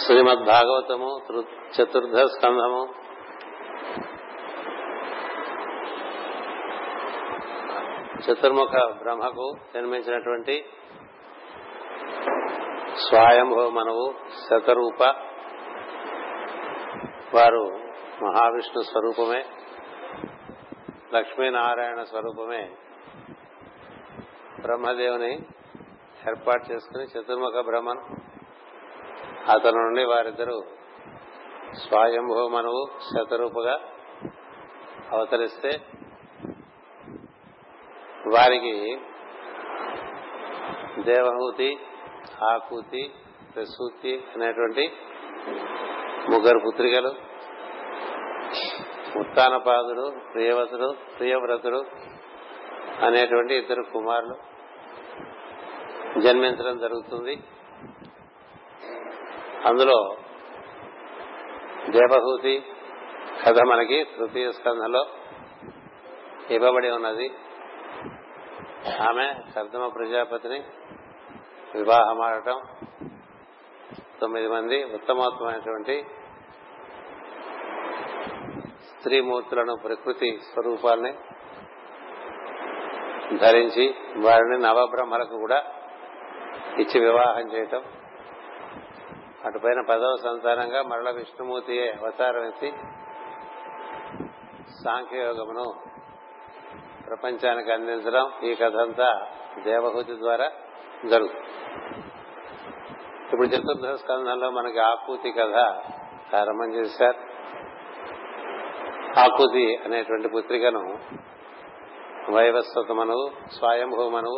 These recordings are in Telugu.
శ్రీమద్ భాగవతము తృ- చతుర్థ స్కంధము చతుర్ముఖ బ్రహ్మకు జన్మించినటువంటి స్వయంభవ మనవు శతరూప వారు మహావిష్ణు స్వరూపమే లక్ష్మీనారాయణ స్వరూపమే బ్రహ్మదేవుని ఏర్పాటు చేసుకుని చతుర్ముఖ బ్రహ్మన్ అతని నుండి వారిద్దరూ స్వయంభవ మనవు శతరూపుగా అవతరిస్తే వారికి దేవహూతి ఆకూతి ప్రసూతి అనేటువంటి ముగ్గురు పుత్రికలు ఉత్తానపాదుడు ప్రియవతుడు ప్రియవ్రతుడు అనేటువంటి ఇద్దరు కుమారులు జన్మించడం జరుగుతుంది అందులో దేవహూతి కథ మనకి తృతీయ స్కంధంలో ఇవ్వబడి ఉన్నది ఆమె కర్దమ ప్రజాపతిని వివాహమాడటం తొమ్మిది మంది ఉత్తమోత్తమైనటువంటి స్త్రీమూర్తులను ప్రకృతి స్వరూపాల్ని ధరించి వారిని నవబ్రహ్మలకు కూడా ఇచ్చి వివాహం చేయటం అటుపైన పదవ సంతానంగా మరల విష్ణుమూర్తియే అవతారం ఎత్తి సాంఖ్యయోగమును ప్రపంచానికి అందించడం ఈ కథ అంతా దేవహూతి ద్వారా జరుగుతుంది ఇప్పుడు చతుర్థ స్కంధంలో మనకి ఆకూతి కథ ప్రారంభం చేశారు ఆకూతి అనేటువంటి పుత్రికను వైవస్వత మనవు స్వయంభూ మనవు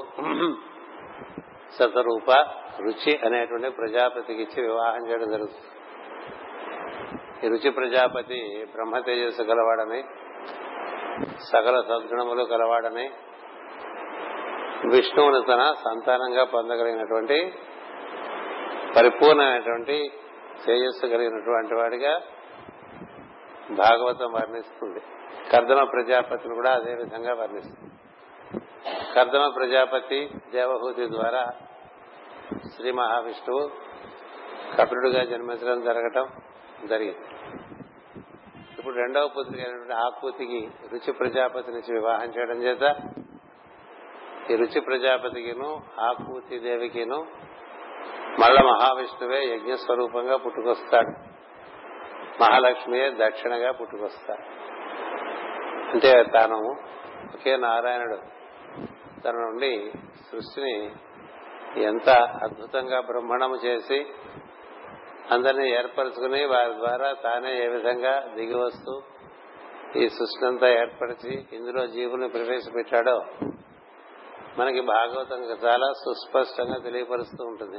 శతరూప రుచి అనేటువంటి ప్రజాపతికి ఇచ్చి వివాహం చేయడం జరుగుతుంది ఈ రుచి ప్రజాపతి బ్రహ్మ తేజస్సు గలవాడని సకల సద్గుణములు గలవాడని విష్ణువుని తన సంతానంగా పొందగలిగినటువంటి పరిపూర్ణమైనటువంటి తేజస్సు కలిగినటువంటి వాడిగా భాగవతం వర్ణిస్తుంది కర్దమ ప్రజాపతిని కూడా అదే విధంగా వర్ణిస్తుంది కర్దమ ప్రజాపతి దేవహూతి ద్వారా శ్రీ మహావిష్ణువు కపిలుడుగా జన్మించడం జరగటం జరిగింది ఇప్పుడు రెండవ పుత్రిక అయినటువంటి ఆకూతికి రుచి ప్రజాపతి నుంచి వివాహం చేయడం చేత ఈ రుచి ప్రజాపతికిను ఆకూతి దేవికిను మళ్ళా మహావిష్ణువే యజ్ఞ స్వరూపంగా పుట్టుకొస్తాడు మహాలక్ష్మియే దక్షిణగా పుట్టుకొస్తాడు అంటే తాను ఒకే నారాయణుడు తన నుండి సృష్టిని ఎంత అద్భుతంగా బ్రహ్మణము చేసి అందరినీ ఏర్పరచుకుని వారి ద్వారా తానే ఏ విధంగా దిగి వస్తూ ఈ సృష్టి అంతా ఏర్పరిచి ఇందులో జీవుల్ని ప్రవేశపెట్టాడో మనకి భాగవతం చాలా సుస్పష్టంగా తెలియపరుస్తూ ఉంటుంది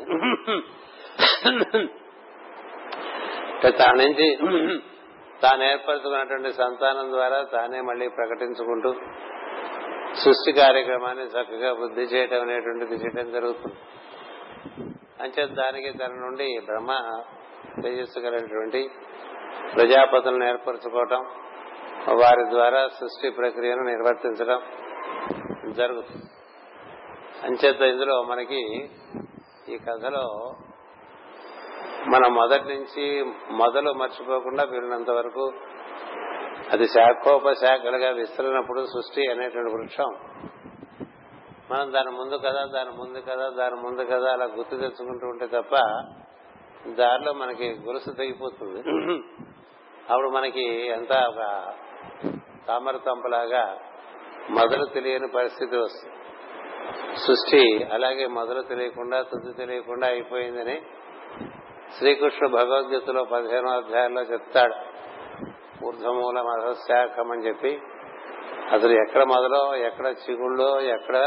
తాను నుంచి తాను ఏర్పరచుకున్నటువంటి సంతానం ద్వారా తానే మళ్ళీ ప్రకటించుకుంటూ సృష్టి కార్యక్రమాన్ని చక్కగా వృద్ధి చేయటం అనేటువంటిది చేయడం జరుగుతుంది అంచేత దానికి తన నుండి బ్రహ్మ తేజస్సు కలిగినటువంటి ప్రజాపతులను ఏర్పరచుకోవటం వారి ద్వారా సృష్టి ప్రక్రియను నిర్వర్తించడం జరుగుతుంది అంచేత ఇందులో మనకి ఈ కథలో మనం మొదటి నుంచి మొదలు మర్చిపోకుండా వీరినంత వరకు అది శాఖోపశాఖలుగా విస్తరినప్పుడు సృష్టి అనేటువంటి వృక్షం మనం దాని ముందు కదా దాని ముందు కదా దాని ముందు కదా అలా గుర్తు తెచ్చుకుంటూ ఉంటే తప్ప దారిలో మనకి గొలుసు తెగిపోతుంది అప్పుడు మనకి ఎంత ఒక తామర తంపలాగా మొదలు తెలియని పరిస్థితి వస్తుంది సృష్టి అలాగే మొదలు తెలియకుండా తుది తెలియకుండా అయిపోయిందని శ్రీకృష్ణ భగవద్గీతలో పదిహేనో అధ్యాయంలో చెప్తాడు ఊర్ధమూల మధశాఖం అని చెప్పి అసలు ఎక్కడ మొదలో ఎక్కడ చిగుళ్ళో ఎక్కడ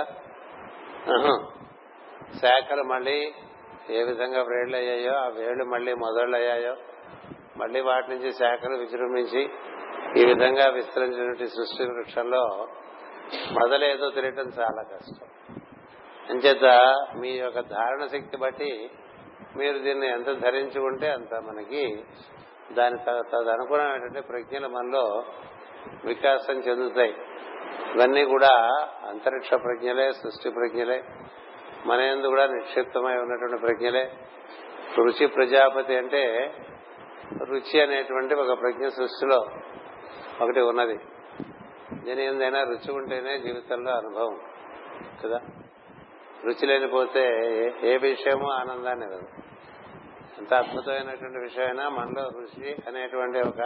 శాఖలు మళ్ళీ ఏ విధంగా వేళ్లు అయ్యాయో ఆ వేళ్లు మళ్ళీ మొదళ్ళు అయ్యాయో మళ్ళీ వాటి నుంచి శాఖలు విజృంభించి ఈ విధంగా విస్తరించినటువంటి సృష్టి వృక్షంలో మొదలేదో తెలియటం చాలా కష్టం అంచేత మీ యొక్క ధారణ శక్తి బట్టి మీరు దీన్ని ఎంత ధరించుకుంటే అంత మనకి దాని తదనుగుణమైనటువంటి ప్రజ్ఞలు మనలో వికాసం చెందుతాయి ఇవన్నీ కూడా అంతరిక్ష ప్రజ్ఞలే సృష్టి ప్రజ్ఞలే మన ఎందు కూడా నిక్షిప్తమై ఉన్నటువంటి ప్రజ్ఞలే రుచి ప్రజాపతి అంటే రుచి అనేటువంటి ఒక ప్రజ్ఞ సృష్టిలో ఒకటి ఉన్నది దీని ఏందైనా రుచి ఉంటేనే జీవితంలో అనుభవం కదా రుచి లేనిపోతే ఏ విషయమూ ఆనందాన్ని ఇవ్వదు ఎంత అద్భుతమైనటువంటి విషయమైనా మనలో రుచి అనేటువంటి ఒక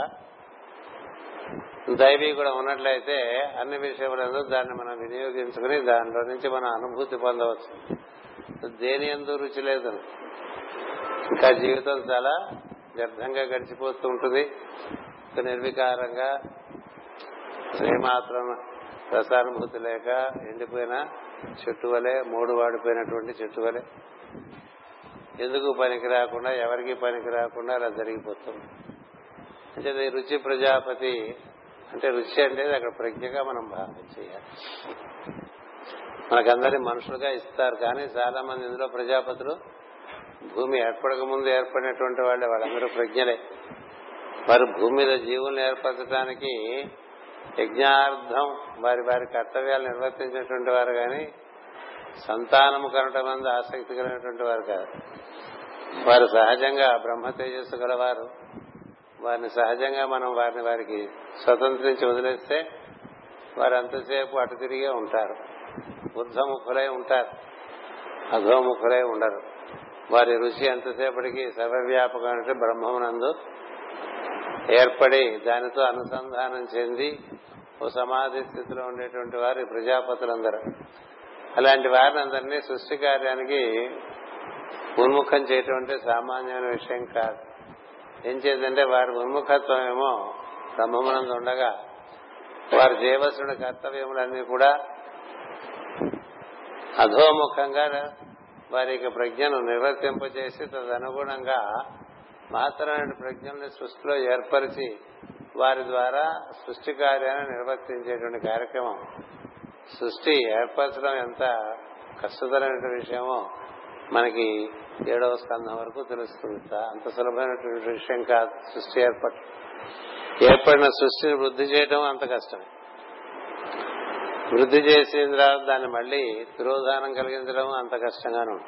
దైవీ కూడా ఉన్నట్లయితే అన్ని విషయములందు దాన్ని మనం వినియోగించుకుని దానిలో నుంచి మనం అనుభూతి పొందవచ్చు దేని ఎందు రుచి లేదు ఇంకా జీవితం చాలా వ్యర్థంగా గడిచిపోతూ ఉంటుంది నిర్వికారంగా శ్రీమాత్రం రసానుభూతి లేక ఎండిపోయిన చెట్టు వలె మూడు వాడిపోయినటువంటి చెట్టు వలె ఎందుకు పనికి రాకుండా ఎవరికి పనికి రాకుండా అలా జరిగిపోతుంది అంటే రుచి ప్రజాపతి అంటే రుచి అంటే అక్కడ ప్రజ్ఞగా మనం భావన చేయాలి మనకందరి మనుషులుగా ఇస్తారు కానీ చాలా మంది ఇందులో ప్రజాపతులు భూమి ఏర్పడక ముందు ఏర్పడినటువంటి వాళ్ళే వాళ్ళందరూ ప్రజ్ఞలే వారు భూమి మీద జీవుల్ని ఏర్పరచడానికి యజ్ఞార్థం వారి వారి కర్తవ్యాలు నిర్వర్తించినటువంటి వారు కానీ సంతానము కనటం మంది ఆసక్తి కలిగినటువంటి వారు కాదు వారు సహజంగా బ్రహ్మ తేజస్సు గలవారు వారిని సహజంగా మనం వారిని వారికి స్వతంత్రించి వదిలేస్తే వారు అంతసేపు అటు తిరిగే ఉంటారు బుద్ధముఖులై ఉంటారు అధోముఖులై ఉండరు వారి రుచి ఎంతసేపటికి సర్వవ్యాపకమైన బ్రహ్మమునందు ఏర్పడి దానితో అనుసంధానం చెంది ఓ సమాధి స్థితిలో ఉండేటువంటి వారు ప్రజాపతులందరూ అలాంటి వారిని అందరినీ సృష్టి కార్యానికి ఉన్ముఖం చేయటం అంటే సామాన్యమైన విషయం కాదు ఏం చేద్దంటే వారి ఉన్ముఖత్వం ఏమో బ్రహ్మమునందు ఉండగా వారు చేయవలసిన కర్తవ్యములన్నీ కూడా అధోముఖంగా వారి యొక్క ప్రజ్ఞను నిర్వర్తింపచేసి తదనుగుణంగా మహత్తరమైన ప్రజ్ఞల్ని సృష్టిలో ఏర్పరిచి వారి ద్వారా సృష్టి కార్యాన్ని నిర్వర్తించేటువంటి కార్యక్రమం సృష్టి ఏర్పరచడం ఎంత కష్టతరమైన విషయమో మనకి ఏడవ స్కంధం వరకు తెలుస్తుంది అంత సులభమైనటువంటి విషయం కాదు సృష్టి ఏర్పడ ఏర్పడిన సృష్టిని వృద్ధి చేయడం అంత కష్టమే వృద్ధి చేసిన తర్వాత దాన్ని మళ్ళీ తిరోధానం కలిగించడం అంత కష్టంగానే ఉంటుంది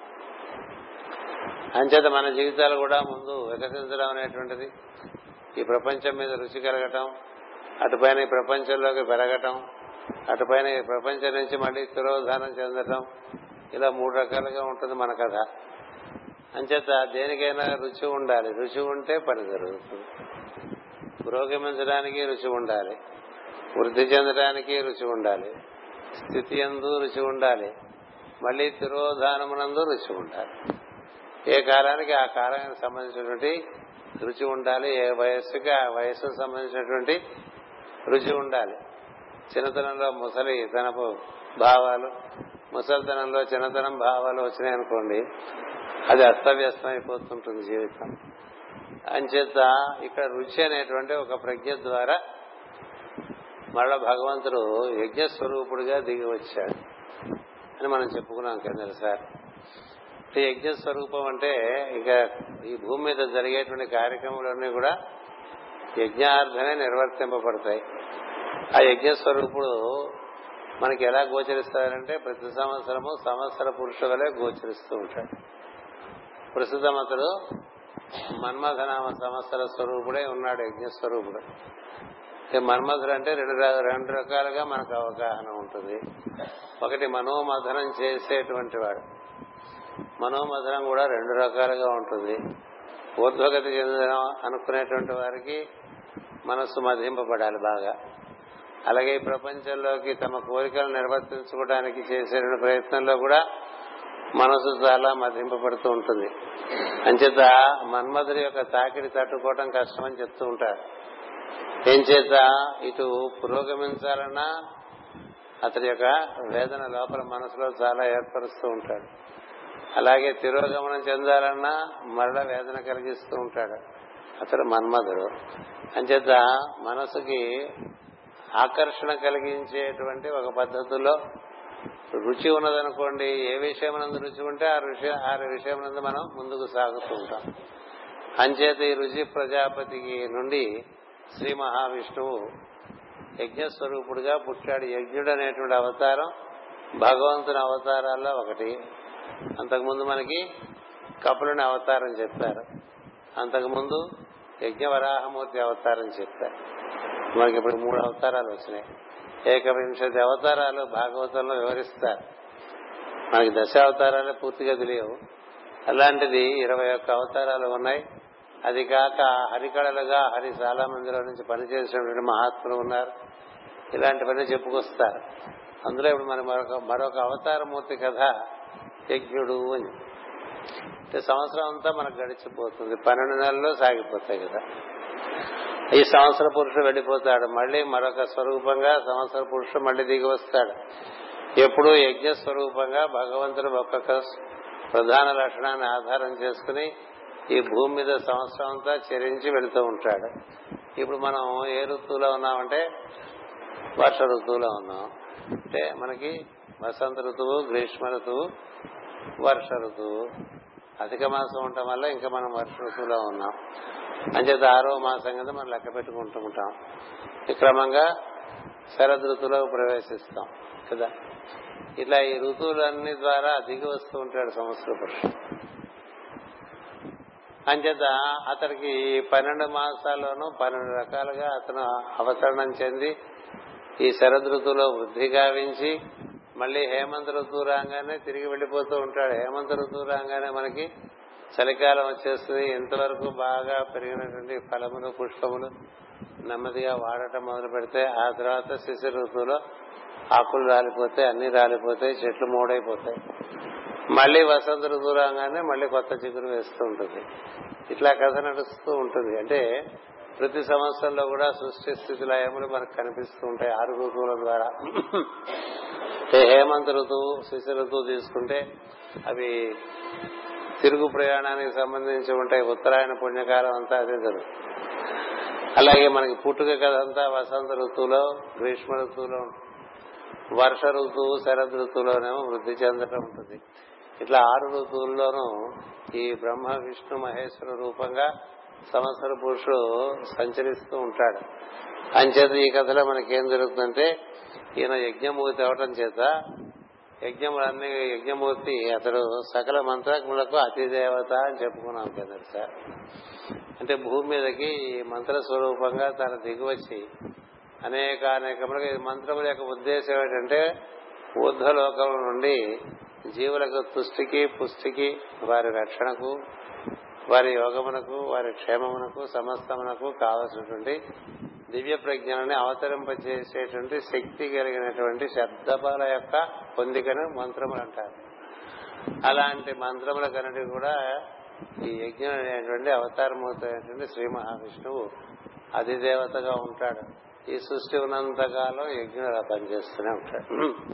అంచేత మన జీవితాలు కూడా ముందు వికసించడం అనేటువంటిది ఈ ప్రపంచం మీద రుచి కలగటం అటుపైన ఈ ప్రపంచంలోకి పెరగటం అటుపైన ఈ ప్రపంచం నుంచి మళ్ళీ తిరోధానం చెందటం ఇలా మూడు రకాలుగా ఉంటుంది మన కథ అంచేత దేనికైనా రుచి ఉండాలి రుచి ఉంటే పని జరుగుతుంది పురోగమించడానికి రుచి ఉండాలి వృద్ధి చెందడానికి రుచి ఉండాలి స్థితి ఎందు రుచి ఉండాలి మళ్ళీ తిరోధానమునందు రుచి ఉండాలి ఏ కాలానికి ఆ కాలానికి సంబంధించినటువంటి రుచి ఉండాలి ఏ వయస్సుకి ఆ వయస్సుకు సంబంధించినటువంటి రుచి ఉండాలి చిన్నతనంలో ముసలి తనపు భావాలు ముసలితనంలో చిన్నతనం భావాలు వచ్చినాయి అనుకోండి అది అస్తవ్యస్తం అయిపోతుంటుంది జీవితం అంచేత ఇక్కడ రుచి అనేటువంటి ఒక ప్రజ్ఞ ద్వారా మళ్ళా భగవంతుడు యజ్ఞ స్వరూపుడిగా దిగి వచ్చాడు అని మనం చెప్పుకున్నాం కింద సార్ యజ్ఞ స్వరూపం అంటే ఇక ఈ భూమి మీద జరిగేటువంటి కార్యక్రమాలన్నీ కూడా యజ్ఞార్థనే నిర్వర్తింపబడతాయి ఆ యజ్ఞ స్వరూపుడు మనకి ఎలా గోచరిస్తారంటే ప్రతి సంవత్సరము సంవత్సర పురుషు వలె గోచరిస్తూ ఉంటాడు ప్రస్తుతం అతడు మన్మథనామ సంవత్సర స్వరూపుడే ఉన్నాడు యజ్ఞ స్వరూపుడు మన్మధుడు అంటే రెండు రెండు రకాలుగా మనకు అవగాహన ఉంటుంది ఒకటి మనోమథనం చేసేటువంటి వాడు మనోమథనం కూడా రెండు రకాలుగా ఉంటుంది ఊర్ధ్వగతి చెందిన అనుకునేటువంటి వారికి మనస్సు మధింపబడాలి బాగా అలాగే ఈ ప్రపంచంలోకి తమ కోరికలు నిర్వర్తించుకోవడానికి చేసే ప్రయత్నంలో కూడా మనసు చాలా మధింపబడుతూ ఉంటుంది అంచేత మన్మధుడి యొక్క తాకిడి తట్టుకోవడం కష్టమని చెప్తూ ఉంటారు ఏం చేత ఇటు పురోగమించాలన్నా అతడి యొక్క వేదన లోపల మనసులో చాలా ఏర్పరుస్తూ ఉంటాడు అలాగే తిరోగమనం చెందాలన్నా మరల వేదన కలిగిస్తూ ఉంటాడు అతడు మన్మధుడు అంచేత మనసుకి ఆకర్షణ కలిగించేటువంటి ఒక పద్ధతిలో రుచి ఉన్నదనుకోండి ఏ విషయమునందు రుచి ఉంటే ఆ రుచి ఆ విషయమునందు మనం ముందుకు సాగుతూ ఉంటాం అంచేత ఈ రుచి ప్రజాపతికి నుండి శ్రీ మహావిష్ణువు యజ్ఞస్వరూపుడుగా పుట్టాడు యజ్ఞుడు అనేటువంటి అవతారం భగవంతుని అవతారాల్లో ఒకటి అంతకుముందు మనకి కపులని అవతారం చెప్పారు అంతకుముందు యజ్ఞవరాహమూర్తి అవతారం చెప్పారు మనకి ఇప్పుడు మూడు అవతారాలు వచ్చినాయి ఏకవింశతి అవతారాలు భాగవతంలో వివరిస్తారు మనకి దశ అవతారాలే పూర్తిగా తెలియవు అలాంటిది ఇరవై ఒక్క అవతారాలు ఉన్నాయి అది కాక హరికళలుగా హరి చాలా మందిలో నుంచి పనిచేసినటువంటి మహాత్ములు ఉన్నారు ఇలాంటివన్నీ చెప్పుకొస్తారు అందులో ఇప్పుడు మన మరొక మరొక అవతారమూర్తి కథ యజ్ఞుడు అని అంటే సంవత్సరం అంతా మనకు గడిచిపోతుంది పన్నెండు నెలల్లో సాగిపోతాయి కదా ఈ సంవత్సర పురుషుడు వెళ్ళిపోతాడు మళ్ళీ మరొక స్వరూపంగా సంవత్సర పురుషుడు మళ్ళీ దిగి వస్తాడు ఎప్పుడు యజ్ఞ స్వరూపంగా భగవంతుడు ఒక్కొక్క ప్రధాన లక్షణాన్ని ఆధారం చేసుకుని ఈ భూమి మీద సంవత్సరం అంతా చెరించి వెళుతూ ఉంటాడు ఇప్పుడు మనం ఏ ఋతువులో ఉన్నామంటే వర్ష ఋతువులో ఉన్నాం అంటే మనకి వసంత ఋతువు గ్రీష్మ ఋతువు వర్ష ఋతువు అధిక మాసం ఉండటం వల్ల ఇంకా మనం వర్ష ఋతువులో ఉన్నాం అంచేత ఆరో మాసం కింద మనం లెక్క పెట్టుకుంటూ ఉంటాం ఈ క్రమంగా శరద్ ఋతువులో ప్రవేశిస్తాం కదా ఇట్లా ఈ ఋతువులన్నీ ద్వారా దిగి వస్తూ ఉంటాడు సంవత్సర పురుషుడు అంచేత అతనికి పన్నెండు మాసాల్లోనూ పన్నెండు రకాలుగా అతను అవతరణం చెంది ఈ శరద్ ఋతువులో వృద్ధి గావించి మళ్ళీ హేమంత ఋతువు రాగానే తిరిగి వెళ్ళిపోతూ ఉంటాడు హేమంత ఋతువు రాగానే మనకి చలికాలం వచ్చేస్తుంది ఇంతవరకు బాగా పెరిగినటువంటి ఫలములు పుష్పములు నెమ్మదిగా వాడటం మొదలు పెడితే ఆ తర్వాత శిశిర ఋతువులో ఆకులు రాలిపోతాయి అన్ని రాలిపోతాయి చెట్లు మూడైపోతాయి మళ్ళీ వసంత ఋతువు రాగానే మళ్ళీ కొత్త చిగురు వేస్తూ ఉంటుంది ఇట్లా కథ నడుస్తూ ఉంటుంది అంటే ప్రతి సంవత్సరంలో కూడా సృష్టి స్థితి లయములు మనకు కనిపిస్తూ ఉంటాయి ఆరు ఋతువుల ద్వారా అంటే హేమంత ఋతువు శిశిర ఋతువు తీసుకుంటే అవి తిరుగు ప్రయాణానికి సంబంధించి ఉంటాయి ఉత్తరాయణ పుణ్యకాలం అంతా అదే జరుగుతుంది అలాగే మనకి పుట్టుక కథ అంతా వసంత ఋతువులో గ్రీష్మ ఋతువులో వర్ష ఋతువు శరద్ ఋతువులోనేమో వృద్ధి చెందటం ఉంటుంది ఇట్లా ఆరు ఋతువుల్లోనూ ఈ బ్రహ్మ విష్ణు మహేశ్వర రూపంగా సంవత్సర పురుషుడు సంచరిస్తూ ఉంటాడు అంచేత ఈ కథలో మనకేం జరుగుతుందంటే ఈయన యజ్ఞమూర్తి అవటం చేత యజ్ఞములన్నీ యజ్ఞమూర్తి అతడు సకల మంత్రములకు అతిదేవత అని చెప్పుకున్నాం కదా సార్ అంటే భూమి మీదకి ఈ మంత్ర స్వరూపంగా తన దిగువచ్చి అనేక అనేకములుగా ఈ మంత్రముల యొక్క ఉద్దేశం ఏంటంటే ఊర్ధ్వలోకం నుండి జీవులకు తుష్టికి పుష్టికి వారి రక్షణకు వారి యోగమునకు వారి క్షేమమునకు సమస్తమునకు కావలసినటువంటి దివ్య ప్రజ్ఞలని అవతరింపజేసేటువంటి శక్తి కలిగినటువంటి శబ్దపాల యొక్క పొందికను మంత్రములు అంటారు అలాంటి మంత్రముల కనుటి కూడా ఈ యజ్ఞం అనేటువంటి అవతారమవుతున్నటువంటి శ్రీ మహావిష్ణువు అధిదేవతగా ఉంటాడు ఈ సృష్టి ఉన్నంతకాలం యజ్ఞుడు అలా పనిచేస్తూనే ఉంటాడు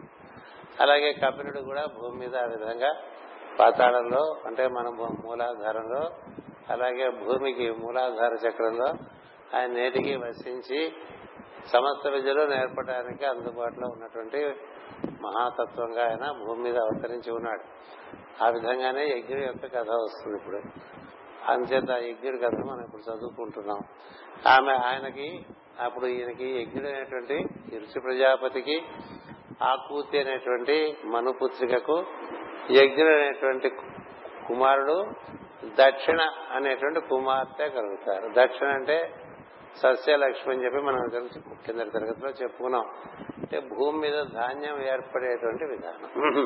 అలాగే కపిలుడు కూడా భూమి మీద ఆ విధంగా పాతాళంలో అంటే మన మూలాధారంలో అలాగే భూమికి మూలాధార చక్రంలో ఆయన నేటికి వసించి సమస్త విద్యలో నేర్పడానికి అందుబాటులో ఉన్నటువంటి మహాతత్వంగా ఆయన భూమి మీద అవతరించి ఉన్నాడు ఆ విధంగానే యజ్ఞుడి యొక్క కథ వస్తుంది ఇప్పుడు అంచేత యజ్ఞుడి కథ మనం ఇప్పుడు చదువుకుంటున్నాం ఆమె ఆయనకి అప్పుడు ఈయనకి యజ్ఞుడు అనేటువంటి ఋషి ప్రజాపతికి ఆకూతి అనేటువంటి మనుపుత్రికకు యజ్ఞుడు అనేటువంటి కుమారుడు దక్షిణ అనేటువంటి కుమార్తె కలుగుతారు దక్షిణ అంటే సస్యలక్ష్మి అని చెప్పి మనం తెలుసు కింద తరగతిలో చెప్పుకున్నాం అంటే భూమి మీద ధాన్యం ఏర్పడేటువంటి విధానం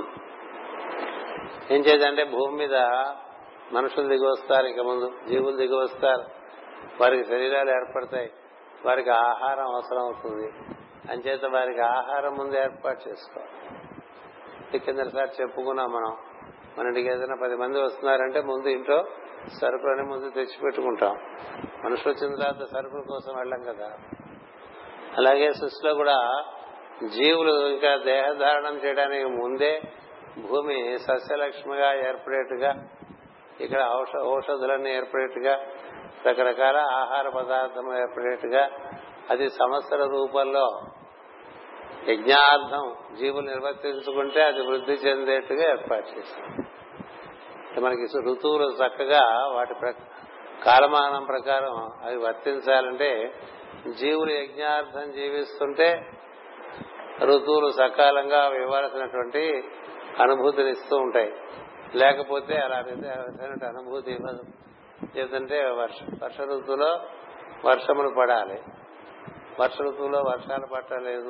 ఏం చేద్దంటే భూమి మీద మనుషులు దిగి వస్తారు ఇక ముందు జీవులు దిగి వస్తారు వారికి శరీరాలు ఏర్పడతాయి వారికి ఆహారం అవసరం అవుతుంది అంచేత వారికి ఆహారం ముందు ఏర్పాటు చేసుకోవాలి కిందసారి చెప్పుకున్నాం మనం మన ఇంటికి ఏదైనా పది మంది వస్తున్నారంటే ముందు ఇంట్లో సరుకులని ముందు తెచ్చి పెట్టుకుంటాం మనుషులు వచ్చిన తర్వాత సరుకుల కోసం వెళ్ళాం కదా అలాగే సృష్టిలో కూడా జీవులు ఇంకా దేహధారణం చేయడానికి ముందే భూమి సస్యలక్ష్మిగా ఏర్పడేట్టుగా ఇక్కడ ఔషధులన్నీ ఏర్పడేట్టుగా రకరకాల ఆహార పదార్థం ఏర్పడేట్టుగా అది సంవత్సర రూపంలో యజ్ఞార్థం జీవులు నిర్వర్తించుకుంటే అది వృద్ధి చెందేట్టుగా ఏర్పాటు చేశాం మనకి ఋతువులు చక్కగా వాటి కాలమానం ప్రకారం అవి వర్తించాలంటే జీవులు యజ్ఞార్థం జీవిస్తుంటే ఋతువులు సకాలంగా ఇవ్వాల్సినటువంటి అనుభూతిని ఇస్తూ ఉంటాయి లేకపోతే అలా విధమైన అనుభూతి ఇవ్వదు ఎందుకంటే వర్ష వర్ష ఋతువులో వర్షములు పడాలి వర్ష ఋతువులో వర్షాలు పట్టలేదు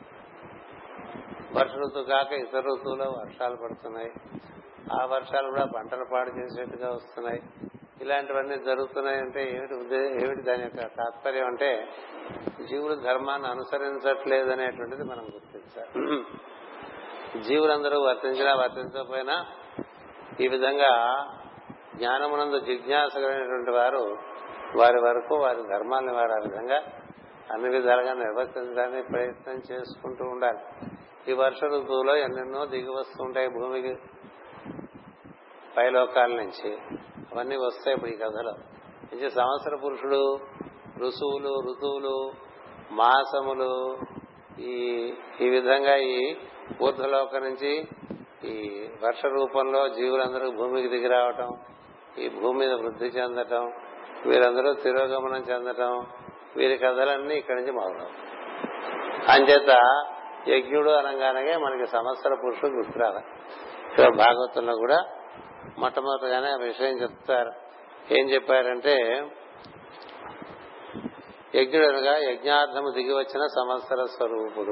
వర్ష ఋతువు కాక ఇతర ఋతువులో వర్షాలు పడుతున్నాయి ఆ వర్షాలు కూడా పంటలు పాడు చేసేట్టుగా వస్తున్నాయి ఇలాంటివన్నీ జరుగుతున్నాయి అంటే ఏమిటి ఉద్దే- ఏమిటి దాని యొక్క తాత్పర్యం అంటే జీవులు ధర్మాన్ని అనుసరించట్లేదు అనేటువంటిది మనం గుర్తించాలి జీవులందరూ వర్తించినా వర్తించకపోయినా ఈ విధంగా జ్ఞానమునందు జిజ్ఞాస కలిగినటువంటి వారు వారి వరకు వారి ధర్మాన్ని వారు ఆ విధంగా అన్ని విధాలుగా నిర్వర్తించడానికి ప్రయత్నం చేసుకుంటూ ఉండాలి ఈ వర్ష ఋతువులో ఎన్నెన్నో దిగి వస్తుంటాయి భూమికి పైలోకాల నుంచి అవన్నీ వస్తాయి ఇప్పుడు ఈ కథలో నుంచి సంవత్సర పురుషుడు ఋతువులు ఋతువులు మాసములు ఈ ఈ విధంగా ఈ ఊర్ధలోకం నుంచి ఈ వర్ష రూపంలో జీవులందరూ భూమికి దిగి రావటం ఈ భూమి మీద వృద్ధి చెందటం వీరందరూ తిరోగమనం చెందటం వీరి కథలన్నీ ఇక్కడి నుంచి మొదలవు అంచేత యజ్ఞుడు అనగానే మనకి సంవత్సర పురుషుడు గుర్తురాలి ఇక్కడ భాగవతంలో కూడా మొట్టమొదటిగానే ఆ విషయం చెప్తారు ఏం చెప్పారంటే యజ్ఞుడు అనగా యజ్ఞార్థము దిగి వచ్చిన సంవత్సర స్వరూపుడు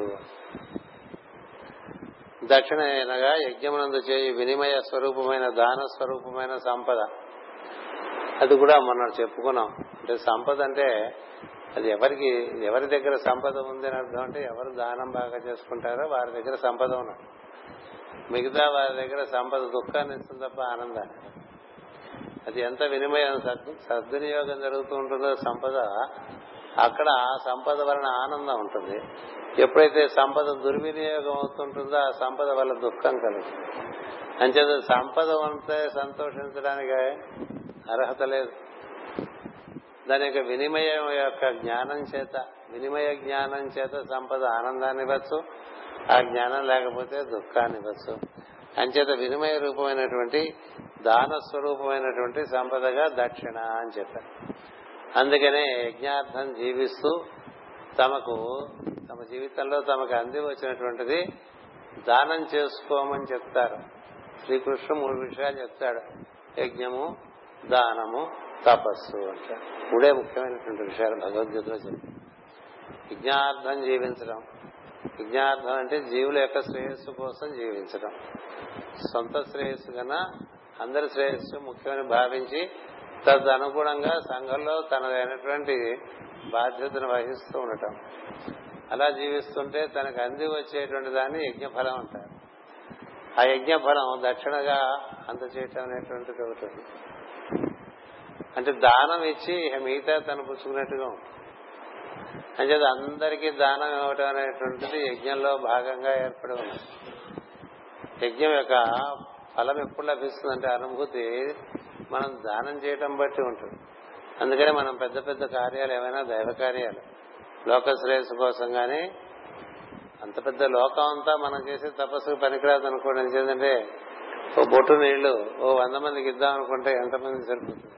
దక్షిణ అనగా యజ్ఞమునందు చేయి వినిమయ స్వరూపమైన దాన స్వరూపమైన సంపద అది కూడా మనం చెప్పుకున్నాం అంటే సంపద అంటే అది ఎవరికి ఎవరి దగ్గర సంపద ఉంది అని అర్థం అంటే ఎవరు దానం బాగా చేసుకుంటారో వారి దగ్గర సంపద ఉన్నది మిగతా వారి దగ్గర సంపద దుఃఖాన్ని ఇస్తుంది తప్ప ఆనందాన్ని అది ఎంత వినిమయం సద్- సద్వినియోగం జరుగుతూ ఉంటుందో సంపద అక్కడ ఆ సంపద వలన ఆనందం ఉంటుంది ఎప్పుడైతే సంపద దుర్వినియోగం అవుతుంటుందో ఆ సంపద వల్ల దుఃఖం కలుగుతుంది అంచేత సంపద ఉంటే సంతోషించడానికి అర్హత లేదు దాని యొక్క వినిమయం యొక్క జ్ఞానం చేత వినిమయ జ్ఞానం చేత సంపద ఆనందాన్ని ఇవ్వచ్చు ఆ జ్ఞానం లేకపోతే దుఃఖాన్ని ఇవ్వచ్చు అంచేత వినిమయ రూపమైనటువంటి దాన స్వరూపమైనటువంటి సంపదగా దక్షిణ అని చెప్పారు అందుకనే యజ్ఞార్థం జీవిస్తూ తమకు తమ జీవితంలో తమకు అంది వచ్చినటువంటిది దానం చేసుకోమని చెప్తారు శ్రీకృష్ణుడు మూడు విషయాలు చెప్తాడు యజ్ఞము దానము తపస్సు అంటారు మూడే ముఖ్యమైనటువంటి విషయాలు భగవద్గీతలో చెప్పారు యజ్ఞార్థం జీవించడం యజ్ఞార్థం అంటే జీవుల యొక్క శ్రేయస్సు కోసం జీవించడం సొంత శ్రేయస్సు కన్నా అందరి శ్రేయస్సు ముఖ్యమని భావించి తదనుగుణంగా సంఘంలో తనదైనటువంటి బాధ్యతను వహిస్తూ ఉండటం అలా జీవిస్తుంటే తనకు అంది వచ్చేటువంటి దాన్ని యజ్ఞఫలం అంటారు ఆ యజ్ఞఫలం దక్షిణగా అందచేయటం అనేటువంటిది ఒకటి ఉంది. అంటే దానం ఇచ్చి ఇక మిగతా తను పుచ్చుకున్నట్టుగా ఉంటుంది అంచేత అందరికీ దానం ఇవ్వటం అనేటువంటిది యజ్ఞంలో భాగంగా ఏర్పడి ఉన్నది యజ్ఞం యొక్క ఫలం ఎప్పుడు లభిస్తుందంటే అనుభూతి మనం దానం చేయటం బట్టి ఉంటుంది అందుకనే మనం పెద్ద పెద్ద కార్యాలు ఏమైనా దైవ కార్యాలు లోక శ్రేయస్సు కోసం గాని అంత పెద్ద లోకం అంతా మనం చేసే తపస్సుకు పనికిరాదు అనుకోండి ఎందుకంటే ఓ బొట్టు నీళ్లు ఓ వంద మందికి ఇద్దాం అనుకుంటే ఎంతమంది సరిపోతుంది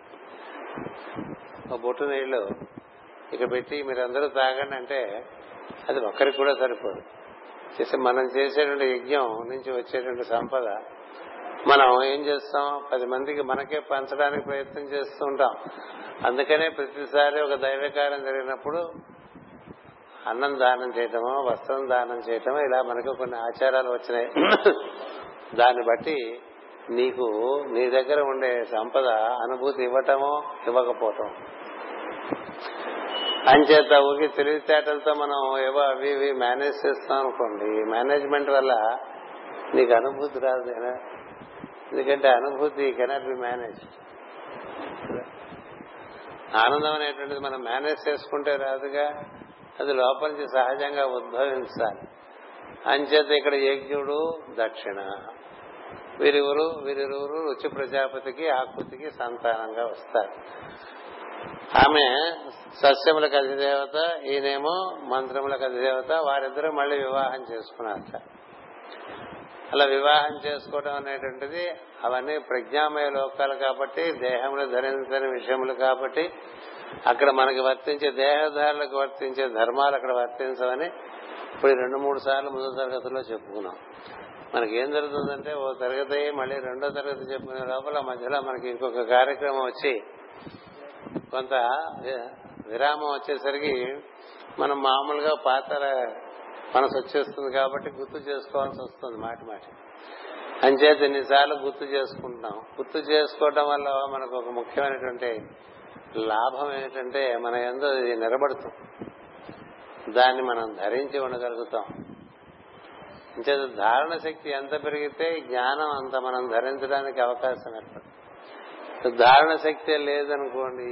ఓ బొట్టు నీళ్లు ఇక పెట్టి మీరందరూ తాగండి అంటే అది ఒక్కరికి కూడా సరిపోదు చేసి మనం చేసేటువంటి యజ్ఞం నుంచి వచ్చేటువంటి సంపద మనం ఏం చేస్తాం పది మందికి మనకే పంచడానికి ప్రయత్నం చేస్తూ ఉంటాం అందుకనే ప్రతిసారి ఒక దైవకార్యం జరిగినప్పుడు అన్నం దానం చేయటమో వస్త్రం దానం చేయటమో ఇలా మనకు కొన్ని ఆచారాలు వచ్చినాయి దాన్ని బట్టి నీకు నీ దగ్గర ఉండే సంపద అనుభూతి ఇవ్వటమో ఇవ్వకపోవటం అంచేత ఊకి తెలివితేటలతో మనం ఏవో అవి ఇవి మేనేజ్ చేస్తాం అనుకోండి మేనేజ్మెంట్ వల్ల నీకు అనుభూతి రాదు కదా. ఎందుకంటే అనుభూతి కెనాట్ బి మేనేజ్ ఆనందం అనేటువంటిది మనం మేనేజ్ చేసుకుంటే రాదుగా అది లోపల నుంచి సహజంగా ఉద్భవించాలి అంచేత ఇక్కడ యజ్ఞుడు దక్షిణ వీరిరువురు వీరిరువురు రుచి ప్రజాపతికి ఆకృతికి సంతానంగా వస్తారు ఆమె సస్యములకు అధిదేవత ఈయనేమో మంత్రములకు అధిదేవత వారిద్దరూ మళ్ళీ వివాహం చేసుకున్నారట అలా వివాహం చేసుకోవడం అనేటువంటిది అవన్నీ ప్రజ్ఞామయ లోకాలు కాబట్టి దేహములు ధరించని విషయములు కాబట్టి అక్కడ మనకి వర్తించే దేహధారులకు వర్తించే ధర్మాలు అక్కడ వర్తించవని ఇప్పుడు ఈ రెండు మూడు సార్లు ముందు తరగతిలో చెప్పుకున్నాం మనకి ఏం జరుగుతుందంటే ఓ తరగతి మళ్ళీ రెండో తరగతి చెప్పుకునే లోపల మధ్యలో మనకి ఇంకొక కార్యక్రమం వచ్చి కొంత విరామం వచ్చేసరికి మనం మామూలుగా పాత మనసు వచ్చేస్తుంది కాబట్టి గుర్తు చేసుకోవాల్సి వస్తుంది మాటి మాటి అంచేత ఎన్నిసార్లు గుర్తు చేసుకుంటున్నాం గుర్తు చేసుకోవటం వల్ల మనకు ఒక ముఖ్యమైనటువంటి లాభం ఏంటంటే మన ఎందు ఇది నిలబడుతుంది దాన్ని మనం ధరించి ఉండగలుగుతాం అంచేత ధారణ శక్తి ఎంత పెరిగితే జ్ఞానం అంత మనం ధరించడానికి అవకాశం ఏర్పడుతుంది ధారణ శక్తి లేదనుకోండి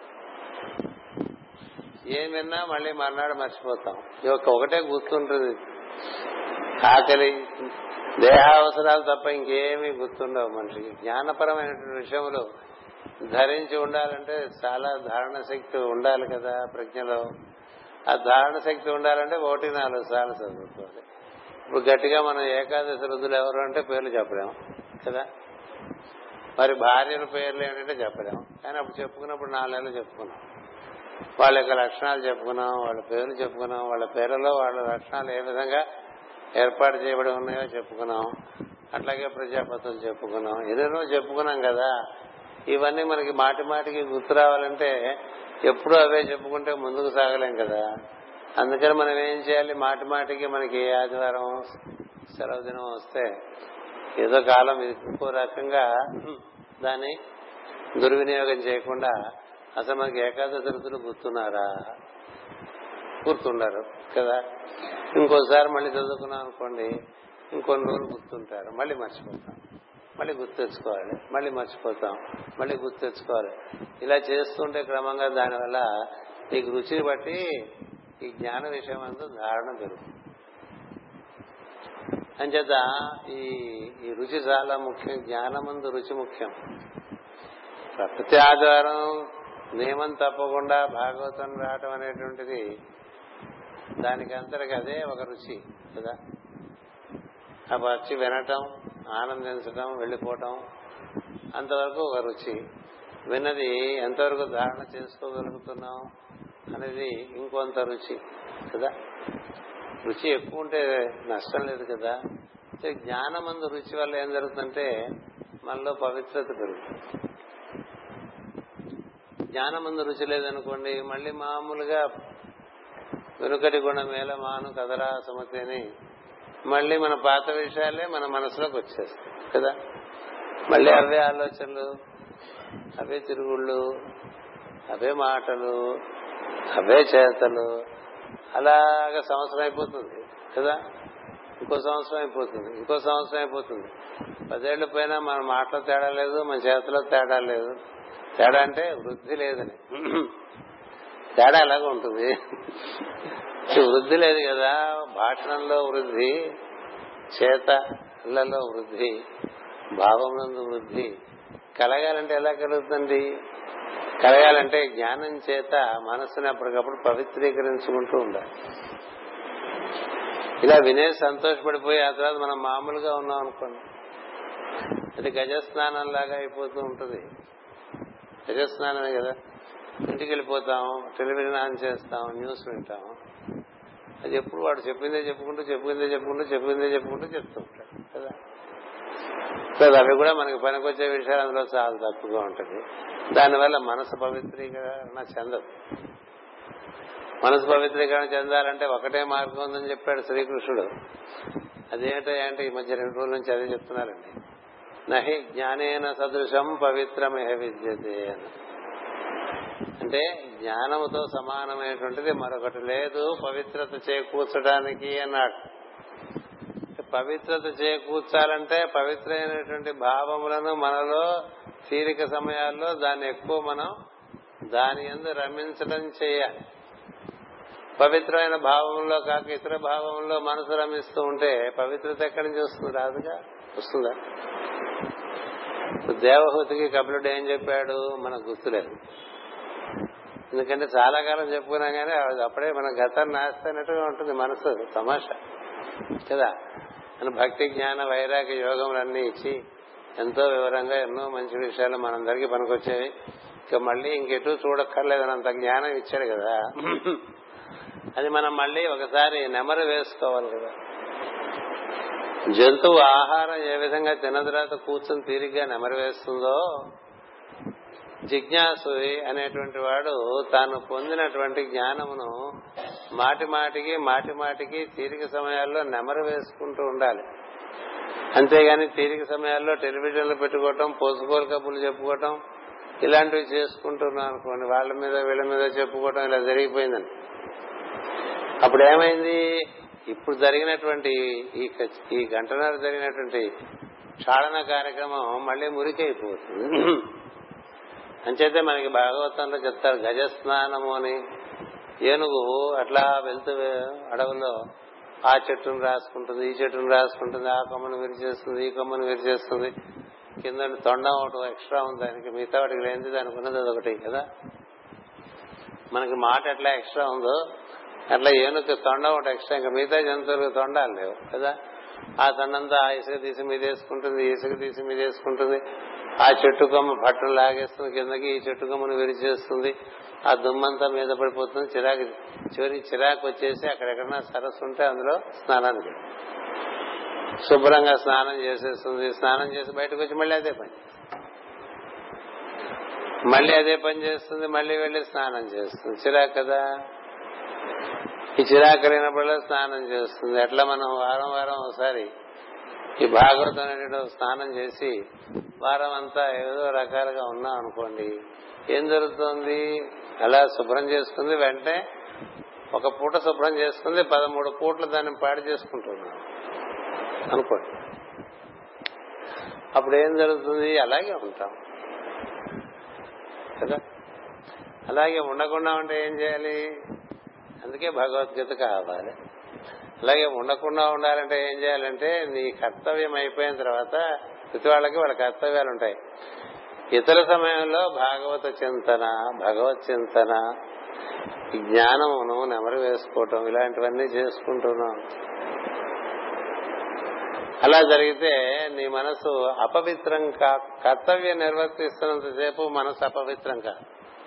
ఏం విన్నా మళ్ళీ మర్నాడు మర్చిపోతాం ఈ ఒక్క ఒకటే గుర్తుంటుంది ఆకలి దేహావసరాలు తప్ప ఇంకేమీ గుర్తుండవు మనిషికి జ్ఞానపరమైనటువంటి విషయములు ధరించి ఉండాలంటే చాలా ధారణ శక్తి ఉండాలి కదా ప్రజ్ఞలో ఆ ధారణ శక్తి ఉండాలంటే ఒకటి నాలుగు సార్లు చదువుకోవాలి ఇప్పుడు గట్టిగా మనం ఏకాదశి రుద్దులు ఎవరు అంటే పేర్లు చెప్పలేము కదా మరి భార్యల పేర్లు ఏంటంటే చెప్పలేము కానీ అప్పుడు చెప్పుకున్నప్పుడు నాలుగు నెలలు చెప్పుకున్నాం వాళ్ళ యొక్క లక్షణాలు చెప్పుకున్నాం వాళ్ళ పేర్లు చెప్పుకున్నాం వాళ్ళ పేర్లలో వాళ్ళ లక్షణాలు ఏ విధంగా ఏర్పాటు చేయబడి ఉన్నాయో చెప్పుకున్నాం అట్లాగే ప్రజాపతులు చెప్పుకున్నాం ఎన్నెన్నో చెప్పుకున్నాం కదా ఇవన్నీ మనకి మాటి మాటికి గుర్తు రావాలంటే ఎప్పుడూ అవే చెప్పుకుంటే ముందుకు సాగలేం కదా అందుకని మనం ఏం చేయాలి మాటి మాటికి మనకి ఆదివారం సెలవు దినం వస్తే ఏదో కాలం ఇంకో రకంగా దాన్ని దుర్వినియోగం చేయకుండా అసలు మనకి ఏకాదశి ఋతులు గుర్తున్నారా గుర్తుండరు కదా ఇంకోసారి మళ్ళీ చదువుకున్నాం అనుకోండి ఇంకొన్ని రోజులు గుర్తుంటారు మళ్ళీ మర్చిపోతాం మళ్ళీ గుర్తు తెచ్చుకోవాలి మళ్ళీ మర్చిపోతాం మళ్ళీ గుర్తు తెచ్చుకోవాలి ఇలా చేస్తుంటే క్రమంగా దానివల్ల నీకు రుచిని బట్టి ఈ జ్ఞాన విషయం అంతా ధారణ పెరుగుతుంది అంచేత ఈ ఈ రుచి చాలా ముఖ్యం జ్ఞానమందు రుచి ముఖ్యం ప్రతి ఆధారం నియమం తప్పకుండా భాగవతం రావటం అనేటువంటిది దానికి అంతటికి అదే ఒక రుచి కదా ఆ వచ్చి వినటం ఆనందించటం వెళ్ళిపోవటం అంతవరకు ఒక రుచి విన్నది ఎంతవరకు ధారణ చేసుకోగలుగుతున్నాం అనేది ఇంకొంత రుచి కదా రుచి ఎక్కువ ఉంటే నష్టం లేదు కదా జ్ఞానమందు రుచి వల్ల ఏం జరుగుతుందంటే మనలో పవిత్రత పెరుగుతుంది జ్ఞానమందు రుచి లేదనుకోండి మళ్ళీ మామూలుగా వెనుకటి గుణ మేల మాను కదరా సుమతి అని మళ్ళీ మన పాత విషయాలే మన మనసులోకి వచ్చేస్తాయి కదా మళ్ళీ అవే ఆలోచనలు అవే తిరుగుళ్ళు అవే మాటలు అవే చేతలు అలాగా సంవత్సరం అయిపోతుంది కదా ఇంకో సంవత్సరం అయిపోతుంది ఇంకో సంవత్సరం అయిపోతుంది పదేళ్ల పైన మన మాటలో తేడా లేదు మన చేతిలో తేడా లేదు తేడా అంటే వృద్ధి లేదని తేడా ఎలాగ ఉంటుంది వృద్ధి లేదు కదా భాషణంలో వృద్ధి చేతలలో వృద్ధి భావమునందు వృద్ధి కలగాలంటే ఎలా కలుగుతుంది కలగాలంటే జ్ఞానం చేత మనస్సుని అప్పటికప్పుడు పవిత్రీకరించుకుంటూ ఉండాలి ఇలా వినే సంతోషపడిపోయి ఆ తర్వాత మనం మామూలుగా ఉన్నాం అనుకోండి అది గజస్నానం లాగా అయిపోతూ ఉంటుంది గజస్నానమే కదా ఇంటికి వెళ్ళిపోతాం టెలివిజన్ ఆన్ చేస్తాం న్యూస్ వింటాం అది ఎప్పుడు వాడు చెప్పిందే చెప్పుకుంటూ చెప్పిందే చెప్పుకుంటూ చెప్పిందే చెప్పుకుంటూ చెప్తూ ఉంటాడు కదా కదా అవి కూడా మనకి పనికొచ్చే విషయాలు అందులో చాలా తక్కువగా ఉంటుంది దానివల్ల మనసు పవిత్రీకరణ చెందదు మనసు పవిత్రీకరణ చెందాలంటే ఒకటే మార్గం ఉందని చెప్పాడు శ్రీకృష్ణుడు అదేంటంటే ఈ మధ్య రెండు రోజుల నుంచి అదే చెప్తున్నారండి నహి జ్ఞానేన సదృశం పవిత్రమేహ విద్యతే అని అంటే జ్ఞానముతో సమానమైనటువంటిది మరొకటి లేదు పవిత్రత చేకూర్చడానికి అన్నాడు పవిత్రత చేకూర్చాలంటే పవిత్రమైనటువంటి భావములను మనలో తీరిక సమయాల్లో దాన్ని ఎక్కువ మనం దాని ఎందు రమించడం చేయాలి పవిత్రమైన భావంలో కాక ఇతర భావంలో మనసు రమిస్తూ ఉంటే పవిత్రత ఎక్కడి నుంచి వస్తుంది రాదుగా వస్తుందా దేవహూతికి కపిలుడు ఏం చెప్పాడు మనకు గుర్తులేదు ఎందుకంటే చాలా కాలం చెప్పుకున్నాం కానీ అప్పుడే మన గతాన్ని నాస్తున్నట్టుగా ఉంటుంది మనసు తమాషా కదా మన భక్తి జ్ఞాన వైరాగ్య యోగములన్నీ ఇచ్చి ఎంతో వివరంగా ఎన్నో మంచి విషయాలు మనందరికీ పనికొచ్చేవి ఇక మళ్ళీ ఇంకెటు చూడక్కర్లేదనంత జ్ఞానం ఇచ్చాడు కదా అది మనం మళ్ళీ ఒకసారి నెమరు వేసుకోవాలి కదా జంతువు ఆహారం ఏ విధంగా తిన్న తర్వాత కూర్చొని తీరిగ్గా నెమరు వేస్తుందో జిజ్ఞాసు అనేటువంటి వాడు తాను పొందినటువంటి జ్ఞానమును మాటి మాటికి మాటి మాటికి తీరిక సమయాల్లో నెమరు వేసుకుంటూ ఉండాలి అంతేగాని తీరిక సమయాల్లో టెలివిజన్లు పెట్టుకోవటం పోసుకోలు కబుర్లు చెప్పుకోవటం ఇలాంటివి చేసుకుంటున్నాం అనుకోండి వాళ్ళ మీద వీళ్ళ మీద చెప్పుకోవటం ఇలా జరిగిపోయిందని అప్పుడు ఏమైంది ఇప్పుడు జరిగినటువంటి ఈ ఈ గంటన్నర జరిగినటువంటి క్షాళన కార్యక్రమం మళ్ళీ మురికైపోతుంది అంచేతే మనకి భాగవతంలో చెప్తారు గజ స్నానము అని ఏనుగు అట్లా వెళ్తూ అడవుల్లో ఆ చెట్టును రాసుకుంటుంది ఈ చెట్టును రాసుకుంటుంది ఆ కొమ్మను విరిచేస్తుంది ఈ కొమ్మను విరిచేస్తుంది కింద తొండం ఒకటి ఎక్స్ట్రా ఉంది దానికి మిగతా వాటికి లేనిది దానికి ఉన్నది అదొకటి కదా మనకి మాట ఎట్లా ఎక్స్ట్రా ఉందో అట్లా ఏనుగు తొండం ఒకటి ఎక్స్ట్రా ఇంకా మిగతా జంతువులకు తొండాలు లేవు కదా ఆ తొండంతా ఆ ఇసుక తీసి మీదేసుకుంటుంది ఈ ఇసుక తీసి మీదేసుకుంటుంది ఆ చెట్టు కొమ్మ పట్టును లాగేస్తుంది కిందకి ఈ చెట్టు కొమ్మను విరిచేస్తుంది ఆ దుమ్మంతా మీద పడిపోతుంది చిరాకు చివరికి చిరాకు వచ్చేసి అక్కడెక్కడన్నా సరస్సు ఉంటే అందులో స్నానానికి శుభ్రంగా స్నానం చేసేస్తుంది స్నానం చేసి బయటకు వచ్చి మళ్ళీ అదే పని మళ్ళీ అదే పని చేస్తుంది మళ్ళీ వెళ్లి స్నానం చేస్తుంది చిరాకు కదా ఈ చిరాకు కలిగినప్పుడల్లా స్నానం చేస్తుంది అట్లా మనం వారం వారం ఒకసారి ఈ భాగవతం అనేటువంటి స్నానం చేసి వారం అంతా ఏదో రకాలుగా ఉన్నాం అనుకోండి ఏం జరుగుతుంది అలా శుభ్రం చేసుకుంది వెంటనే ఒక పూట శుభ్రం చేసుకుంది పదమూడు పూటలు దాన్ని పాడు చేసుకుంటున్నాం అనుకోండి అప్పుడు ఏం జరుగుతుంది అలాగే ఉంటాం కదా అలాగే ఉండకుండా ఉంటే ఏం చేయాలి అందుకే భగవద్గీత కావాలి అలాగే ఉండకుండా ఉండాలంటే ఏం చేయాలంటే నీ కర్తవ్యం అయిపోయిన తర్వాత ప్రతి వాళ్ళకి వాళ్ళ కర్తవ్యాలు ఉంటాయి ఇతర సమయంలో భాగవత చింతన భగవత్ చింతన జ్ఞానమును నెమరు వేసుకోవటం ఇలాంటివన్నీ చేసుకుంటున్నాం అలా జరిగితే నీ మనసు అపవిత్రం కా కర్తవ్యం నిర్వర్తిస్తున్నంతసేపు మనసు అపవిత్రం కాదు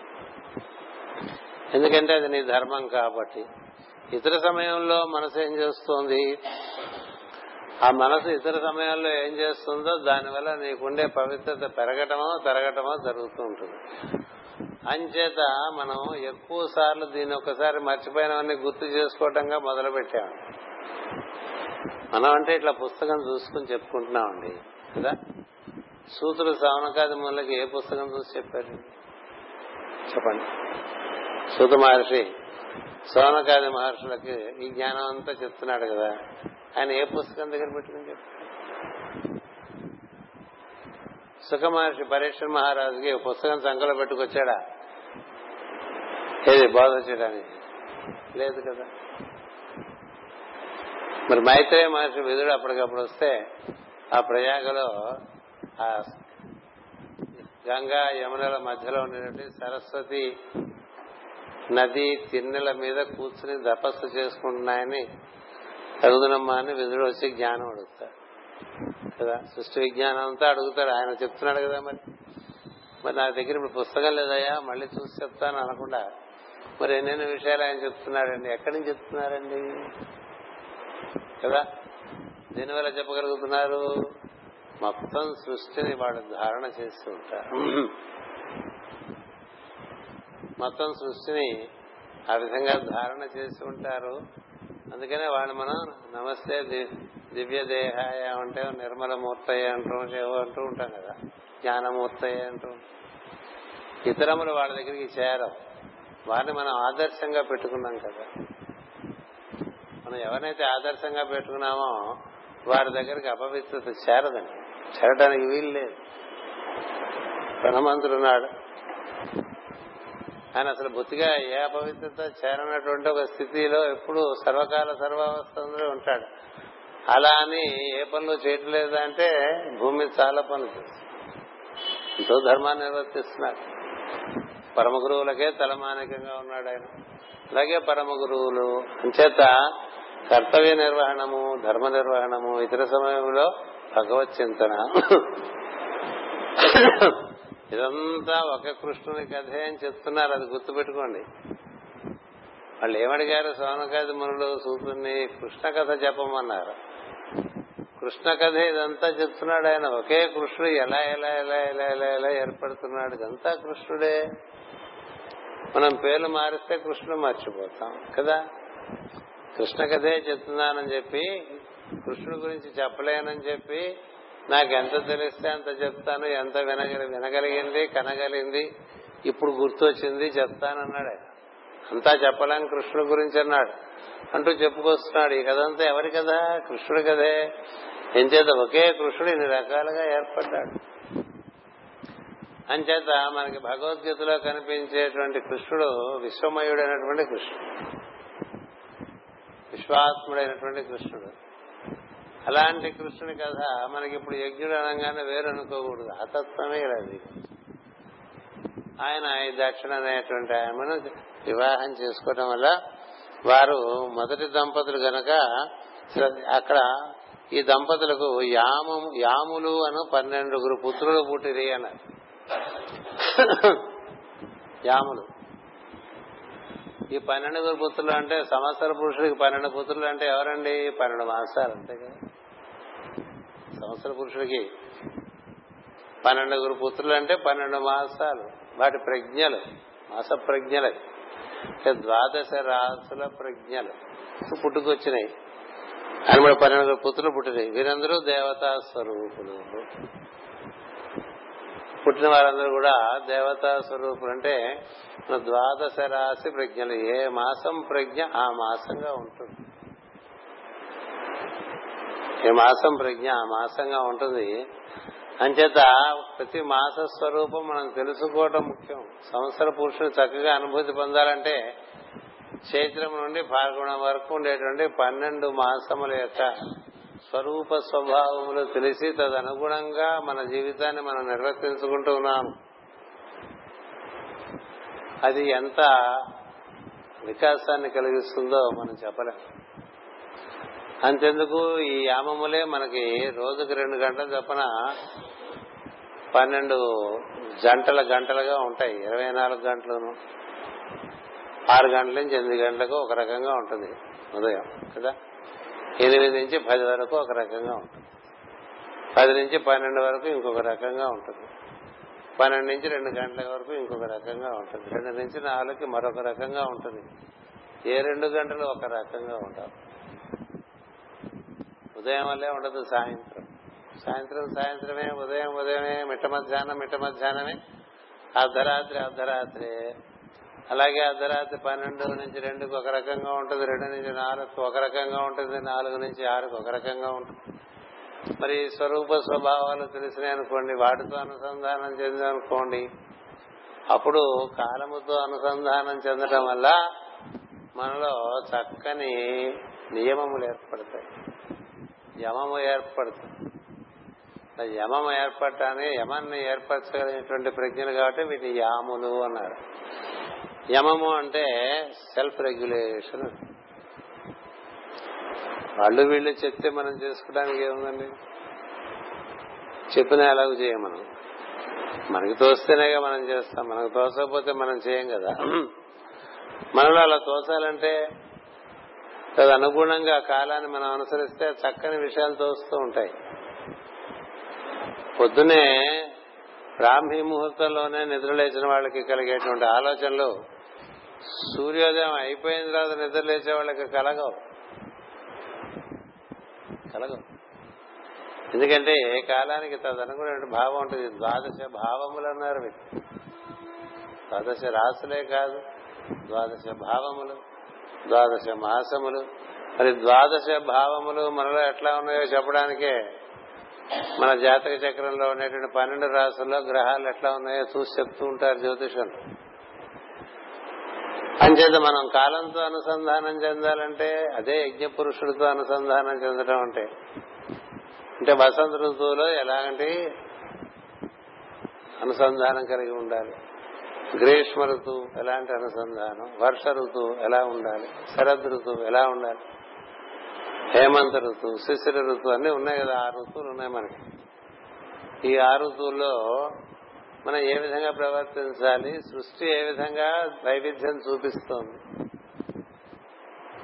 ఎందుకంటే అది నీ ధర్మం కాబట్టి ఇతర సమయంలో మనసు ఏం చేస్తోంది ఆ మనసు ఇతర సమయాల్లో ఏం చేస్తుందో దానివల్ల నీకుండే పవిత్రత పెరగటమో తరగటమో జరుగుతూ ఉంటుంది అంచేత మనం ఎక్కువ సార్లు దీన్ని ఒకసారి మర్చిపోయినవన్నీ గుర్తు చేసుకోవటంగా మొదలు పెట్టాము మనం అంటే ఇట్లా పుస్తకం చూసుకుని చెప్పుకుంటున్నామండి కదా సూత్రుడు సవనకాది మూలకి ఏ పుస్తకం చూసి చెప్పారు చెప్పండి సూత మహర్షి సోనకాది మహర్షులకి ఈ జ్ఞానం అంతా చెప్తున్నాడు కదా ఆయన ఏ పుస్తకం దగ్గర పెట్టుకుని చెప్పాడు సుఖ మహర్షి పరీక్ష మహారాజుకి పుస్తకం సంఖలో పెట్టుకొచ్చాడా ఏది బోధ చేయడానికి లేదు కదా మరి మైత్రేయ మహర్షి విధుడు అప్పటికప్పుడు వస్తే ఆ ప్రయాగలో ఆ గంగా యమునల మధ్యలో ఉండేటువంటి సరస్వతి నది తిన్నెల మీద కూర్చుని తపస్సు చేసుకుంటున్నాయని అడుగునమ్మా అని విధుడు వచ్చి జ్ఞానం అడుగుతాడు కదా సృష్టి విజ్ఞానం అంతా అడుగుతాడు ఆయన చెప్తున్నాడు కదా మరి మరి నా దగ్గర ఇప్పుడు పుస్తకం లేదయ్యా మళ్ళీ చూసి చెప్తాను అనకుండా మరి ఎన్నెన్నో విషయాలు ఆయన చెప్తున్నాడండి ఎక్కడి నుంచి చెప్తున్నారండి కదా దీనివల్ల చెప్పగలుగుతున్నారు మొత్తం సృష్టిని వాడు ధారణ చేస్తూ ఉంటారు మొత్తం సృష్టిని ఆ విధంగా ధారణ చేసి ఉంటారు అందుకనే వాళ్ళు మనం నమస్తే దివ్య దేహాయ అంటే నిర్మల మూర్తయ్య అంటూ ఏవో అంటూ ఉంటాం కదా జ్ఞానమూర్తయ్య అంటూ ఇతరములు వాళ్ళ దగ్గరికి చేరవు వారిని మనం ఆదర్శంగా పెట్టుకున్నాం కదా మనం ఎవరినైతే ఆదర్శంగా పెట్టుకున్నామో వారి దగ్గరికి అపవిత్రత చేరదండి చేరడానికి వీలు లేదు హనుమంతుడున్నాడు ఆయన అసలు బొత్తిగా ఏ అపవిత్రత చేరనటువంటి ఒక స్థితిలో ఎప్పుడు సర్వకాల సర్వావస్థలో ఉంటాడు అలా అని ఏ పనులు చేయట్లేదు అంటే భూమి చాలా పనులు చేస్తుంది ఎంతో ధర్మాన్ని నిర్వర్తిస్తున్నారు పరమ గురువులకే తలమానికంగా ఉన్నాడు ఆయన అలాగే పరమ గురువులు అంచేత కర్తవ్య నిర్వహణము ధర్మ నిర్వహణము ఇతర సమయంలో భగవత్ చింతన ఇదంతా ఒక కృష్ణుని కథే అని చెప్తున్నారు అది గుర్తుపెట్టుకోండి వాళ్ళు ఏమడిగారు సోనకాది మునులు సూతుని కృష్ణ కథ చెప్పమన్నారు కృష్ణ కథ ఇదంతా చెప్తున్నాడు ఆయన ఒకే కృష్ణుడు ఎలా ఎలా ఎలా ఎలా ఎలా ఎలా ఏర్పడుతున్నాడు ఇదంతా కృష్ణుడే మనం పేర్లు మారిస్తే కృష్ణుడు మర్చిపోతాం కదా కృష్ణ కథే చెప్తున్నానని చెప్పి కృష్ణుడి గురించి చెప్పలేనని చెప్పి నాకు ఎంత తెలిస్తే అంత చెప్తాను ఎంత వినగలి వినగలిగింది కనగలిగింది ఇప్పుడు గుర్తొచ్చింది చెప్తానన్నాడు ఆయన అంతా చెప్పలేని కృష్ణుడి గురించి అన్నాడు అంటూ చెప్పుకొస్తున్నాడు ఈ కథ అంతా ఎవరి కదా కృష్ణుడి కదే ఎంచేత ఒకే కృష్ణుడు ఇన్ని రకాలుగా ఏర్పడ్డాడు అంచేత మనకి భగవద్గీతలో కనిపించేటువంటి కృష్ణుడు విశ్వమయుడైనటువంటి కృష్ణుడు విశ్వాత్ముడైనటువంటి కృష్ణుడు అలాంటి కృష్ణుని కథ మనకి ఇప్పుడు యజ్ఞుడు అనగానే వేరు అనుకోకూడదు ఆ తత్వమే ఇలా ఆయన ఈ దక్షిణ అనేటువంటి ఆమెను వివాహం చేసుకోవడం వల్ల వారు మొదటి దంపతులు గనక అక్కడ ఈ దంపతులకు యాము యాములు అను పన్నెండుగురు పుత్రులు పుట్టిరి అన్నారు యాములు ఈ పన్నెండుగురు పుత్రులు అంటే సంవత్సర పురుషుడికి పన్నెండు పుత్రులు అంటే ఎవరండి పన్నెండు మాసాలు అంతే కదా సంవత్సర పురుషుడికి పన్నెండుగురు పుత్రులు అంటే పన్నెండు మాసాలు వాటి ప్రజ్ఞలు మాస ప్రజ్ఞలు అంటే ద్వాదశ రాసుల ప్రజ్ఞలు పుట్టుకొచ్చినాయి అని కూడా పన్నెండుగురు పుత్రులు పుట్టినాయి వీరందరూ దేవతా స్వరూపులు పుట్టిన వారందరూ కూడా దేవతా స్వరూపులు అంటే మన ద్వాదశ రాశి ప్రజ్ఞలు ఏ మాసం ప్రజ్ఞ ఆ మాసంగా ఉంటుంది ఏ మాసం ప్రజ్ఞ ఆ మాసంగా ఉంటుంది అంచేత ప్రతి మాస స్వరూపం మనం తెలుసుకోవటం ముఖ్యం సంవత్సర పురుషుని చక్కగా అనుభూతి పొందాలంటే చైత్రం నుండి పాల్గొనడం వరకు ఉండేటువంటి పన్నెండు మాసముల యొక్క స్వరూప స్వభావములు తెలిసి తదనుగుణంగా మన జీవితాన్ని మనం నిర్వర్తించుకుంటూ ఉన్నాం అది ఎంత వికాసాన్ని కలిగిస్తుందో మనం చెప్పలేం అంతెందుకు ఈ యామములే మనకి రోజుకి రెండు గంటల చొప్పున పన్నెండు జంటల గంటలుగా ఉంటాయి ఇరవై నాలుగు గంటలను ఆరు గంటల నుంచి ఎనిమిది గంటలకు ఒక రకంగా ఉంటుంది ఉదయం కదా ఎనిమిది నుంచి పది వరకు ఒక రకంగా ఉంటుంది పది నుంచి పన్నెండు వరకు ఇంకొక రకంగా ఉంటుంది పన్నెండు నుంచి రెండు గంటల వరకు ఇంకొక రకంగా ఉంటుంది రెండు నుంచి నాలుగుకి మరొక రకంగా ఉంటుంది ఏ రెండు గంటలు ఒక రకంగా ఉంటారు ఉదయం వల్లే ఉండదు సాయంత్రం సాయంత్రం సాయంత్రమే ఉదయం ఉదయమే మిట్ట మధ్యాహ్నం మిట్ట మధ్యాహ్నమే అర్ధరాత్రి అర్ధరాత్రి అలాగే అర్ధరాత్రి పన్నెండు నుంచి రెండుకి ఒక రకంగా ఉంటుంది రెండు నుంచి నాలుగు ఒక రకంగా ఉంటుంది నాలుగు నుంచి ఆరుకు ఒక రకంగా ఉంటుంది మరి స్వరూప స్వభావాలు తెలిసినాయి అనుకోండి వాటితో అనుసంధానం చెందనుకోండి అప్పుడు కాలముతో అనుసంధానం చెందడం వల్ల మనలో చక్కని నియమములు ఏర్పడతాయి యమము ఏర్పడుతుంది యమం ఏర్పడటాన్ని యమాన్ని ఏర్పరచగలిగినటువంటి ప్రజ్ఞలు కాబట్టి వీటిని యాములు అన్నారు యమము అంటే సెల్ఫ్ రెగ్యులేషన్ వాళ్ళు వీళ్ళు చెప్తే మనం చేసుకోవడానికి ఏముందండి చెప్పిన ఎలాగో చేయం మనం మనకి తోస్తేనేగా మనం చేస్తాం మనకు తోసకపోతే మనం చేయం కదా మనలో అలా తోసాలంటే అనుగుణంగా కాలాన్ని మనం అనుసరిస్తే చక్కని విషయాలు తోస్తూ ఉంటాయి పొద్దునే బ్రాహ్మీ ముహూర్తంలోనే నిద్రలేచిన వాళ్ళకి కలిగేటువంటి ఆలోచనలు సూర్యోదయం అయిపోయిన తర్వాత నిద్రలేచే వాళ్ళకి కలగవు కలగవు ఎందుకంటే ఏ కాలానికి తదనుకునే భావం ఉంటుంది ద్వాదశ భావములు అన్నారు వీటి ద్వాదశ రాసులే కాదు ద్వాదశ భావములు ద్వాదశ మాసములు మరి ద్వాదశ భావములు మనలో ఎట్లా ఉన్నాయో చెప్పడానికే మన జాతక చక్రంలో ఉండేటువంటి పన్నెండు రాసుల్లో గ్రహాలు ఎట్లా ఉన్నాయో చూసి చెప్తూ ఉంటారు జ్యోతిషులు అంచేత మనం కాలంతో అనుసంధానం చెందాలంటే అదే యజ్ఞ పురుషుడితో అనుసంధానం చెందడం అంటే అంటే వసంత ఋతువులో ఎలాంటి అనుసంధానం కలిగి ఉండాలి గ్రీష్మ ఋతువు ఎలాంటి అనుసంధానం వర్ష ఋతువు ఎలా ఉండాలి శరద్ ఋతువు ఎలా ఉండాలి హేమంత ఋతువు శిశిర ఋతువు అన్ని ఉన్నాయి కదా ఆ ఋతువులు ఉన్నాయి మనకి ఈ ఆ ఋతువుల్లో మనం ఏ విధంగా ప్రవర్తించాలి సృష్టి ఏ విధంగా వైవిధ్యం చూపిస్తోంది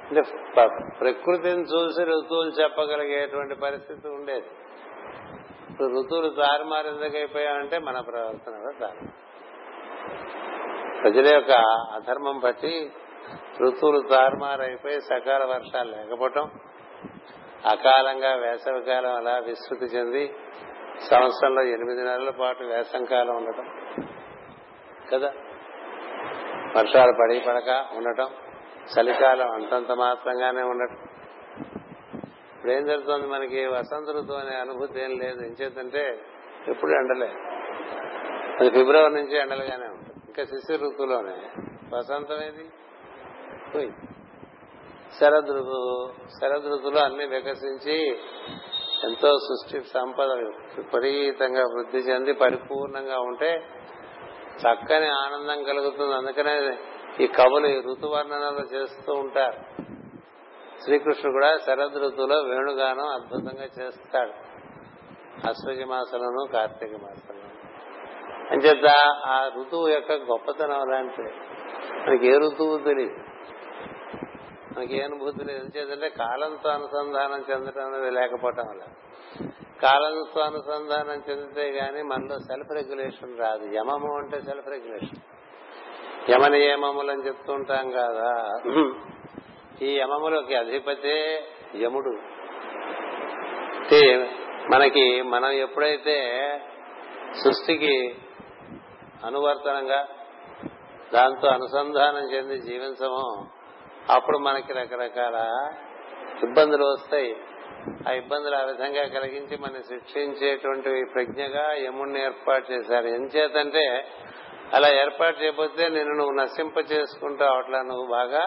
అంటే ప- ప్రకృతిని చూసి ఋతువులు చెప్పగలిగేటువంటి పరిస్థితి ఉండేది ఇప్పుడు ఋతువులు తారుమారు ఎందుకు అయిపోయామంటే మన ప్రవర్తన వల్ల తారు ప్రజల యొక్క అధర్మం బట్టి ఋతువులు తారుమారు అయిపోయి సకాల వర్షాలు లేకపోవటం అకాలంగా వేసవికాలం అలా విస్తృతి చెంది సంవత్సరంలో ఎనిమిది నెలల పాటు వేసంకాలం ఉండటం కదా వర్షాలు పడి పడక ఉండటం చలికాలం అంతంత మాత్రంగానే ఉండటం ఇప్పుడు ఏం జరుగుతుంది మనకి వసంత ఋతువు అనే అనుభూతి ఏం లేదు ఏం చేద్దంటే ఎప్పుడు ఎండలే అది ఫిబ్రవరి నుంచి ఎండలుగానే ఉంటుంది ఇంకా శిశిర ఋతువులోనే వసంతం ఏది పోయి శరద్ ఋతువు శరద్ ఋతువులో అన్ని వికసించి ఎంతో సృష్టి సంపద విపరీతంగా వృద్ధి చెంది పరిపూర్ణంగా ఉంటే చక్కని ఆనందం కలుగుతుంది అందుకనే ఈ కవులు ఈ ఋతువర్ణనలు చేస్తూ ఉంటారు శ్రీకృష్ణుడు కూడా శరద్ ఋతువులో వేణుగానం అద్భుతంగా చేస్తాడు అశ్వజ మాసంలోను కార్తీక మాసంలో అంచేత ఆ ఋతువు యొక్క గొప్పతనం అలాంటిది మనకి ఏ ఋతువు తెలియదు మనకి ఏ అనుభూతి లేదు ఎందుచేతంటే కాలంతో అనుసంధానం చెందడం అనేది లేకపోవటం వల్ల కాలంతో అనుసంధానం చెందితే గాని మనలో సెల్ఫ్ రెగ్యులేషన్ రాదు యమము అంటే సెల్ఫ్ రెగ్యులేషన్ యమ నియమములు అని చెప్తూ ఉంటాం కదా ఈ యమములకి అధిపతే యముడు అంటే మనకి మనం ఎప్పుడైతే సృష్టికి అనువర్తనంగా దాంతో అనుసంధానం చెంది జీవించమో అప్పుడు మనకి రకరకాల ఇబ్బందులు వస్తాయి ఆ ఇబ్బందులు ఆ విధంగా కలిగించి మనం శిక్షించేటువంటి ప్రజ్ఞగా యముణ్ణి ఏర్పాటు చేశారు ఎంచేతంటే అలా ఏర్పాటు చేయకపోతే నిన్ను నువ్వు నశింప చేసుకుంటావు అట్లా నువ్వు బాగా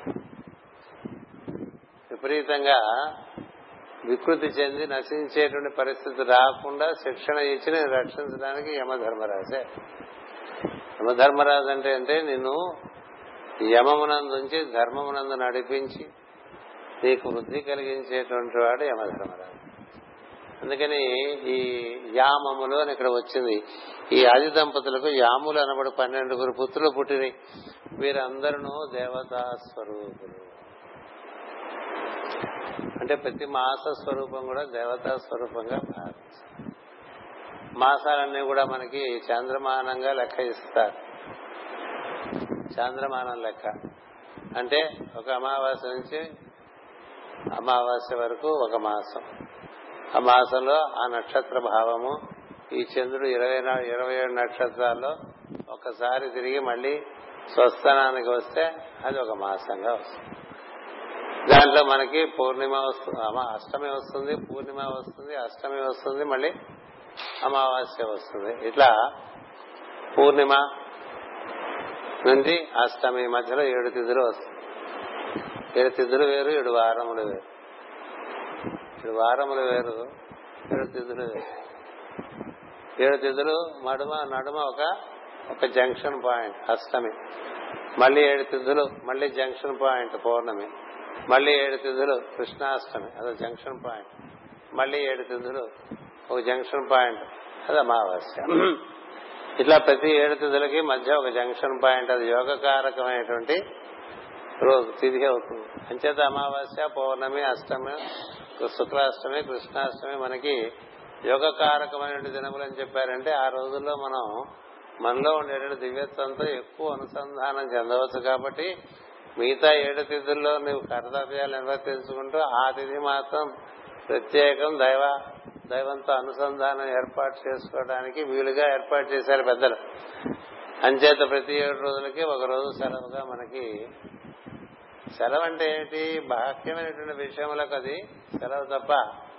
విపరీతంగా వికృతి చెంది నశించేటువంటి పరిస్థితి రాకుండా శిక్షణ ఇచ్చి నేను రక్షించడానికి యమధర్మరాజే యమధర్మరాజు అంటే అంటే నిన్ను యమమునందుంచి ధర్మమునందు నడిపించి నీకు వృద్ధి కలిగించేటువంటి వాడు యమధర్మరాజు అందుకని ఈ యామములు అని ఇక్కడ వచ్చింది ఈ ఆది దంపతులకు యాములు అనబడి పన్నెండుగురు పుత్రులు పుట్టినాయి వీరందరూ దేవతా స్వరూపులు అంటే ప్రతి మాస స్వరూపం కూడా దేవతా స్వరూపంగా భావించాలి మాసాలన్నీ కూడా మనకి చంద్రమానంగా లెక్క ఇస్తారు చాంద్రమానం లెక్క అంటే ఒక అమావాస్య నుంచి అమావాస్య వరకు ఒక మాసం ఆ మాసంలో ఆ నక్షత్ర భావము ఈ చంద్రుడు ఇరవై ఇరవై ఏడు నక్షత్రాల్లో ఒకసారి తిరిగి మళ్ళీ స్వస్థానానికి వస్తే అది ఒక మాసంగా వస్తుంది దాంట్లో మనకి పూర్ణిమ వస్తుంది అష్టమి వస్తుంది పూర్ణిమ వస్తుంది అష్టమి వస్తుంది మళ్ళీ అమావాస్య వస్తుంది ఇట్లా పూర్ణిమ నుండి అష్టమి మధ్యలో ఏడు తిథులు వస్తాయి ఏడు తిథులు వేరు ఏడు వారములు వేరు ఏడు వారములు వేరు ఏడు తిథులు వేరు ఏడు తిథులు మడుమ నడుమ ఒక ఒక జంక్షన్ పాయింట్ అష్టమి మళ్ళీ ఏడు తిథులు మళ్ళీ జంక్షన్ పాయింట్ పౌర్ణమి మళ్ళీ ఏడు తిథులు కృష్ణాష్టమి అదో జంక్షన్ పాయింట్ మళ్ళీ ఏడు తిథులు ఒక జంక్షన్ పాయింట్ అది అమావాస్య ఇట్లా ప్రతి ఏడు తిథులకి మధ్య ఒక జంక్షన్ పాయింట్ అది యోగకారకమైనటువంటి రోజు తిథి అవుతుంది అంచేత అమావాస్య పౌర్ణమి అష్టమి శుక్లాష్టమి కృష్ణాష్టమి మనకి యోగకారకమైన దినములు అని చెప్పారంటే ఆ రోజుల్లో మనం మనలో ఉండేటువంటి దివ్యత్వంతో ఎక్కువ అనుసంధానం చెందవచ్చు కాబట్టి మిగతా ఏడు తిథుల్లో నువ్వు కర్తవ్యాలు నిర్వర్తించుకుంటూ ఆ తిథి మాత్రం ప్రత్యేకం దైవ దైవంతో అనుసంధానం ఏర్పాటు చేసుకోవడానికి వీలుగా ఏర్పాటు చేశారు పెద్దలు అంచేత ప్రతి ఏడు రోజులకి ఒక రోజు సెలవుగా మనకి సెలవు అంటే ఏంటి బాహ్యమైనటువంటి విషయములకు అది సెలవు తప్ప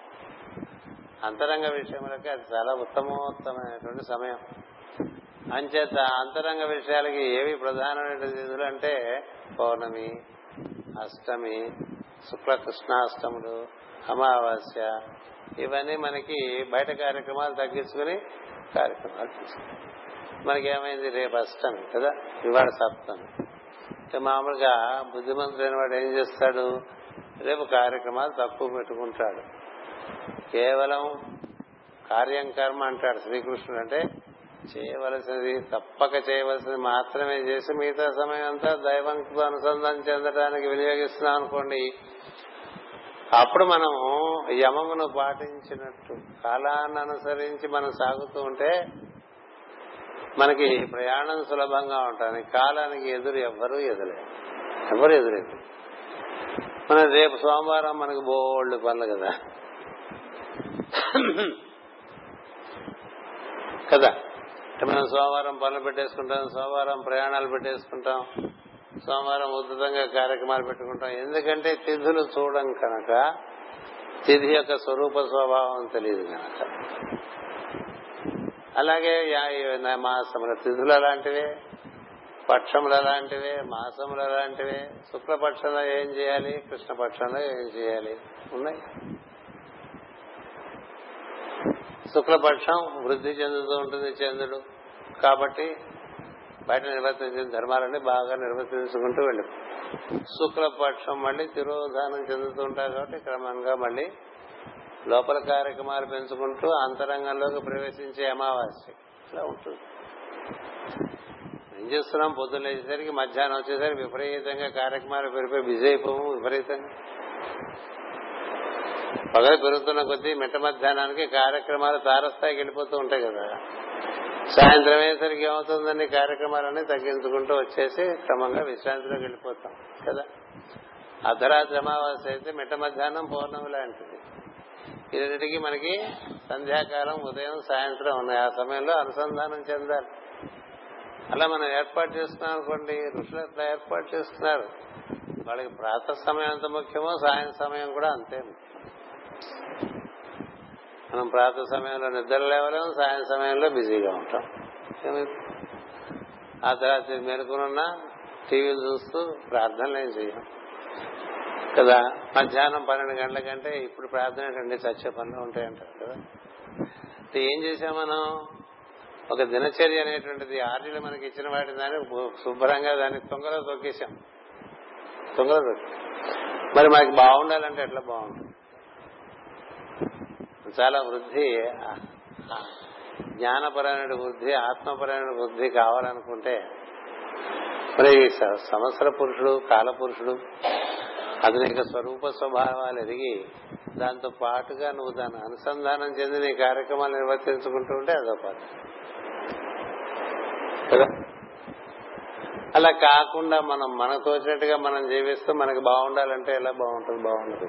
అంతరంగ విషయములకి అది చాలా ఉత్తమోత్తమైనటువంటి సమయం అంచేత అంతరంగ విషయాలకి ఏవి ప్రధానమైన తిథులు అంటే పౌర్ణమి అష్టమి శుక్ల కృష్ణాష్టములు అమావాస్య ఇవన్నీ మనకి బయట కార్యక్రమాలు తగ్గించుకుని కార్యక్రమాలు తీసుకుని మనకి ఏమైంది రేపు అష్టమి కదా ఇవాళ సప్తమి మామూలుగా బుద్ధిమంతుడైన వాడు ఏం చేస్తాడు రేపు కార్యక్రమాలు తక్కువ పెట్టుకుంటాడు కేవలం కార్యం కర్మ అంటాడు శ్రీకృష్ణుడు అంటే చేయవలసినది తప్పక చేయవలసింది మాత్రమే చేసి మిగతా సమయం అంతా దైవంతో అనుసంధానం చెందడానికి వినియోగిస్తున్నాం అనుకోండి అప్పుడు మనం యమమును పాటించినట్టు కాలాన్ని అనుసరించి మనం సాగుతూ ఉంటే మనకి ప్రయాణం సులభంగా ఉంటుంది కాలానికి ఎదురు ఎవ్వరూ ఎదురే ఎవరు ఎదురేది మన రేపు సోమవారం మనకు బోల్డ్ పనులు కదా కదా మనం సోమవారం పనులు పెట్టేసుకుంటాం సోమవారం ప్రయాణాలు పెట్టేసుకుంటాం సోమవారం ఉద్ధృతంగా కార్యక్రమాలు పెట్టుకుంటాం ఎందుకంటే తిథులు చూడం కనుక తిథి యొక్క స్వరూప స్వభావం తెలియదు కనుక అలాగే మాసముల తిథులు అలాంటివే పక్షములు అలాంటివే మాసములు అలాంటివే శుక్లపక్షంలో ఏం చేయాలి కృష్ణపక్షంలో ఏం చేయాలి ఉన్నాయి శుక్లపక్షం వృద్ధి చెందుతూ ఉంటుంది చంద్రుడు కాబట్టి బయట నిర్వర్తించిన ధర్మాలన్నీ బాగా నిర్వర్తించుకుంటూ వెళ్ళి శుక్లపక్షం మళ్ళీ తిరోధానం చెందుతూ ఉంటారు కాబట్టి క్రమంగా మళ్ళీ లోపల కార్యక్రమాలు పెంచుకుంటూ అంతరంగంలోకి ప్రవేశించే అమావాస్య ఇట్లా ఉంటుంది ఏం చేస్తున్నాం పొద్దున్న లేచేసరికి మధ్యాహ్నం వచ్చేసరికి విపరీతంగా కార్యక్రమాలు పెరిగిపోయి బిజీ అయిపోము విపరీతంగా పగలు పెరుగుతున్న కొద్దీ మిట్ట మధ్యాహ్నానికి కార్యక్రమాలు తారస్థాయికి వెళ్ళిపోతూ ఉంటాయి కదా సాయంత్రం అయ్యేసరికి ఏమవుతుందని కార్యక్రమాలన్నీ తగ్గించుకుంటూ వచ్చేసి క్రమంగా విశ్రాంతిలోకి వెళ్ళిపోతాం కదా అర్ధరాత్రి అమావాస్య అయితే మిట్ట మధ్యాహ్నం పౌర్ణమి లాంటిది ఈ రెండింటికి మనకి సంధ్యాకాలం ఉదయం సాయంత్రం ఉన్నాయి ఆ సమయంలో అనుసంధానం చెందాలి అలా మనం ఏర్పాటు చేస్తున్నాం అనుకోండి ఋషులు అట్లా ఏర్పాటు చేస్తున్నారు వాళ్ళకి ప్రాత సమయం ఎంత ముఖ్యమో సాయం సమయం కూడా అంతే ముఖ్యం మనం ప్రాత సమయంలో నిద్ర లేవలేం సాయం సమయంలో బిజీగా ఉంటాం ఆ తర్వాత మెరుకునున్నా టీవీలు చూస్తూ ప్రార్థనలు ఏం చేయం కదా మధ్యాహ్నం పన్నెండు గంటల కంటే ఇప్పుడు ప్రార్థన ఏంటండి చచ్చే పనులు ఉంటాయంటారు కదా ఏం చేసాం మనం ఒక దినచర్య అనేటువంటిది ఆర్డీలు మనకి ఇచ్చిన వాటి దాన్ని శుభ్రంగా దాన్ని తొంగలో తొక్కేశాం తొంగలో తొక్కి మరి మనకి బాగుండాలంటే ఎట్లా బాగుంటుంది చాలా వృద్ధి జ్ఞానపరమైన వృద్ధి ఆత్మపరమైన వృద్ధి కావాలనుకుంటే మరి సంవత్సర పురుషుడు కాల పురుషుడు అతని స్వరూప స్వభావాలు ఎదిగి దాంతో పాటుగా నువ్వు దాన్ని అనుసంధానం చెంది నీ కార్యక్రమాలు నిర్వర్తించుకుంటూ ఉంటే అదో పద్ధతి కదా అలా కాకుండా మనం మనకు తోచినట్టుగా మనం జీవిస్తూ మనకి బాగుండాలంటే ఎలా బాగుంటుంది బాగుండదు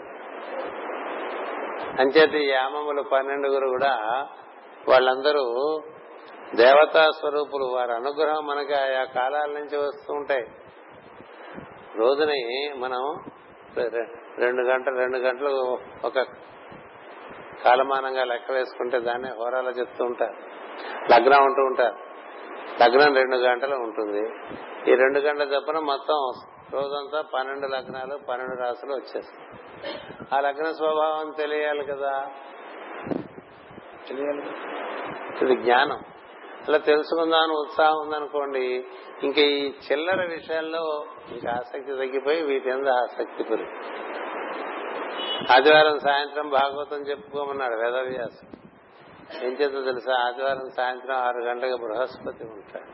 అంచేత ఈ యామములు పన్నెండుగురు కూడా వాళ్ళందరూ దేవతా స్వరూపులు వారి అనుగ్రహం మనకి ఆయా కాలాల నుంచి వస్తూ ఉంటాయి రోజుని మనం రెండు గంటలు రెండు గంటలు ఒక కాలమానంగా లెక్క వేసుకుంటే దాన్ని హోరాలో చెప్తూ ఉంటారు లగ్నం ఉంటూ ఉంటారు లగ్నం రెండు గంటలు ఉంటుంది ఈ రెండు గంటల తప్పన మొత్తం రోజంతా పన్నెండు లగ్నాలు పన్నెండు రాసులు వచ్చేస్తాయి ఆ లగ్న స్వభావం తెలియాలి కదా తెలియాలి ఇది జ్ఞానం అలా తెలుసుకుందామని ఉత్సాహం ఉందనుకోండి ఇంకా ఈ చిల్లర విషయాల్లో ఇంకా ఆసక్తి తగ్గిపోయి వీటి మీద ఆసక్తి పెరుగు ఆదివారం సాయంత్రం భాగవతం చెప్పుకోమన్నాడు వేదవ్యాసం ఏం చేద్దో తెలుసా ఆదివారం సాయంత్రం ఆరు గంటలకు బృహస్పతి ఉంటాడు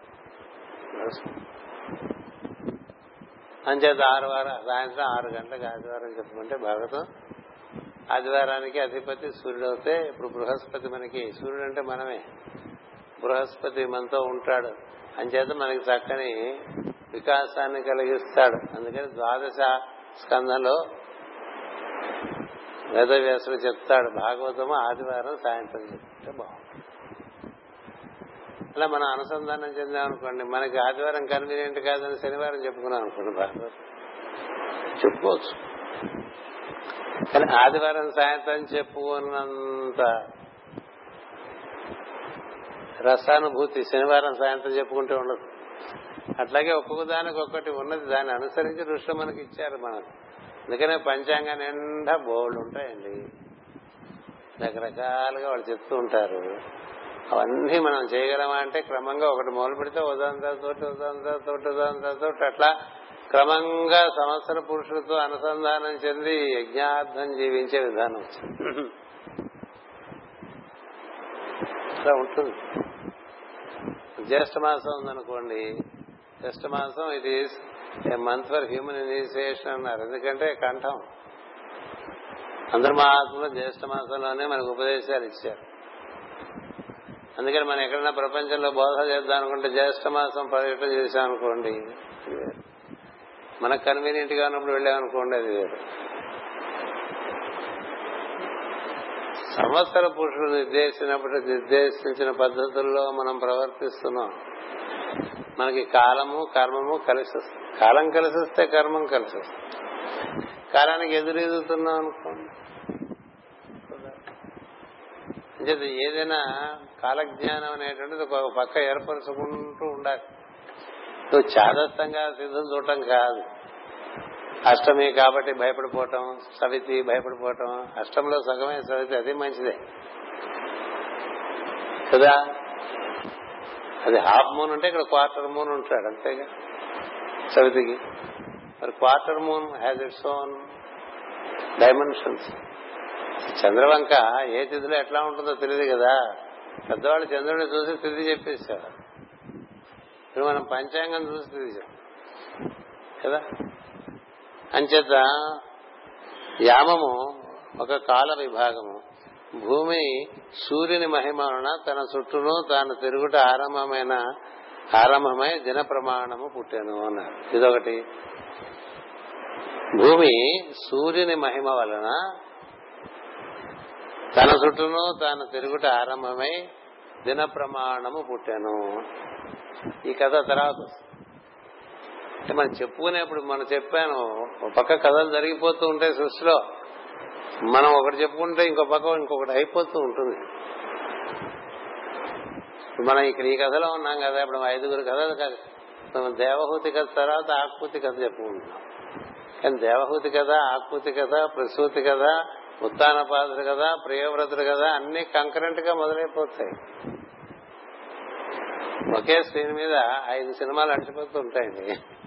అంచేత ఆరు వారం సాయంత్రం ఆరు గంటలకు ఆదివారం చెప్పమంటే భాగవతం ఆదివారానికి అధిపతి సూర్యుడు అవుతే ఇప్పుడు బృహస్పతి మనకి సూర్యుడు అంటే మనమే బృహస్పతి మనతో ఉంటాడు అంచేత మనకి చక్కని వికాసాన్ని కలిగిస్తాడు అందుకని ద్వాదశ స్కందంలో వేదవ్యాసులు చెప్తాడు భాగవతము ఆదివారం సాయంత్రం చెప్తే బాగుంటుంది అలా మనం అనుసంధానం చెందామనుకోండి మనకి ఆదివారం కన్వీనియంట్ కాదని శనివారం చెప్పుకున్నాం అనుకోండి భాగవతం చెప్పుకోవచ్చు కానీ ఆదివారం సాయంత్రం చెప్పుకున్నంత రసానుభూతి శనివారం సాయంత్రం చెప్పుకుంటే ఉండదు అట్లాగే ఒక్కొక్క దానికి ఒక్కటి ఉన్నది దాన్ని అనుసరించి ఋషులు మనకి ఇచ్చారు మనం అందుకనే పంచాంగ నిండా బోర్డు ఉంటాయండి రకరకాలుగా వాళ్ళు చెప్తూ ఉంటారు అవన్నీ మనం చేయగలమా అంటే క్రమంగా ఒకటి మొదలు పెడితే ఉదాంతతోటి ఉదాంతతోటి ఉదాంతతోటి అట్లా క్రమంగా సంవత్సర పురుషులతో అనుసంధానం చెంది యజ్ఞార్థం జీవించే విధానం వచ్చింది అట్లా ఉంటుంది జ్యేష్ఠ మాసం ఉందనుకోండి జ్యేష్ఠ మాసం it is a month for human initiation అన్నారు ఎందుకంటే కంఠం అందరు మహాత్ములు జ్యేష్ఠ మాసంలోనే మనకు ఉపదేశాలు ఇచ్చారు అందుకని మనం ఎక్కడైనా ప్రపంచంలో బోధ చేద్దాం అనుకుంటే జ్యేష్ఠ మాసం పర్యటన చేశాం అనుకోండి మనకు కన్వీనియంట్ గా ఉన్నప్పుడు వెళ్ళామనుకోండి అది వేరు సంవత్సర పురుషుడు నిర్దేశించినప్పుడు నిర్దేశించిన పద్ధతుల్లో మనం ప్రవర్తిస్తున్నాం మనకి కాలము కర్మము కలిసి వస్తుంది కాలం కలిసి వస్తే కర్మం కలిసి వస్తుంది కాలానికి ఎదురెదుగుతున్నాం అనుకోండి అంచేది ఏదైనా కాలజ్ఞానం అనేటువంటిది ఒక పక్క ఏర్పరచుకుంటూ ఉండాలి నువ్వు చాదస్తంగా సిద్ధం చూడటం కాదు అష్టమి కాబట్టి భయపడిపోవటం సవితి భయపడిపోవటం అష్టంలో సగమే సవితి అది మంచిదే కదా అది హాఫ్ మూన్ ఉంటే ఇక్కడ క్వార్టర్ మూన్ ఉంటాడు అంతేగా సవితికి మరి quarter moon has its own dimensions చంద్రవంక ఏ తిథిలో ఎట్లా ఉంటుందో తెలియదు కదా పెద్దవాళ్ళు చంద్రుడిని చూసి తిథి చెప్పేశారు ఇప్పుడు మనం పంచాంగం చూసి తిథి చెప్పాం కదా అంచేత యామము ఒక కాల విభాగము భూమి సూర్యుని మహిమ వలన తన చుట్టూను తాను తిరుగుట ఆరంభమైన ఆరంభమై దిన ప్రమాణము పుట్టాను అన్నారు ఇదొకటి భూమి సూర్యుని మహిమ వలన తన చుట్టూను తాను తిరుగుట ఆరంభమై దిన ప్రమాణము పుట్టాను ఈ కథ తర్వాత అంటే మనం చెప్పుకునేప్పుడు మనం చెప్పాను ఒక పక్క కథలు జరిగిపోతూ ఉంటాయి సృష్టిలో మనం ఒకటి చెప్పుకుంటే ఇంకో పక్క ఇంకొకటి అయిపోతూ ఉంటుంది మనం ఇక్కడ ఈ కథలో ఉన్నాం కదా ఇప్పుడు ఐదుగురు కథలు కాదు మనం దేవహూతి కథ తర్వాత ఆకుపూతి కథ చెప్పుకుంటున్నాం కానీ దేవహూతి కథ ఆకుపూతి కథ ప్రసూతి కథ ఉత్తానపాదుడు కదా ప్రియవ్రతుడు కదా అన్ని కంకరెంట్ గా మొదలైపోతాయి ఒకే స్క్రీన్ మీద ఐదు సినిమాలు అడిచిపోతూ ఉంటాయండి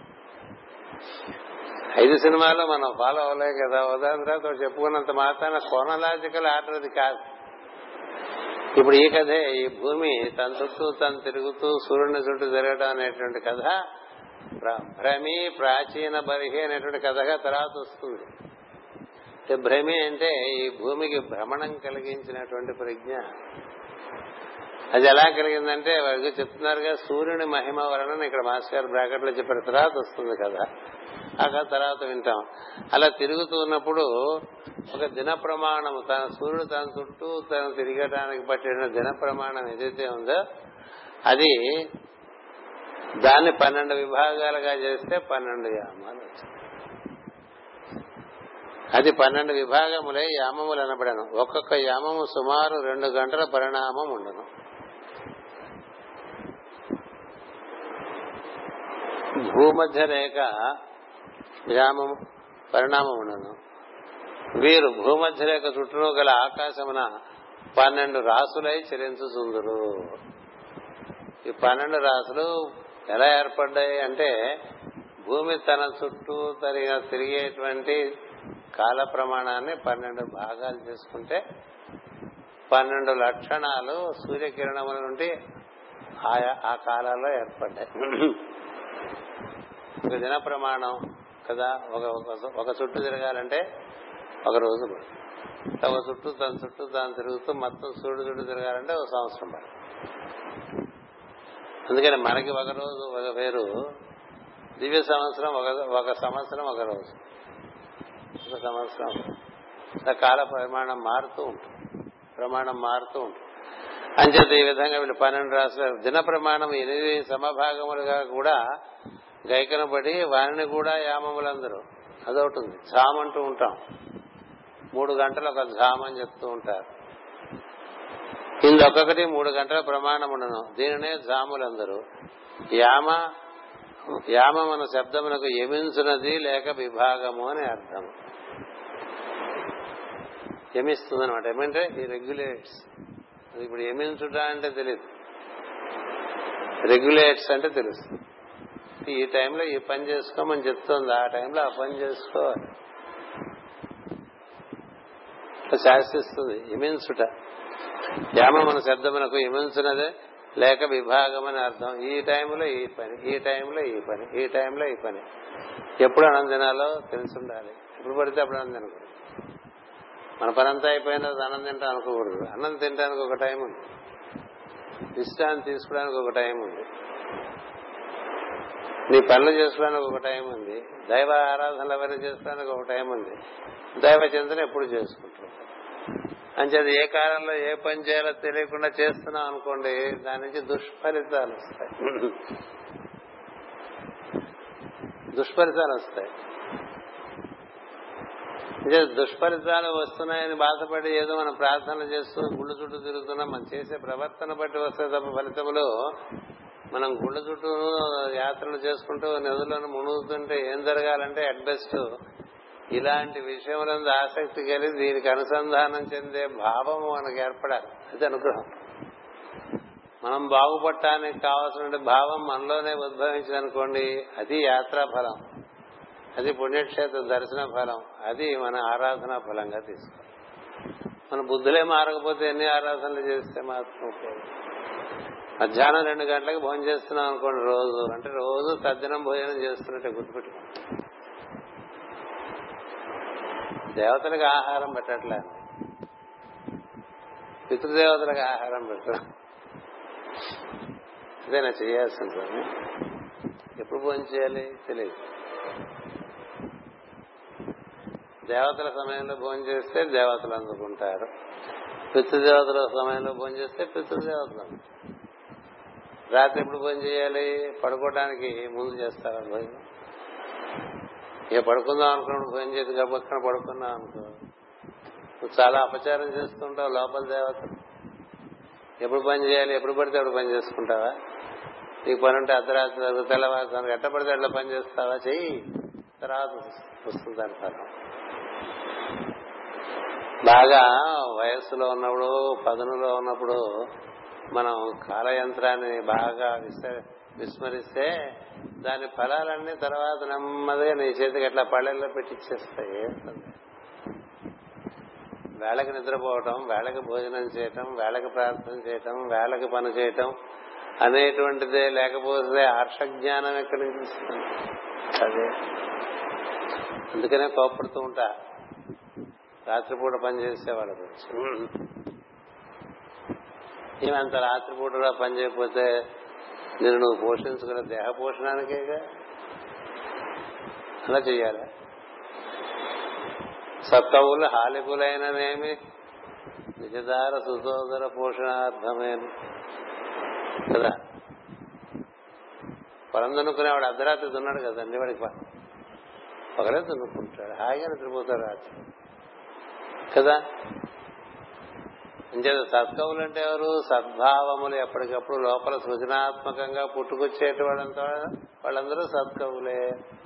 ఐదు సినిమాలు మనం ఫాలో అవ్వలే కదా ఉదాహరణ తర్వాత చెప్పుకున్నంత మాత్రాన కోనలాజికల్ ఆర్డర్ అది కాదు ఇప్పుడు ఈ కథే ఈ భూమి తన చుట్టూ తను తిరుగుతూ సూర్యుని చుట్టూ తిరగడం అనేటువంటి కథ భ్రమి ప్రాచీన బరిహి అనేటువంటి కథగా తర్వాత వస్తుంది భ్రమి అంటే ఈ భూమికి భ్రమణం కలిగించినటువంటి ప్రజ్ఞ అది ఎలా కలిగిందంటే వారికి చెప్తున్నారుగా సూర్యుని మహిమ వలన ఇక్కడ మాస్టర్ గారు బ్రాకెట్ లో చెప్పిన తర్వాత వస్తుంది కదా ఆ కథ తర్వాత వింటాం అలా తిరుగుతూ ఉన్నప్పుడు ఒక దిన ప్రమాణం తన సూర్యుడు తన చుట్టూ తను తిరగడానికి పట్టిన దిన ప్రమాణం ఏదైతే ఉందో అది దాన్ని పన్నెండు విభాగాలుగా చేస్తే పన్నెండు యామాలు వచ్చాయి అది పన్నెండు విభాగములై యామములు అనబడను ఒక్కొక్క యామము సుమారు రెండు గంటల పరిణామం ఉండను భూమధ్య రేఖ యామం పరిణామం ఉండను వీరు భూమధ్య రేఖ చుట్టూ గల ఆకాశమున పన్నెండు రాసులై చెలించుచుందురు ఈ పన్నెండు రాసులు ఎలా ఏర్పడ్డాయి అంటే భూమి తన చుట్టూ తరిగ తిరిగేటువంటి కాల ప్రమాణాన్ని పన్నెండు భాగాలు చేసుకుంటే పన్నెండు లక్షణాలు సూర్యకిరణముల నుండి ఆయా ఆ కాలాల్లో ఏర్పడ్డాయి ఒక దిన ప్రమాణం కదా ఒక ఒక చుట్టూ తిరగాలంటే ఒక రోజు పడుతుంది ఒక చుట్టూ తన చుట్టూ తాను తిరుగుతూ మొత్తం సూర్యుడు చుట్టూ తిరగాలంటే ఒక సంవత్సరం పడుతుంది అందుకని మనకి ఒక రోజు ఒక పేరు దివ్య సంవత్సరం ఒక ఒక సంవత్సరం ఒక రోజు ఒక సంవత్సరం కాల ప్రమాణం మారుతూ ఉంటుంది ప్రమాణం మారుతూ ఉంటుంది అంచేత ఈ విధంగా వీళ్ళు పన్నెండు రాసులు దిన ప్రమాణం ఎనిమిది సమభాగములుగా కూడా గైకనబడి వారిని కూడా యామములందరూ అదొకటి ఉంది ఝామ్ అంటూ ఉంటాం మూడు గంటలు ఒక ఝామ్ అని చెప్తూ ఉంటారు ఇందొక్కొక్కటి మూడు గంటల ప్రమాణం ఉండను దీనినే జాములందరూ యామ యామ మన శబ్దమునకు యమించున్నది లేక విభాగము అని అర్థం యమిస్తుంది అనమాట ఏమంటే ఈ రెగ్యులేట్స్ అది ఇప్పుడు యమించుట అంటే తెలియదు రెగ్యులేట్స్ అంటే తెలుసు ఈ టైంలో ఈ పని చేసుకోమని చెప్తుంది ఆ టైంలో ఆ పని చేసుకోవాలి శాసిస్తుంది యమించుట యామ మన శబ్దమునకు యమించున్నదే లేక విభాగం అని అర్థం ఈ టైంలో ఈ పని ఈ టైంలో ఈ పని ఈ టైంలో ఈ పని ఎప్పుడు అన్నం తినాలో తెలిసి ఉండాలి ఎప్పుడు పడితే అప్పుడు అన్నం తినకూడదు మన పని అంతా అయిపోయిన తర్వాత అన్నం తింటాం అనుకోకూడదు అన్నం తినడానికి ఒక టైం ఉంది విశ్రాంతి తీసుకోవడానికి ఒక టైం ఉంది నీ పనులు చేసుకోవడానికి ఒక టైం ఉంది దైవ ఆరాధనలు అవన్నీ చేసుకోవడానికి ఒక టైం ఉంది దైవ చింతన ఎప్పుడు చేసుకుంటాం అంచేది ఏ కాలంలో ఏ పని చేయాలో తెలియకుండా చేస్తున్నాం అనుకోండి దాని నుంచి దుష్ఫలితాలు వస్తాయి దుష్ఫలితాలు వస్తాయి అంటే దుష్ఫలితాలు వస్తున్నాయని బాధపడి ఏదో మనం ప్రార్థనలు చేస్తూ గుళ్ళు చుట్టూ తిరుగుతున్నాం మనం చేసే ప్రవర్తన బట్టి వస్తే తప్ప ఫలితములు మనం గుళ్ళ చుట్టూ యాత్రలు చేసుకుంటూ నదులను మునుగుతుంటే ఏం జరగాలంటే అట్ బెస్ట్ ఇలాంటి విషయములందు ఆసక్తి కలిగి దీనికి అనుసంధానం చెందే భావము మనకు ఏర్పడాలి అది అనుగ్రహం మనం బాగుపడటానికి కావాల్సిన భావం మనలోనే ఉద్భవించిందనుకోండి అది యాత్రా ఫలం అది పుణ్యక్షేత్ర దర్శన ఫలం అది మన ఆరాధనా ఫలంగా తీసుకోవాలి మన బుద్ధులే మారకపోతే ఎన్ని ఆరాధనలు చేస్తే మాత్రం ఉపయోగం మధ్యాహ్నం రెండు గంటలకు భోజనం చేస్తున్నాం అనుకోండి రోజు అంటే రోజు తద్దినం భోజనం చేస్తున్నట్టే గుర్తుపెట్టుకో దేవతలకు ఆహారం పెట్టట్లే పితృదేవతలకు ఆహారం పెట్టడం అదేనా చేయాల్సిన పని ఎప్పుడు భోజనం చేయాలి తెలియదు దేవతల సమయంలో భోజనం చేస్తే దేవతలు అందుకుంటారు పితృదేవతల సమయంలో భోజనం చేస్తే పితృదేవతలు రాత్రి ఎప్పుడు భోజనం చేయాలి పడుకోవడానికి ముందు చేస్తారా భోజనం ఇక పడుకుందాం అనుకున్నప్పుడు భోజనం చేసి గబక్కన పడుకున్నాం అనుకో నువ్వు చాలా అపచారం చేస్తుంటావు లోపల దేవతలు ఎప్పుడు పని చేయాలి ఎప్పుడు పడితే అప్పుడు పని చేసుకుంటావా నీకు పని ఉంటే అర్ధరాత్రి తెల్లవారుతాను ఎట్ట పడితే అట్లా పని చేస్తావా చెయ్యి తర్వాత వస్తుంది దాని ఫలం బాగా వయస్సులో ఉన్నప్పుడు పదనులో ఉన్నప్పుడు మనం కాలయంత్రాన్ని బాగా విస్మరిస్తే దాని ఫలాలన్నీ తర్వాత నెమ్మదిగా నీ చేతికి అట్లా పళ్ళెల్లో పెట్టిచ్చేస్తాయి వేళకి నిద్రపోవటం వేళకి భోజనం చేయటం వేళకి ప్రార్థన చేయటం వేళకి పని చేయటం అనేటువంటిదే లేకపోతే ఆర్షజ్ఞానం ఎక్కడి నుంచి వస్తుంది అదే అందుకనే కోపడుతూ ఉంటా రాత్రిపూట పనిచేసే వాళ్ళ గురించి ఏమంత రాత్రిపూట పని చేయకపోతే నేను నువ్వు పోషించుకున్న దేహ పోషణానికేగా అలా చెయ్యాలి సత్కవులు హాలికులైననేమి నిజదార సుతోదర పోషణార్థమైన కదా పొలం దున్నుకునేవాడు అర్ధరాత్రి దున్నాడు కదండి వాడికి పగలే దున్నుకుంటాడు హాయిగా నిద్రపోతాడు రాత్రి కదా అంచేత సత్కవులు అంటే ఎవరు సద్భావములు ఎప్పటికప్పుడు లోపల సృజనాత్మకంగా పుట్టుకొచ్చేటవాడంతా వాళ్ళందరూ సత్కవులే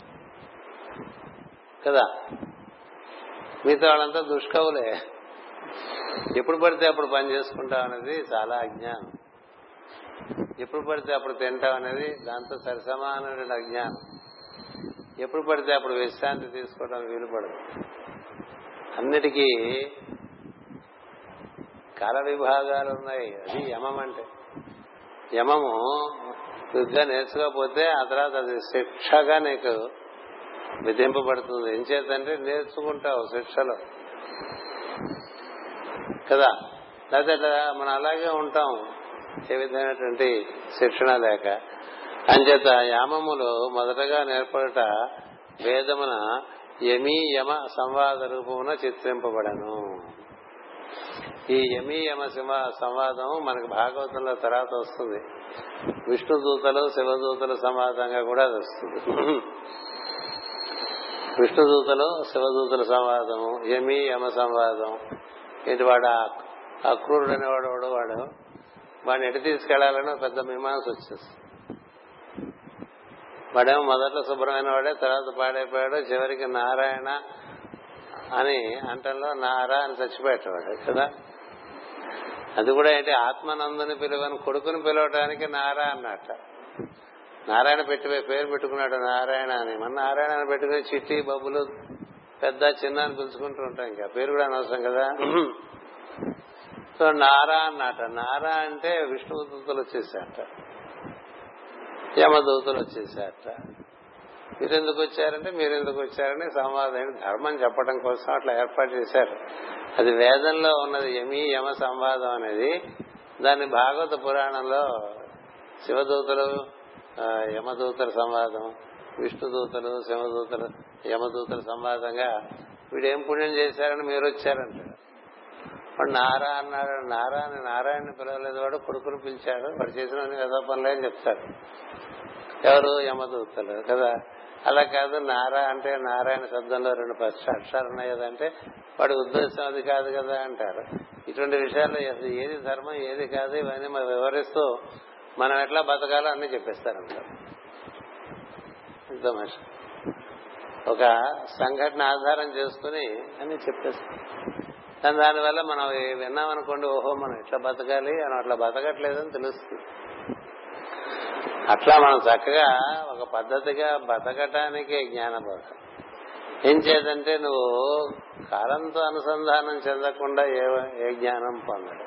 కదా మిగతా వాళ్ళంతా దుష్కవులే ఎప్పుడు పడితే అప్పుడు పని చేసుకుంటాం అనేది చాలా అజ్ఞానం ఎప్పుడు పడితే అప్పుడు తింటాం అనేది దాంతో సరిసమానమైన అజ్ఞానం ఎప్పుడు పడితే అప్పుడు విశ్రాంతి తీసుకోవడం వీలు పడదు అన్నిటికీ కాల విభాగాలు ఉన్నాయి అది యమం అంటే యమము సరిగ్గా నేర్చుకోకపోతే ఆ తర్వాత అది శిక్షగా నీకు విధింపబడుతుంది ఏం చేతంటే నేర్చుకుంటావు శిక్షలో కదా లేకపోతే మనం అలాగే ఉంటాం ఏ విధమైనటువంటి శిక్షణ లేక అంచేత యామములు మొదటగా నేర్పడట వేదమున యమీ యమ సంవాద రూపమున చిత్రింపబడను ఈ యమీ యమ శివ సంవాదం మనకు భాగవతంలో తర్వాత వస్తుంది విష్ణు దూతలు శివదూతల సంవాదంగా కూడా అది వస్తుంది విష్ణు దూతలు శివదూతల సంవాదము యమి యమ సంవాదం ఇది వాడు అక్రూరుడు అనేవాడు వాడు వాడు వాడిని ఎటు తీసుకెళ్లాలని పెద్ద మీమాంస వచ్చేస్తుంది వాడేమో మొదట్లో శుభ్రమైన వాడే తర్వాత పాడైపోయాడు చివరికి నారాయణ అని అంటంలో నారా అని చచ్చిపోయేటవాడు కదా అది కూడా ఏంటి ఆత్మనందుని పిలువని కొడుకుని పిలవటానికి నారా అన్నట్ట నారాయణ పెట్టి పేరు పెట్టుకున్నాడు నారాయణ అని మన నారాయణ అని పెట్టుకుని చిట్టి బబ్బులు పెద్ద చిన్న అని పిలుచుకుంటూ ఉంటాం ఇంకా పేరు కూడా అనవసరం కదా సో నారా అన్నట నారా అంటే విష్ణుదూతలు వచ్చేసారట యమదూతలు వచ్చేసారట మీరెందుకు వచ్చారంటే మీరెందుకు వచ్చారని సంవాదం ధర్మం చెప్పడం కోసం అట్లా ఏర్పాటు చేశారు అది వేదంలో ఉన్నది యమి యమ సంవాదం అనేది దాన్ని భాగవత పురాణంలో శివదూతలు ఆ, యమదూతల సంవాదం విష్ణుదూతలు శివదూతలు యమదూతల సంవాదంగా వీడేం పుణ్యం చేశారని మీరు వచ్చారంటాడు వాడు నారా అన్నాడు నారా అని నారాయణ పిలవలేదు వాడు కొడుకును పిలిచాడు వాడు చేసిన ఏదో పనులే అని చెప్తాడు ఎవరు యమదూతలు కదా అలా కాదు నారా అంటే నారాయణ శబ్దంలో రెండు ఫస్ట్ అక్షరాలు ఉన్నాయి కదంటే వాడి ఉద్దేశం అది కాదు కదా అంటారు ఇటువంటి విషయాల్లో అసలు ఏది ధర్మం ఏది కాదు ఇవన్నీ మనం వివరిస్తూ మనం ఎట్లా బతకాలో అన్ని చెప్పేస్తారంటారు తమాష ఒక సంఘటన ఆధారం చేసుకుని అన్ని చెప్పేస్తారు కానీ దానివల్ల మనం విన్నామనుకోండి ఓహో మనం ఎట్లా బతకాలి అని అట్లా బతకట్లేదని తెలుస్తుంది అట్లా మనం చక్కగా ఒక పద్ధతిగా బతకటానికి జ్ఞానబోధ ఏం చేదంటే నువ్వు కాలంతో అనుసంధానం చెందకుండా ఏ ఏ జ్ఞానం పొందడు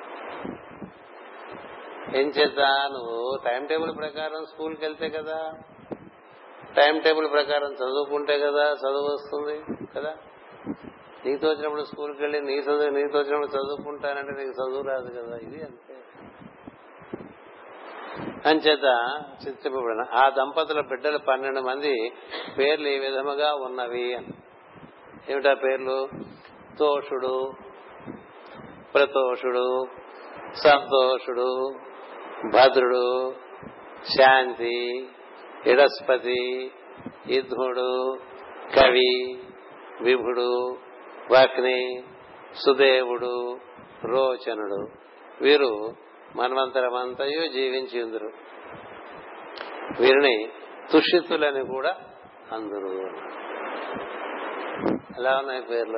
ఏం చేత నువ్వు టైం టేబుల్ ప్రకారం స్కూల్కి వెళ్తే కదా టైం టేబుల్ ప్రకారం చదువుకుంటే కదా చదువు వస్తుంది కదా నీతో వచ్చినప్పుడు స్కూల్కి వెళ్ళి నీ చదువు నీతో వచ్చినప్పుడు చదువుకుంటానంటే నీకు చదువు రాదు కదా ఇది అంతే అంచేత చిత్రపడిన ఆ దంపతుల బిడ్డలు పన్నెండు మంది పేర్లు ఈ విధముగా ఉన్నవి అని ఏమిటా పేర్లు తోషుడు ప్రతోషుడు సంతోషుడు భద్రుడు శాంతి ఇడస్పతి యుద్ధుడు కవి విభుడు వక్ని సుదేవుడు రోచనుడు వీరు మన్వంతరమంతయు జీవించి ఉందరు వీరిని తుషితులని కూడా అందరు ఎలా ఉన్నాయి పేర్లు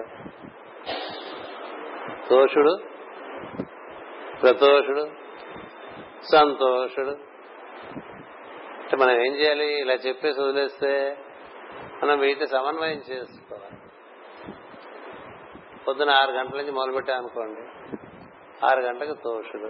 తోషుడు ప్రతోషుడు సంతోషుడు అంటే మనం ఏం చేయాలి ఇలా చెప్పేసి వదిలేస్తే మనం వీటిని సమన్వయం చేసుకోవాలి పొద్దున ఆరు గంటల నుంచి మొదలుపెట్టా అనుకోండి ఆరు గంటలకు తోషుడు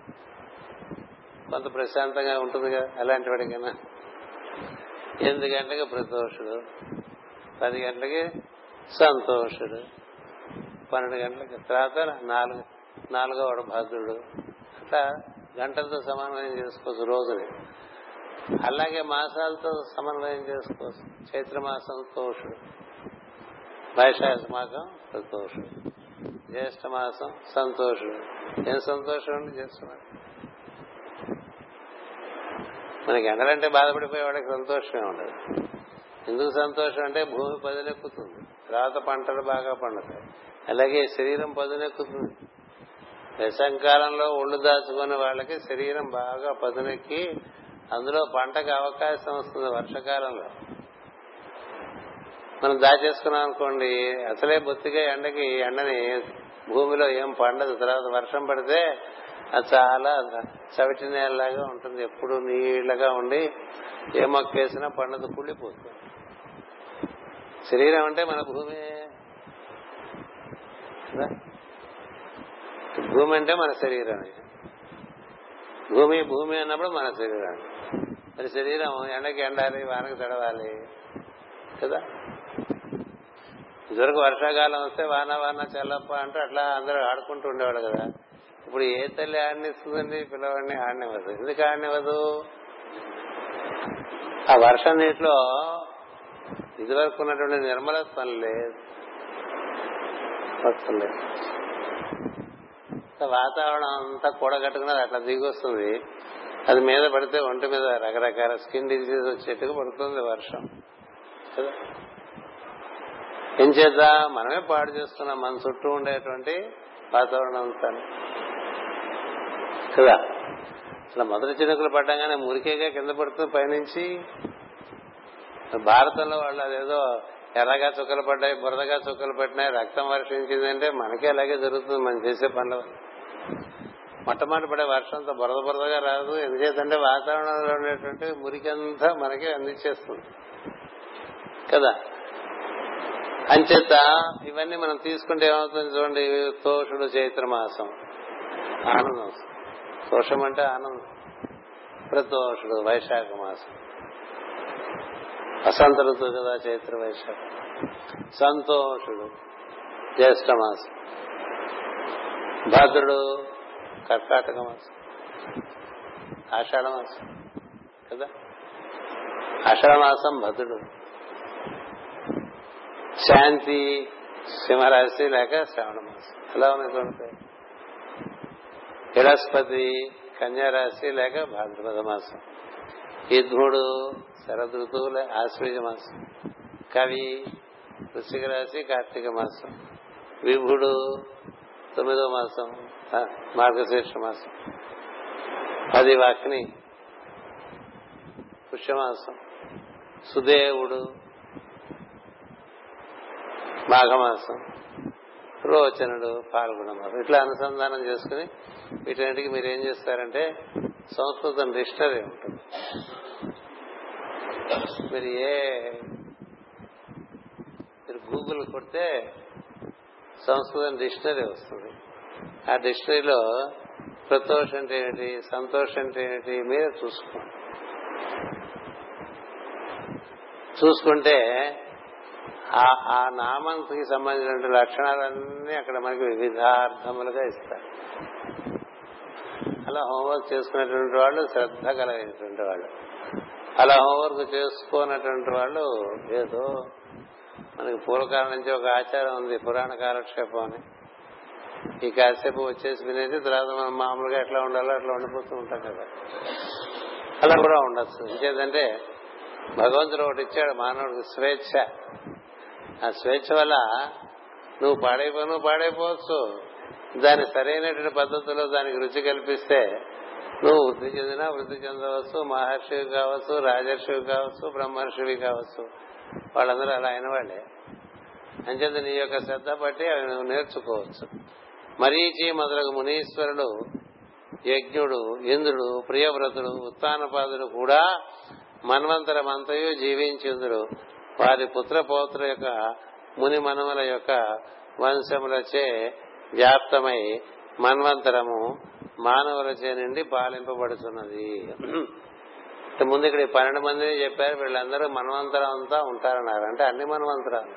కొంత ప్రశాంతంగా ఉంటుంది కదా ఎలాంటి వాడికైనా ఎనిమిది గంటలకు ప్రతోషుడు పది గంటలకి సంతోషుడు పన్నెండు గంటలకి తర్వాత నాలుగు నాలుగో వాడు భద్రుడు అట్లా గంటలతో సమన్వయం చేసుకోవచ్చు రోజుని అలాగే మాసాలతో సమన్వయం చేసుకోవచ్చు చైత్రమాసం తోషుడు వైశాఖ మాసం ప్రతోషుడు జ్యేష్ఠ మాసం సంతోషుడు ఏం సంతోషం అండి చేస్తున్నాడు మనకి ఎండలంటే బాధపడిపోయే వాడికి సంతోషమే ఉండదు ఎందుకు సంతోషం అంటే భూమి పదునెక్కుతుంది తర్వాత పంటలు బాగా పండుతాయి అలాగే శరీరం పదునెక్కుతుంది వేసంకాలంలో ఒళ్ళు దాచుకునే వాళ్ళకి శరీరం బాగా పదునెక్కి అందులో పంటకు అవకాశం వస్తుంది వర్షకాలంలో మనం దాచేసుకున్నాం అనుకోండి అసలే బొత్తిగా ఎండకి ఎండని భూమిలో ఏం పండదు తర్వాత వర్షం పడితే అది చాలా చవిటి నేలలాగా ఉంటుంది ఎప్పుడు నీళ్లగా ఉండి ఏ మొక్క వేసినా పండదు కుళ్ళిపోతుంది శరీరం అంటే మన భూమి కదా? భూమి అంటే మన శరీరమే భూమి భూమి అన్నప్పుడు మన శరీరం మరి శరీరం ఎండకి ఎండాలి వానకి తడవాలి కదా ఇదివరకు వర్షాకాలం వస్తే వాన వాన చల్లప్ప అంటే అట్లా అందరూ ఆడుకుంటూ ఉండేవాడు కదా ఇప్పుడు ఏ తల్లి ఆడనిస్తుందండి పిల్లవాడిని ఆడనివ్వదు ఎందుకు ఆడనివ్వదు ఆ వర్షం నీటిలో ఇదివరకు ఉన్నటువంటి నిర్మలత్వం లేదు వత్వం లేదు వాతావరణం అంతా కూడగట్టుకున్నది అట్లా దిగొస్తుంది అది మీద పడితే ఒంటి మీద రకరకాల స్కిన్ డిసీజ్ వచ్చేట్టుగా పడుతుంది వర్షం కదా ఏం చేద్దా మనమే పాడు చేస్తున్నాం మన చుట్టూ ఉండేటువంటి వాతావరణం అంతా కదా అసలు మొదటి చినుకులు పడ్డంగానే మురికేగా కింద పడుతుంది పైనుంచి భారతంలో వాళ్ళు అదేదో ఎర్రగా చుక్కలు పడ్డాయి బురదగా చుక్కలు పట్టినాయి రక్తం వర్షించిందంటే మనకే అలాగే జరుగుతుంది మనం చేసే పనులు మొట్టమొదటి పడే వర్షంతో బురద బురదగా రాదు ఎందుచేతంటే వాతావరణంలో ఉండేటువంటి మురికంతా మనకే అందించేస్తుంది కదా అంచేత ఇవన్నీ మనం తీసుకుంటే ఏమవుతుంది చూడండి తోషుడు చైత్ర మాసం ఆనందం తోషం అంటే ఆనందం ప్రతోషుడు వైశాఖ మాసం వసంత ఋతువు కదా చైత్ర వైశాఖ సంతోషుడు జ్యేష్ఠ మాసం భద్రుడు కర్కాటక మాసం ఆషాఢ మాసం కదా ఆషాఢ మాసం భద్రుడు శాంతి సింహరాశి లేక శ్రావణ మాసం ఎలా ఉన్నాయి చూడండి బృహస్పతి కన్యారాశి లేక భాద్రపద మాసం యుద్ధుడు శరద్ ఋతువుల ఆశ్వీజ మాసం కవి వృశ్చిక రాశి కార్తీక మాసం విభుడు తొమ్మిదో మాసం మార్గశీర్ష మాసం పది వాక్ని పుష్యమాసం సుదేవుడు మాఘమాసం రోచనుడు పాల్గొన మాసం ఇట్లా అనుసంధానం చేసుకుని వీటన్నిటికీ మీరు ఏం చేస్తారంటే సంస్కృతం డిక్షనరీ ఉంటుంది మీరు ఏ మీరు గూగుల్ కొడితే సంస్కృతం డిక్షనరీ వస్తుంది ఆ డిక్షనరీలో ప్రతోష్ అంటే ఏమిటి సంతోష్ అంటే ఏమిటి మీరే చూసుకోండి చూసుకుంటే ఆ నామంకి సంబంధించిన లక్షణాలన్నీ అక్కడ మనకి వివిధార్థములుగా ఇస్తారు అలా హోంవర్క్ చేసుకునేటువంటి వాళ్ళు శ్రద్ధ కలిగినటువంటి వాళ్ళు అలా హోంవర్క్ చేసుకోనటువంటి వాళ్ళు ఏదో మనకి పూర్వకాలం నుంచి ఒక ఆచారం ఉంది పురాణ కాలక్షేపం అని ఈ కాసేపు వచ్చేసి వినేసి తర్వాత మనం మామూలుగా ఎట్లా ఉండాలో అట్లా ఉండిపోతూ ఉంటాం కదా అలా కూడా ఉండొచ్చు ఇంకేదంటే భగవంతుడు ఒకటి ఇచ్చాడు మానవుడికి స్వేచ్ఛ ఆ స్వేచ్ఛ వల్ల నువ్వు పాడైపో నువ్వు పాడైపోవచ్చు దాని సరైనటువంటి పద్ధతిలో దానికి రుచి కల్పిస్తే నువ్వు వృద్ధి చెందినా వృద్ధి చెందవచ్చు మహర్షివి కావచ్చు రాజర్షివి కావచ్చు బ్రహ్మర్షివి కావచ్చు వాళ్ళందరూ అలా అయిన వాళ్ళే అంచేత నీ యొక్క శ్రద్ధ బట్టి అవి నువ్వు నేర్చుకోవచ్చు మరీచి మొదలగు మునీశ్వరుడు యజ్ఞుడు ఇంద్రుడు ప్రియవ్రతుడు ఉత్తానపాదుడు కూడా మన్వంతరమంతయు జీవించిందురు వారి పుత్ర పౌత్ర యొక్క ముని మనముల యొక్క వంశములచే వ్యాప్తమై మన్వంతరము మానవులచే నుండి పాలింపబడుతున్నది ముందు ఇక్కడ పన్నెండు మంది చెప్పారు వీళ్ళందరూ మన్వంతరం అంతా ఉంటారన్నారు అంటే అన్ని మన్వంతరాలు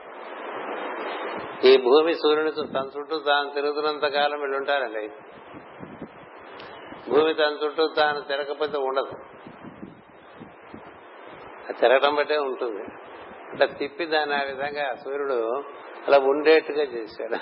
ఈ భూమి సూర్యుని తన చుట్టూ తాను తిరుగుతున్నంత కాలం వీళ్ళు ఉంటారండి భూమి తన చుట్టూ తాను తిరగకపోతే ఉండదు తిరగటం బట్టే ఉంటుంది అట్లా తిప్పి దాన్ని ఆ విధంగా సూర్యుడు అలా ఉండేట్టుగా చేశాడు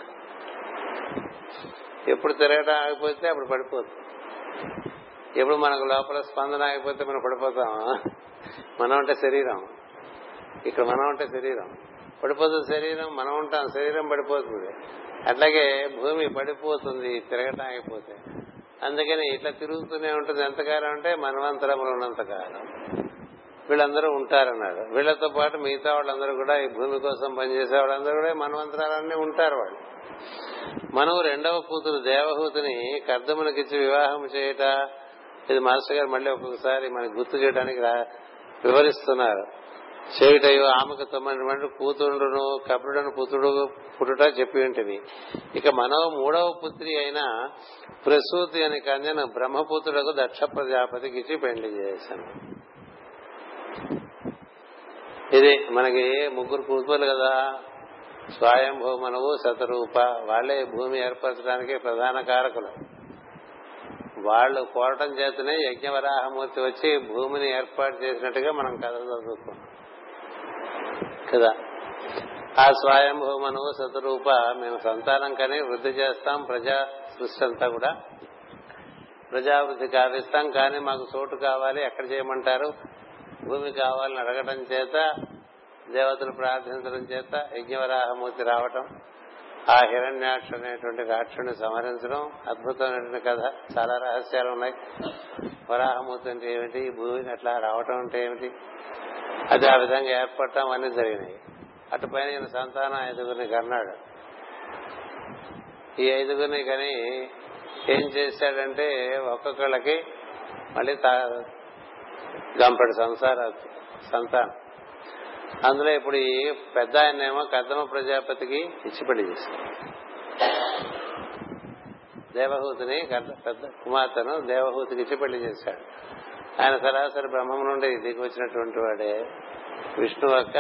ఎప్పుడు తిరగటం ఆగిపోతే అప్పుడు పడిపోతుంది ఎప్పుడు మనకు లోపల స్పందన ఆగిపోతే మనం పడిపోతాం మనం అంటే శరీరం ఇక్కడ మనం అంటే శరీరం పడిపోతుంది శరీరం మనం ఉంటాం శరీరం పడిపోతుంది అట్లాగే భూమి పడిపోతుంది తిరగటం ఆగిపోతే అందుకని ఇట్లా తిరుగుతూనే ఉంటుంది ఎంతకాలం అంటే మనవంతరములు ఉన్నంతకాలం వీళ్ళందరూ ఉంటారన్నాడు వీళ్ళతో పాటు మిగతా వాళ్ళందరూ కూడా ఈ భూమి కోసం పనిచేసే వాళ్ళందరూ కూడా మనవంతరాలన్నీ ఉంటారు వాళ్ళు మనం రెండవ కూతురు దేవహూతిని కర్దమునికిచ్చి వివాహం చేయట ఇది మాస్టర్ గారు మళ్ళీ ఒక్కొక్కసారి మనకి గుర్తు చేయడానికి వివరిస్తున్నారు చేయుటయో ఆమెకు తొమ్మిది కూతురును కపురుడను పుత్రుడు పుట్టుట చెప్పి ఉంటుంది ఇక మనో మూడవ పుత్రి అయిన ప్రసూతి అని కన్యను బ్రహ్మపుత్రులకు దక్ష ప్రజాపతికి ఇచ్చి పెళ్లి చేశాను ఇది మనకి ముగ్గురు కూతురు కదా స్వయంభూమనవు శతరూప వాళ్లే భూమి ఏర్పరచడానికి ప్రధాన కారకులు వాళ్ళు కోరటం చేతనే యజ్ఞవరాహమూర్తి వచ్చి భూమిని ఏర్పాటు చేసినట్టుగా మనం కథలు చదువుకున్నాం కదా ఆ స్వయంభూమను శతరూప మేము సంతానం కని వృద్ధి చేస్తాం ప్రజా సృష్టి అంతా కూడా ప్రజావృద్ధి కావిస్తాం కానీ మాకు చోటు కావాలి ఎక్కడ చేయమంటారు భూమి కావాలని అడగటం చేత దేవతలు ప్రార్థించడం చేత యజ్ఞవరాహమూర్తి రావటం ఆ హిరణ్యాక్ష అనేటువంటి రాక్షుని సంహరించడం అద్భుతమైనటువంటి కథ చాలా రహస్యాలు ఉన్నాయి వరాహమూర్తి అంటే ఏమిటి భూమిని అట్లా రావటం అంటే ఏమిటి అది ఆ విధంగా ఏర్పడటం అన్ని జరిగినాయి అటుపైన ఈయన సంతానం ఐదుగురిని కన్నాడు ఈ ఐదుగురిని కని ఏం చేశాడంటే ఒక్కొక్కళ్ళకి మళ్ళీ గంపడి సంసార సంతానం అందులో ఇప్పుడు ఈ పెద్ద ఆయనేమో కద్దమ ప్రజాపతికి ఇచ్చి పెళ్లి చేశారు దేవహూతిని కర్త- పెద్ద కుమార్తెను దేవహూతికి ఇచ్చి పెళ్లి చేశాడు ఆయన సరాసరి బ్రహ్మం నుండి దిగి వచ్చినటువంటి వాడే విష్ణు యొక్క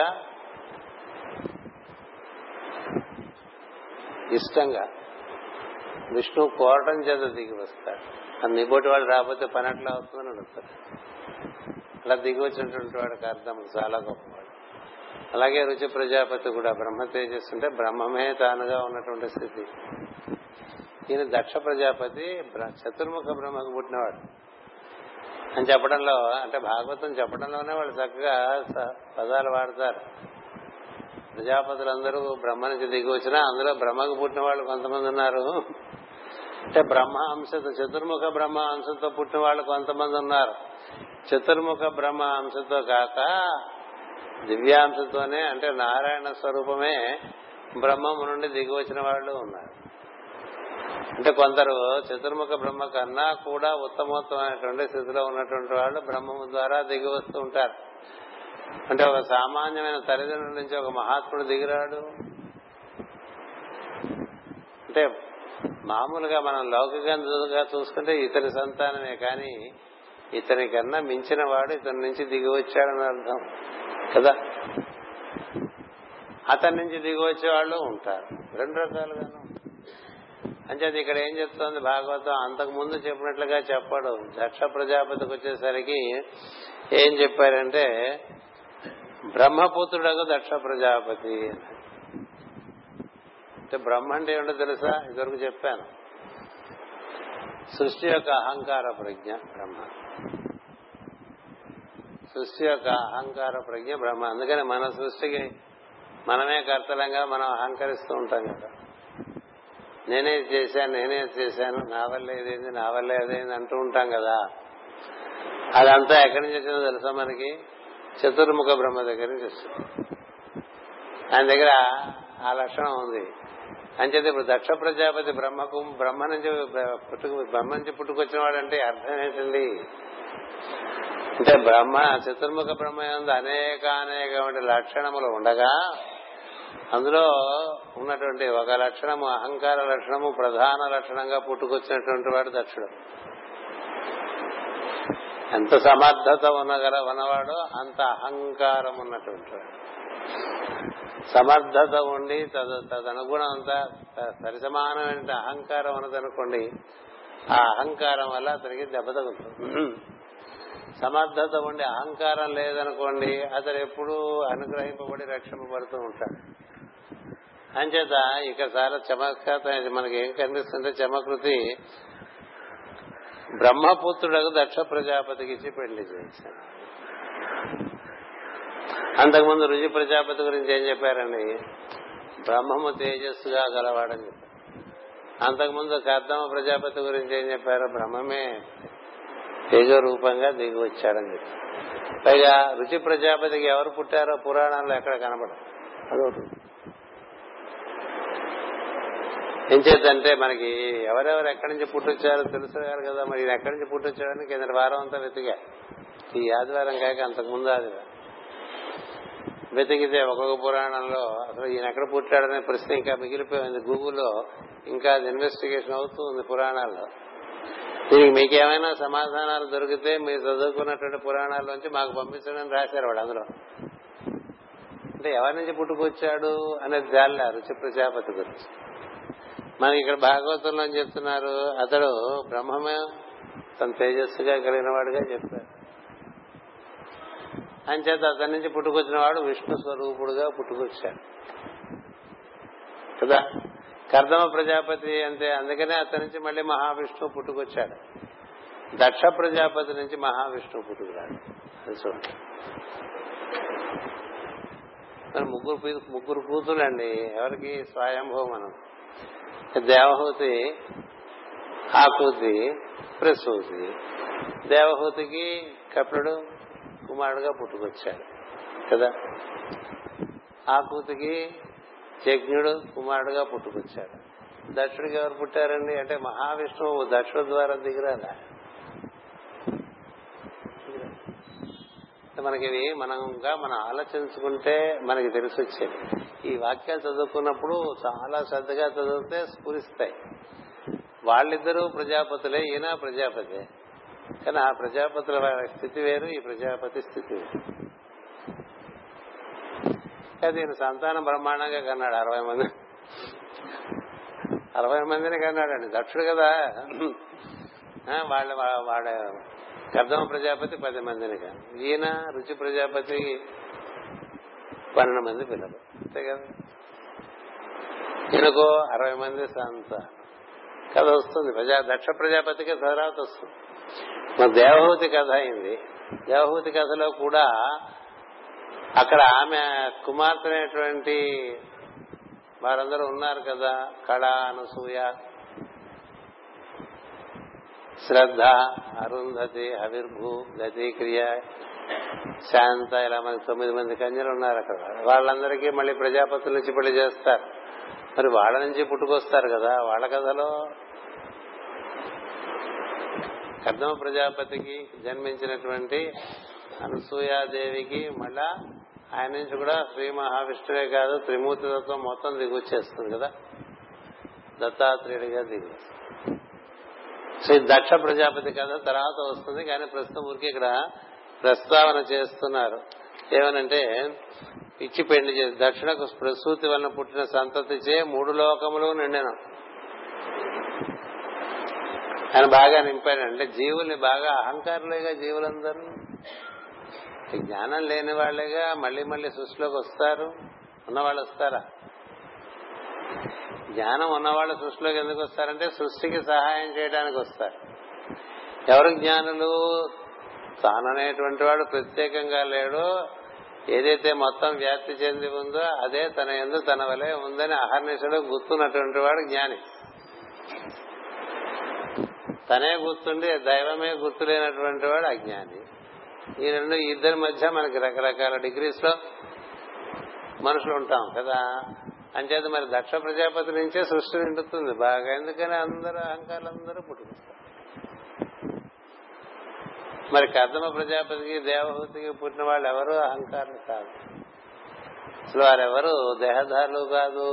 ఇష్టంగా విష్ణు కోరటం చేత దిగి వస్తాడు ఆ నిబోటి వాడు రాకపోతే పని ఎట్లా అవుతుందని అడుగుతాడు అలా దిగి వచ్చినటువంటి వాడికి అర్థం చాలా గొప్పవాడు అలాగే రుచి ప్రజాపతి కూడా బ్రహ్మ తేజస్సు బ్రహ్మమే తానుగా ఉన్నటువంటి స్థితి ఈయన దక్ష ప్రజాపతి బ్ర- చతుర్ముఖ బ్రహ్మకు పుట్టినవాడు అని చెప్పడంలో అంటే భాగవతం చెప్పడంలోనే వాళ్ళు చక్కగా స- పదాలు వాడతారు ప్రజాపతులందరూ బ్రహ్మ నుంచి దిగి వచ్చినా అందులో బ్రహ్మకు పుట్టిన వాళ్ళు కొంతమంది ఉన్నారు అంటే బ్రహ్మ అంశతో చతుర్ముఖ బ్రహ్మ అంశంతో పుట్టిన వాళ్ళు కొంతమంది ఉన్నారు చతుర్ముఖ బ్రహ్మ అంశంతో కాక దివ్యాంశతోనే అంటే నారాయణ స్వరూపమే బ్రహ్మము నుండి దిగి వచ్చిన వాళ్ళు ఉన్నారు అంటే కొందరు చతుర్ముఖ బ్రహ్మ కన్నా కూడా ఉత్తమోత్తమైనటువంటి స్థితిలో ఉన్నటువంటి వాళ్ళు బ్రహ్మము ద్వారా దిగి వస్తూ ఉంటారు అంటే ఒక సామాన్యమైన తల్లిదండ్రుల నుంచి ఒక మహాత్ముడు దిగిరాడు అంటే మామూలుగా మనం లౌకికంగా చూసుకుంటే ఇతని సంతానమే కానీ ఇతని కన్నా మించిన వాడు ఇతని నుంచి దిగి వచ్చాడని అర్థం కదా అతని నుంచి దిగి వచ్చే వాళ్ళు ఉంటారు రెండు రకాలుగాను అంచేది ఇక్కడ ఏం చెప్తోంది భాగవతం అంతకు ముందు చెప్పినట్లుగా చెప్పడు దక్ష ప్రజాపతికి వచ్చేసరికి ఏం చెప్పారంటే బ్రహ్మపుత్రుడకు దక్ష ప్రజాపతి అంటే బ్రహ్మ అంటే ఏంటో తెలుసా ఇదివరకు చెప్పాను సృష్టి యొక్క అహంకార ప్రజ్ఞ బ్రహ్మ సృష్టి యొక్క అహంకార ప్రజ్ఞ బ్రహ్మ అందుకని మన సృష్టికి మనమే కర్తలంగా మనం అహంకరిస్తూ ఉంటాం కదా నేనే చేశాను నేనే చేశాను నా వల్ల ఏదైంది నా వల్ల ఏదైంది అంటూ ఉంటాం కదా అదంతా ఎక్కడి నుంచి వచ్చిందో తెలుసా మనకి చతుర్ముఖ బ్రహ్మ దగ్గర నుంచి వస్తుంది ఆయన దగ్గర ఆ లక్షణం ఉంది అంచేది ఇప్పుడు దక్ష ప్రజాపతి బ్రహ్మకు బ్రహ్మ నుంచి పుట్టుకు బ్రహ్మ నుంచి పుట్టుకొచ్చిన వాడంటే అర్థం ఏంటండి అంటే బ్రహ్మ చతుర్ముఖ బ్రహ్మ యందు అనేక అనేకమైన లక్షణములు ఉండగా అందులో ఉన్నటువంటి ఒక లక్షణము అహంకార లక్షణము ప్రధాన లక్షణంగా పుట్టుకొచ్చినటువంటి వాడు దక్షుడు ఎంత సమర్థత ఉన్నగల ఉన్నవాడు అంత అహంకారం ఉన్నటువంటి వాడు సమర్థత ఉండి తద తదనుగుణం అంతా సరిసమానమైన అహంకారం ఉన్నదనుకోండి ఆ అహంకారం వల్ల అతనికి దెబ్బ తగులుతుంది సమర్థత ఉండి అహంకారం లేదనుకోండి అతను ఎప్పుడూ అనుగ్రహింపబడి రక్షింపబడుతూ ఉంటాడు అంచేత ఇక చాలా చమత్కారం మనకి ఏం కనిపిస్తుంటే చమకృతి బ్రహ్మపుత్రుడకు దక్ష ప్రజాపతికి ఇచ్చి పెళ్లి చేశాను అంతకుముందు రుజి ప్రజాపతి గురించి ఏం చెప్పారండి బ్రహ్మము తేజస్సుగా గలవాడని చెప్పారు అంతకుముందు కర్దమ ప్రజాపతి గురించి ఏం చెప్పారు బ్రహ్మమే తేజో రూపంగా దిగి వచ్చాడని చెప్పారు పైగా రుచి ప్రజాపతికి ఎవరు పుట్టారో పురాణాల్లో ఎక్కడ కనబడదు అదొకటి ఏం చేద్దంటే మనకి ఎవరెవరు ఎక్కడి నుంచి పుట్టొచ్చారో తెలుసుగారు కదా మరి ఈయన ఎక్కడి నుంచి పుట్టొచ్చాడని కింద వారం అంతా వెతిగా ఈ ఆదివారం కాక అంతకు ముందు ఆదివారం వెతికితే ఒక్కొక్క పురాణంలో అసలు ఈయన ఎక్కడ పుట్టాడనే ప్రశ్న ఇంకా మిగిలిపోయింది గూగుల్లో ఇంకా అది ఇన్వెస్టిగేషన్ అవుతూ ఉంది పురాణాల్లో దీనికి మీకేమైనా సమాధానాలు దొరికితే మీరు చదువుకున్నటువంటి పురాణాల్లోంచి మాకు పంపించడం రాశారు వాడు అందులో అంటే ఎవరి నుంచి పుట్టుకొచ్చాడు అనేది జాలే రుచి ప్రజాపతి గురించి మనకి ఇక్కడ భాగవతంలో ఏం చెప్తున్నారు అతడు బ్రహ్మమే తన తేజస్సుగా కలిగిన వాడుగా చెప్పారు అంచేత అతని నుంచి పుట్టుకొచ్చిన వాడు విష్ణు స్వరూపుడుగా పుట్టుకొచ్చాడు కదా కర్దమ ప్రజాపతి అంతే అందుకనే అతని నుంచి మళ్ళీ మహావిష్ణువు పుట్టుకొచ్చాడు దక్ష ప్రజాపతి నుంచి మహావిష్ణువు పుట్టుకురాడు అది చూడండి మరి ముగ్గురు పీ- ముగ్గురు కూతురండి ఎవరికి స్వయంభవం మనం దేవహూతి ఆకూతి ప్రసూతి దేవహూతికి కపిలుడు కుమారుడుగా పుట్టుకొచ్చాడు కదా ఆకూతికి యజ్ఞుడు కుమారుడుగా పుట్టుకొచ్చాడు దక్షుడికి ఎవరు పుట్టారండి అంటే మహావిష్ణువు దక్షుడు ద్వారా దిగిరాలా మనకి ఇవి మనంగా మనం ఆలోచించుకుంటే మనకి తెలిసి వచ్చేది ఈ వాక్యాలు చదువుకున్నప్పుడు చాలా శ్రద్ధగా చదివితే స్ఫురిస్తాయి వాళ్ళిద్దరూ ప్రజాపతులే ఈయన ప్రజాపతి కానీ ఆ ప్రజాపతుల వాళ్ళ స్థితి వేరు ఈ ప్రజాపతి స్థితి వేరు అది ఈయన సంతానం బ్రహ్మాండంగా కన్నాడు అరవై మంది అరవై మందిని కన్నాడండి దక్షుడు కదా ఆ, వాళ్ళ వా- వాడ కర్దమ ప్రజాపతి పది మందిని కాదు ఈయన రుచి ప్రజాపతి పన్నెండు మంది పిల్లలు అంతే కదా ఈయనకో అరవై మంది సంతానం కథ వస్తుంది ప్రజా దక్ష ప్రజాపతికి తర్వాత వస్తుంది మన దేవహూతి కథ అయింది దేవహూతి కథలో కూడా అక్కడ ఆమె కుమార్తె అనేటువంటి వారందరూ ఉన్నారు కదా కళ అనసూయ శ్రద్ధ అరుంధతి అవిర్భు గతిక్రియ శాంత ఇలా మనకి తొమ్మిది మంది కన్యలు ఉన్నారు అక్కడ వాళ్ళందరికీ మళ్ళీ ప్రజాపతుల నుంచి పెళ్లి చేస్తారు మరి వాళ్ళ నుంచి పుట్టుకొస్తారు కదా వాళ్ళ కథలో కర్దమ ప్రజాపతికి జన్మించినటువంటి అనసూయాదేవికి మళ్ళా ఆయన నుంచి కూడా శ్రీ మహావిష్ణువే కాదు త్రిమూర్తి తత్వం మొత్తం దిగొచ్చేస్తుంది కదా దత్తాత్రేయుడిగా దిగు శ్రీ దక్ష ప్రజాపతి కథ తర్వాత వస్తుంది కానీ ప్రస్తుతం ఊరికి ఇక్కడ ప్రస్తావన చేస్తున్నారు ఏమనంటే ఇచ్చి పెళ్లి చేసి దక్షిణకు ప్రసూతి వలన పుట్టిన సంతతిచే మూడు లోకములు నిండెను ఆయన బాగా నింపాడు అంటే జీవుల్ని బాగా అహంకారులేగా జీవులందరూ జ్ఞానం లేని వాళ్ళేగా మళ్ళీ మళ్ళీ సృష్టిలోకి వస్తారు ఉన్నవాళ్ళు వస్తారా జ్ఞానం ఉన్నవాళ్ళు సృష్టిలోకి ఎందుకు వస్తారంటే సృష్టికి సహాయం చేయడానికి వస్తారు ఎవరు జ్ఞానులు తాననేటువంటి వాడు ప్రత్యేకంగా లేడు ఏదైతే మొత్తం వ్యాప్తి చెంది ఉందో అదే తన ఎందు తన వలె ఉందని అహర్నిశలు గుర్తున్నటువంటి వాడు జ్ఞాని తనే గుర్తుండి దైవమే గుర్తులేనటువంటి వాడు అజ్ఞాని ఈ రెండు ఈ ఇద్దరి మధ్య మనకి రకరకాల డిగ్రీస్ లో మనుషులు ఉంటాం కదా అంచేత మరి దక్ష ప్రజాపతి నుంచే సృష్టి నిండుతుంది బాగా ఎందుకని అందరూ అహంకారులందరూ పుట్టుకొస్తారు మరి కర్దమ ప్రజాపతికి దేవహూతికి పుట్టిన వాళ్ళు ఎవరు అహంకారులు కాదు అసలు వారెవరు దేహదారులు కాదు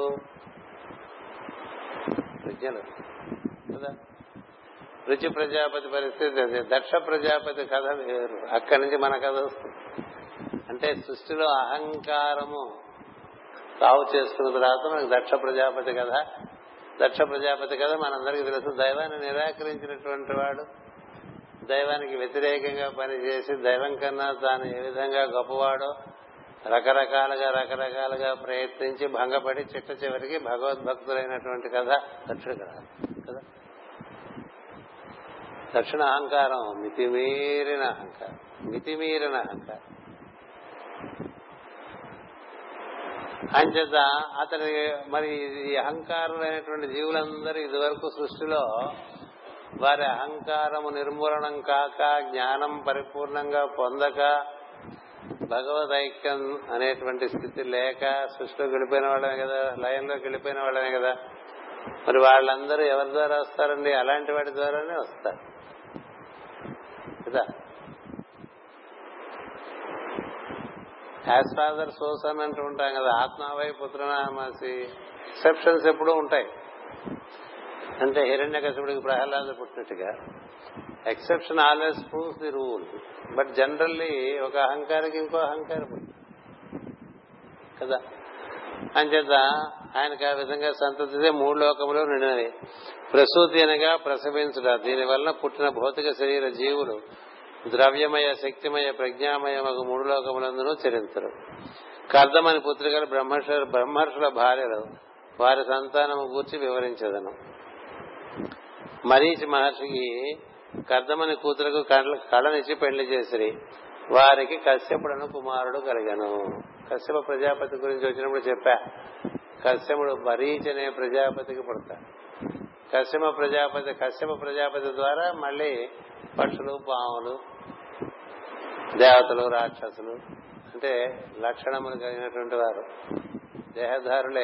విజ్ఞులు కదా రుచి ప్రజాపతి పరిస్థితి అదే దక్ష ప్రజాపతి కథ వేరు అక్కడి నుంచి మన కథ వస్తుంది అంటే సృష్టిలో అహంకారము తావు చేసుకున్న తర్వాత మనకు దక్ష ప్రజాపతి కథ దక్ష ప్రజాపతి కథ మనందరికీ తెలుసు దైవాన్ని నిరాకరించినటువంటి వాడు దైవానికి వ్యతిరేకంగా పనిచేసి దైవం కన్నా తాను ఏ విధంగా గొప్పవాడో రకరకాలుగా రకరకాలుగా ప్రయత్నించి భంగపడి చిట్ట చివరికి భగవద్భక్తులైనటువంటి కథ దక్షిణ కథ కదా దక్షిణ అహంకారం మితిమీరిన అహంకారం మితిమీరిన అహంకారం అంచేత అతని మరి ఈ అహంకారులైనటువంటి జీవులందరూ ఇదివరకు సృష్టిలో వారి అహంకారము నిర్మూలనం కాక జ్ఞానం పరిపూర్ణంగా పొందక భగవద్ ఐక్యం అనేటువంటి స్థితి లేక సృష్టిలోకి వెళ్ళిపోయిన వాళ్ళనే కదా లయంలోకి వెళ్ళిపోయిన వాళ్ళనే కదా మరి వాళ్ళందరూ ఎవరి ద్వారా వస్తారండి అలాంటి వాటి ద్వారానే వస్తారు కదా యాజ్ ఫాదర్ సోసన్ అంటూ ఉంటాం కదా ఆత్మావై పుత్రనామాసి ఎక్సెప్షన్స్ ఎప్పుడూ ఉంటాయి అంటే హిరణ్య కశపుడికి ప్రహ్లాద పుట్టినట్టుగా exception always proves the rule but generally ఒక అహంకారికి ఇంకో అహంకారం ఉంది. కదా అంచేత ఆయనకు ఆ విధంగా సంతతిదే మూడు లోకములు నిండినవి ప్రసూతి అనగా ప్రసవించుట దీని వలన పుట్టిన భౌతిక శరీర జీవులు ద్రవ్యమయ శక్తిమయ ప్రజ్ఞామయ మగు మూడు లోకములందునూ చరించరు కర్దమని పుత్రికలు బ్రహ్మర్షుల బ్రహ్మర్షుల భార్యలు వారి సంతానము గూర్చి వివరించదను మరీచి మహర్షికి కర్దమని కూతురకు కళ్ళ- కళనిచ్చి పెళ్లి చేసిరి వారికి కశ్యపుడను కుమారుడు కలిగను కశ్యప ప్రజాపతి గురించి వచ్చినప్పుడు చెప్పా కశ్యపుడు మరీచి అనే ప్రజాపతికి పుడతాడు కశ్యప ప్రజాపతి కశ్యప ప్రజాపతి ద్వారా మళ్ళీ పక్షులు పాములు దేవతలు రాక్షసులు అంటే లక్షణములు కలిగినటువంటి వారు దేహధారులే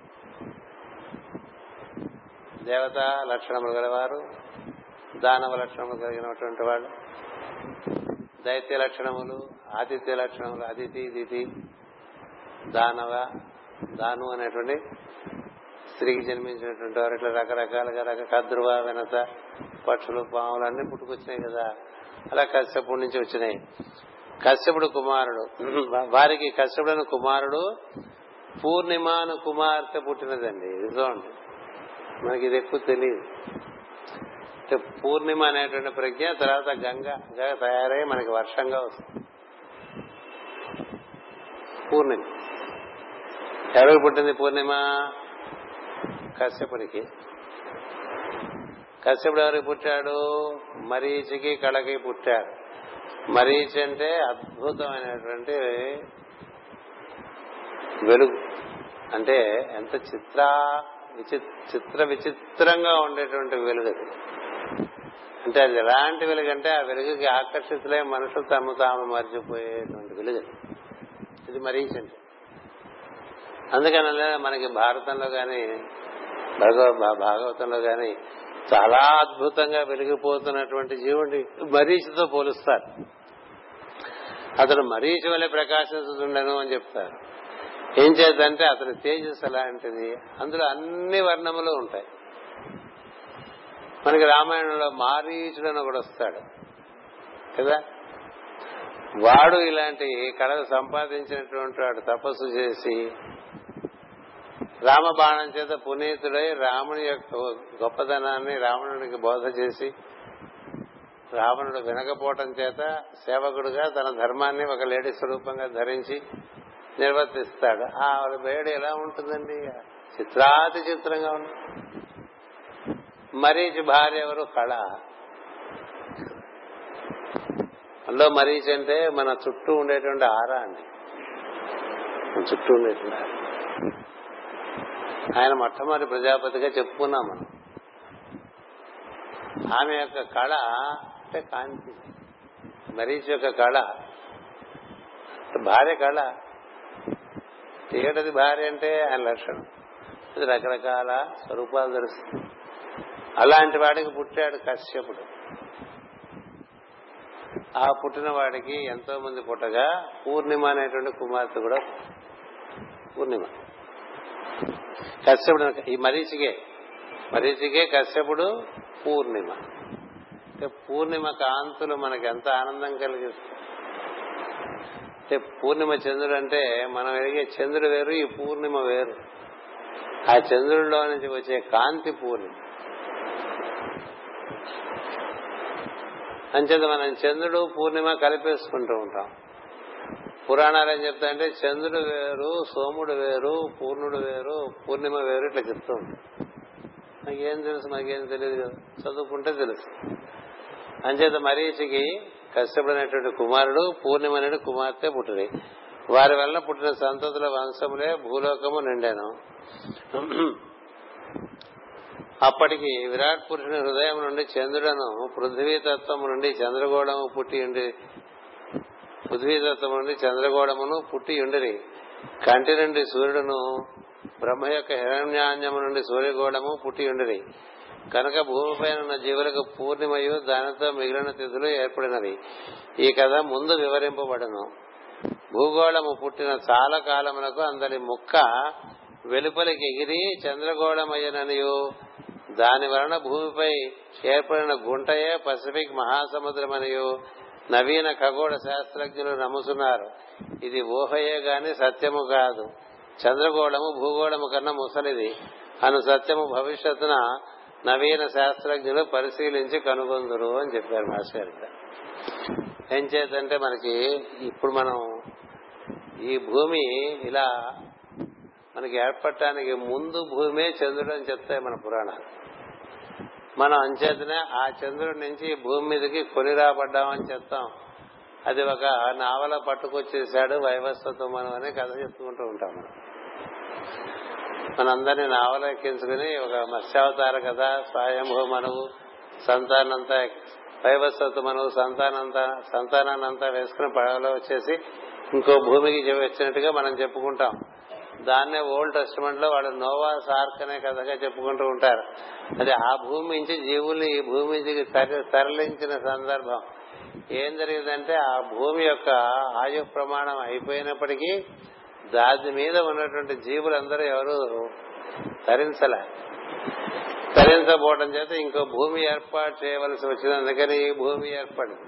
దేవత లక్షణములు గలవారు దానవ లక్షణములు కలిగినటువంటి వాళ్ళు దైత్య లక్షణములు ఆతిథ్య లక్షణములు అతిథి దితి దానవ దాను అనేటువంటి స్త్రీకి జన్మించినటువంటి వారు ఇట్లా రకరకాలుగా రక కద్రువ వెనత పక్షులు పాములు అన్ని పుట్టుకొచ్చినాయి కదా అలా కశ్యపుడి నుంచి వచ్చినాయి కశ్యపుడు కుమారుడు వారికి కశ్యపుడు కుమారుడు పూర్ణిమాను కుమార్తె పుట్టినదండి ఇది చూడండి మనకి ఇది ఎక్కువ తెలియదు అంటే పూర్ణిమ అనేటువంటి ప్రజ్ఞ తర్వాత గంగగా తయారై మనకి వర్షంగా వస్తుంది పూర్ణిమ ఎవరికి పుట్టింది పూర్ణిమ కశ్యపుడికి కశ్యపుడు ఎవరికి పుట్టాడు మరీచికి కళకి పుట్టాడు మరీచి అంటే అద్భుతమైనటువంటి వెలుగు అంటే ఎంత చిత్ర చిత్ర విచిత్రంగా ఉండేటువంటి వెలుగు అది అంటే అది ఎలాంటి వెలుగు అంటే ఆ వెలుగుకి ఆకర్షితులై మనుషులు తమ తాము మర్చిపోయేటువంటి వెలుగు ఇది మరీచి అంటే అందుకని మనకి భారతంలో గాని భాగవతంలో గాని చాలా అద్భుతంగా వెలిగిపోతున్నటువంటి జీవుడి మరీచితో పోలుస్తారు అతను మరీచి వల్లే ప్రకాశించుతుండను అని చెప్తారు ఏం చేద్దంటే అతని తేజస్ అలాంటిది అందులో అన్ని వర్ణములు ఉంటాయి మనకి రామాయణంలో మారీచుడు అని ఒకడు వస్తాడు కదా వాడు ఇలాంటి కళలు సంపాదించినటువంటి వాడు తపస్సు చేసి రామబాణం చేత పునీతుడై రాముని యొక్క గొప్పదనాన్ని రావణునికి బోధ చేసి రావణుడు వినకపోవటం చేత సేవకుడుగా తన ధర్మాన్ని ఒక లేడీ స్వరూపంగా ధరించి నిర్వర్తిస్తాడు ఆ వేడి ఎలా ఉంటుందండి చిత్రాతి చిత్రంగా ఉంది మరీచి భార్య ఎవరు కళ అందులో మరీచి అంటే మన చుట్టూ ఉండేటువంటి ఆరా అండి మన చుట్టూ ఉండేటువంటి ఆరా ఆయన మొట్టమొదటి ప్రజాపతిగా చెప్పుకున్నాం మనం ఆమె యొక్క కళ అంటే కాంతి మరీచి యొక్క కళ భార్య కళ తీయటది భార్య అంటే ఆయన లక్షణం అది రకరకాల స్వరూపాలు తెలుస్తుంది అలాంటి వాడికి పుట్టాడు కశ్యపుడు ఆ పుట్టిన వాడికి ఎంతో మంది పుట్టగా పూర్ణిమ అనేటువంటి కుమార్తె కూడా పూర్ణిమ కశ్యపుడు ఈ మరీచికే మరీచికే కశ్యపుడు పూర్ణిమ అంటే పూర్ణిమ కాంతులు మనకి ఎంత ఆనందం కలిగిస్తాయి అంటే పూర్ణిమ చంద్రుడు అంటే మనం వెలిగే చంద్రుడు వేరు ఈ పూర్ణిమ వేరు ఆ చంద్రుడిలో నుంచి వచ్చే కాంతి పూర్ణిమ అంచేత మనం చంద్రుడు పూర్ణిమ కలిపేసుకుంటూ ఉంటాం పురాణాలు ఏం చెప్తాయంటే చంద్రుడు వేరు సోముడు వేరు పూర్ణుడు వేరు పూర్ణిమ వేరు ఇట్లా చెప్తూ ఉంటాం నాకేం తెలుసు నాకేం తెలియదు కదా చదువుకుంటే తెలుసు అంచేత మరీచికి కశ్యపుడు అనేటువంటి కుమారుడు పూర్ణిమ అనేది కుమార్తె పుట్టింది వారి వల్ల పుట్టిన సంతతుల వంశములే భూలోకము నిండాను అప్పటికి విరాట్ పురుషుని హృదయం నుండి చంద్రుడను పృథ్వీతత్వము నుండి చంద్రగోళము పుట్టి ఉండి పృథ్వీతత్వము నుండి చంద్రగోళమును పుట్టి ఉండిరి కంటి నుండి సూర్యుడును బ్రహ్మ యొక్క హిరణ్యాన్యము నుండి సూర్యగోళము పుట్టి ఉండిరి కనుక భూమిపైన ఉన్న జీవులకు పూర్ణిమయు దానితో మిగిలిన తిథులు ఏర్పడినవి ఈ కథ ముందు వివరింపబడను భూగోళము పుట్టిన చాలా కాలములకు అందరి ముక్క వెలుపలికి ఎగిరి చంద్రగోళమయ్యననియు దాని వలన భూమిపై ఏర్పడిన గుంటయే పసిఫిక్ మహాసముద్రమనియు నవీన ఖగోళ శాస్త్రజ్ఞులు నమ్ముతున్నారు ఇది ఊహయే గాని సత్యము కాదు చంద్రగోళము భూగోళము కన్నా ముసలిది అను సత్యము భవిష్యత్తున నవీన శాస్త్రజ్ఞులు పరిశీలించి కనుగొందురు అని చెప్పారు మాస్టర్ గారు ఏం చేద్దంటే మనకి ఇప్పుడు మనం ఈ భూమి ఇలా మనకి ఏర్పడటానికి ముందు భూమే చంద్రుడు అని చెప్తాయి మన పురాణాలు మనం అంచేతనే ఆ చంద్రుడి నుంచి భూమి మీదకి కొని రాబడ్డామని చెప్తాం అది ఒక నావల పట్టుకొచ్చేసాడు వైవస్వతం మనం అనే కథ చెప్పుకుంటూ ఉంటాం మనం మనందరినీ నావల ఎక్కించుకుని ఒక మత్స్యావతార కథ స్వయంభూ మనవు సంతానంతా వైవస్వత మనవు సంతానంతా సంతానాన్నంతా వేసుకుని పడవలో వచ్చేసి ఇంకో భూమికి వచ్చినట్టుగా మనం చెప్పుకుంటాం దాన్నే ఓల్డ్ టెస్టిమెంట్ లో వాళ్ళు నోవా సార్క్ అనే కథగా చెప్పుకుంటూ ఉంటారు అది ఆ భూమి నుంచి జీవుల్ని ఈ భూమి నుంచి తరలించిన సందర్భం ఏం జరిగిందంటే ఆ భూమి యొక్క ఆయు ప్రమాణం అయిపోయినప్పటికీ దాని మీద ఉన్నటువంటి జీవులందరూ ఎవరు తరించలే తరించబోవడం చేత ఇంకో భూమి ఏర్పాటు చేయవలసి వచ్చింది అందుకని ఈ భూమి ఏర్పడింది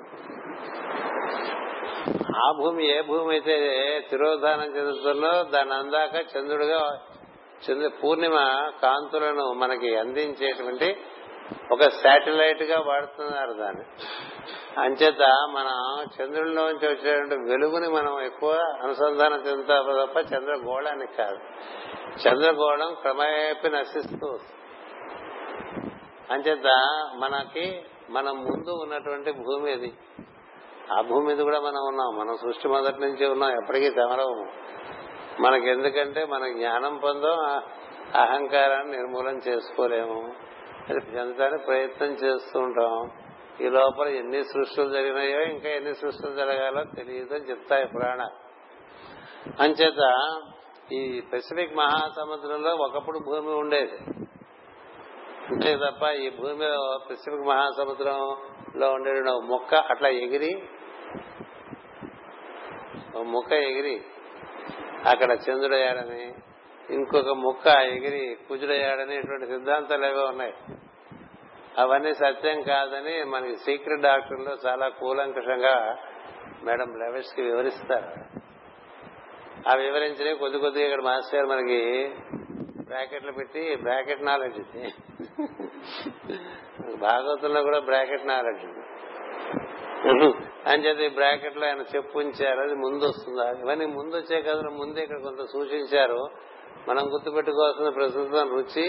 ఆ భూమి ఏ భూమి అయితే తిరోధానం చెందుతుందో దాన్ని అందాక చంద్రుడుగా చంద్ర పూర్ణిమ కాంతులను మనకి అందించేటువంటి ఒక శాటిలైట్ గా వాడుతున్నారు దాన్ని అంచేత మనం చంద్రుడిలోంచి వచ్చేటువంటి వెలుగుని మనం ఎక్కువ అనుసంధానం చెందుతాము తప్ప చంద్రగోళానికి కాదు చంద్రగోళం క్రమేపీ నశిస్తూ వస్తుంది. అంచేత మనకి మనం ముందు ఉన్నటువంటి భూమి అది ఆ భూమి మీద కూడా మనం ఉన్నాం మనం సృష్టి మొదటి నుంచి ఉన్నాం ఎప్పటికీ తెమరము మనకి ఎందుకంటే మన జ్ఞానం పొందో ఆ అహంకారాన్ని నిర్మూలన చేసుకోలేము అది చెందడానికి ప్రయత్నం చేస్తూ ఉంటాం ఈ లోపల ఎన్ని సృష్టిలు జరిగినాయో ఇంకా ఎన్ని సృష్టిలు జరగాలో తెలియదు అని చెప్తాయి పురాణాలు అంచేత ఈ పెసిఫిక్ మహాసముద్రంలో ఒకప్పుడు భూమి ఉండేది అంతే తప్ప ఈ భూమిలో పెసిఫిక్ మహాసముద్రంలో ఉండే ఒక మొక్క అట్లా ఎగిరి ఒక మొక్క ఎగిరి అక్కడ చంద్రుడయ్యాడని ఇంకొక ముక్క ఎగిరి కుజుడయ్యాడని ఇటువంటి సిద్ధాంతాలు ఏవో ఉన్నాయి అవన్నీ సత్యం కాదని మనకి సీక్రెట్ డాక్టర్లో చాలా కూలంకషంగా మేడం లెవెల్స్ కి వివరిస్తారు ఆ వివరించినవి కొద్ది కొద్దిగా ఇక్కడ మాస్టర్ గారు మనకి బ్రాకెట్లు పెట్టి బ్రాకెట్ నాలెడ్జ్ ఇది భాగవతంలో కూడా బ్రాకెట్ నాలెడ్జ్ ఉంది అని చెప్పి బ్రాకెట్ లో ఆయన చెప్పు ఉంచారు అది ముందు వస్తుందా ఇవన్నీ ముందు వచ్చే కథలు ముందే ఇక్కడ కొంత సూచించారు మనం గుర్తుపెట్టుకోవాల్సిన ప్రస్తుతం రుచి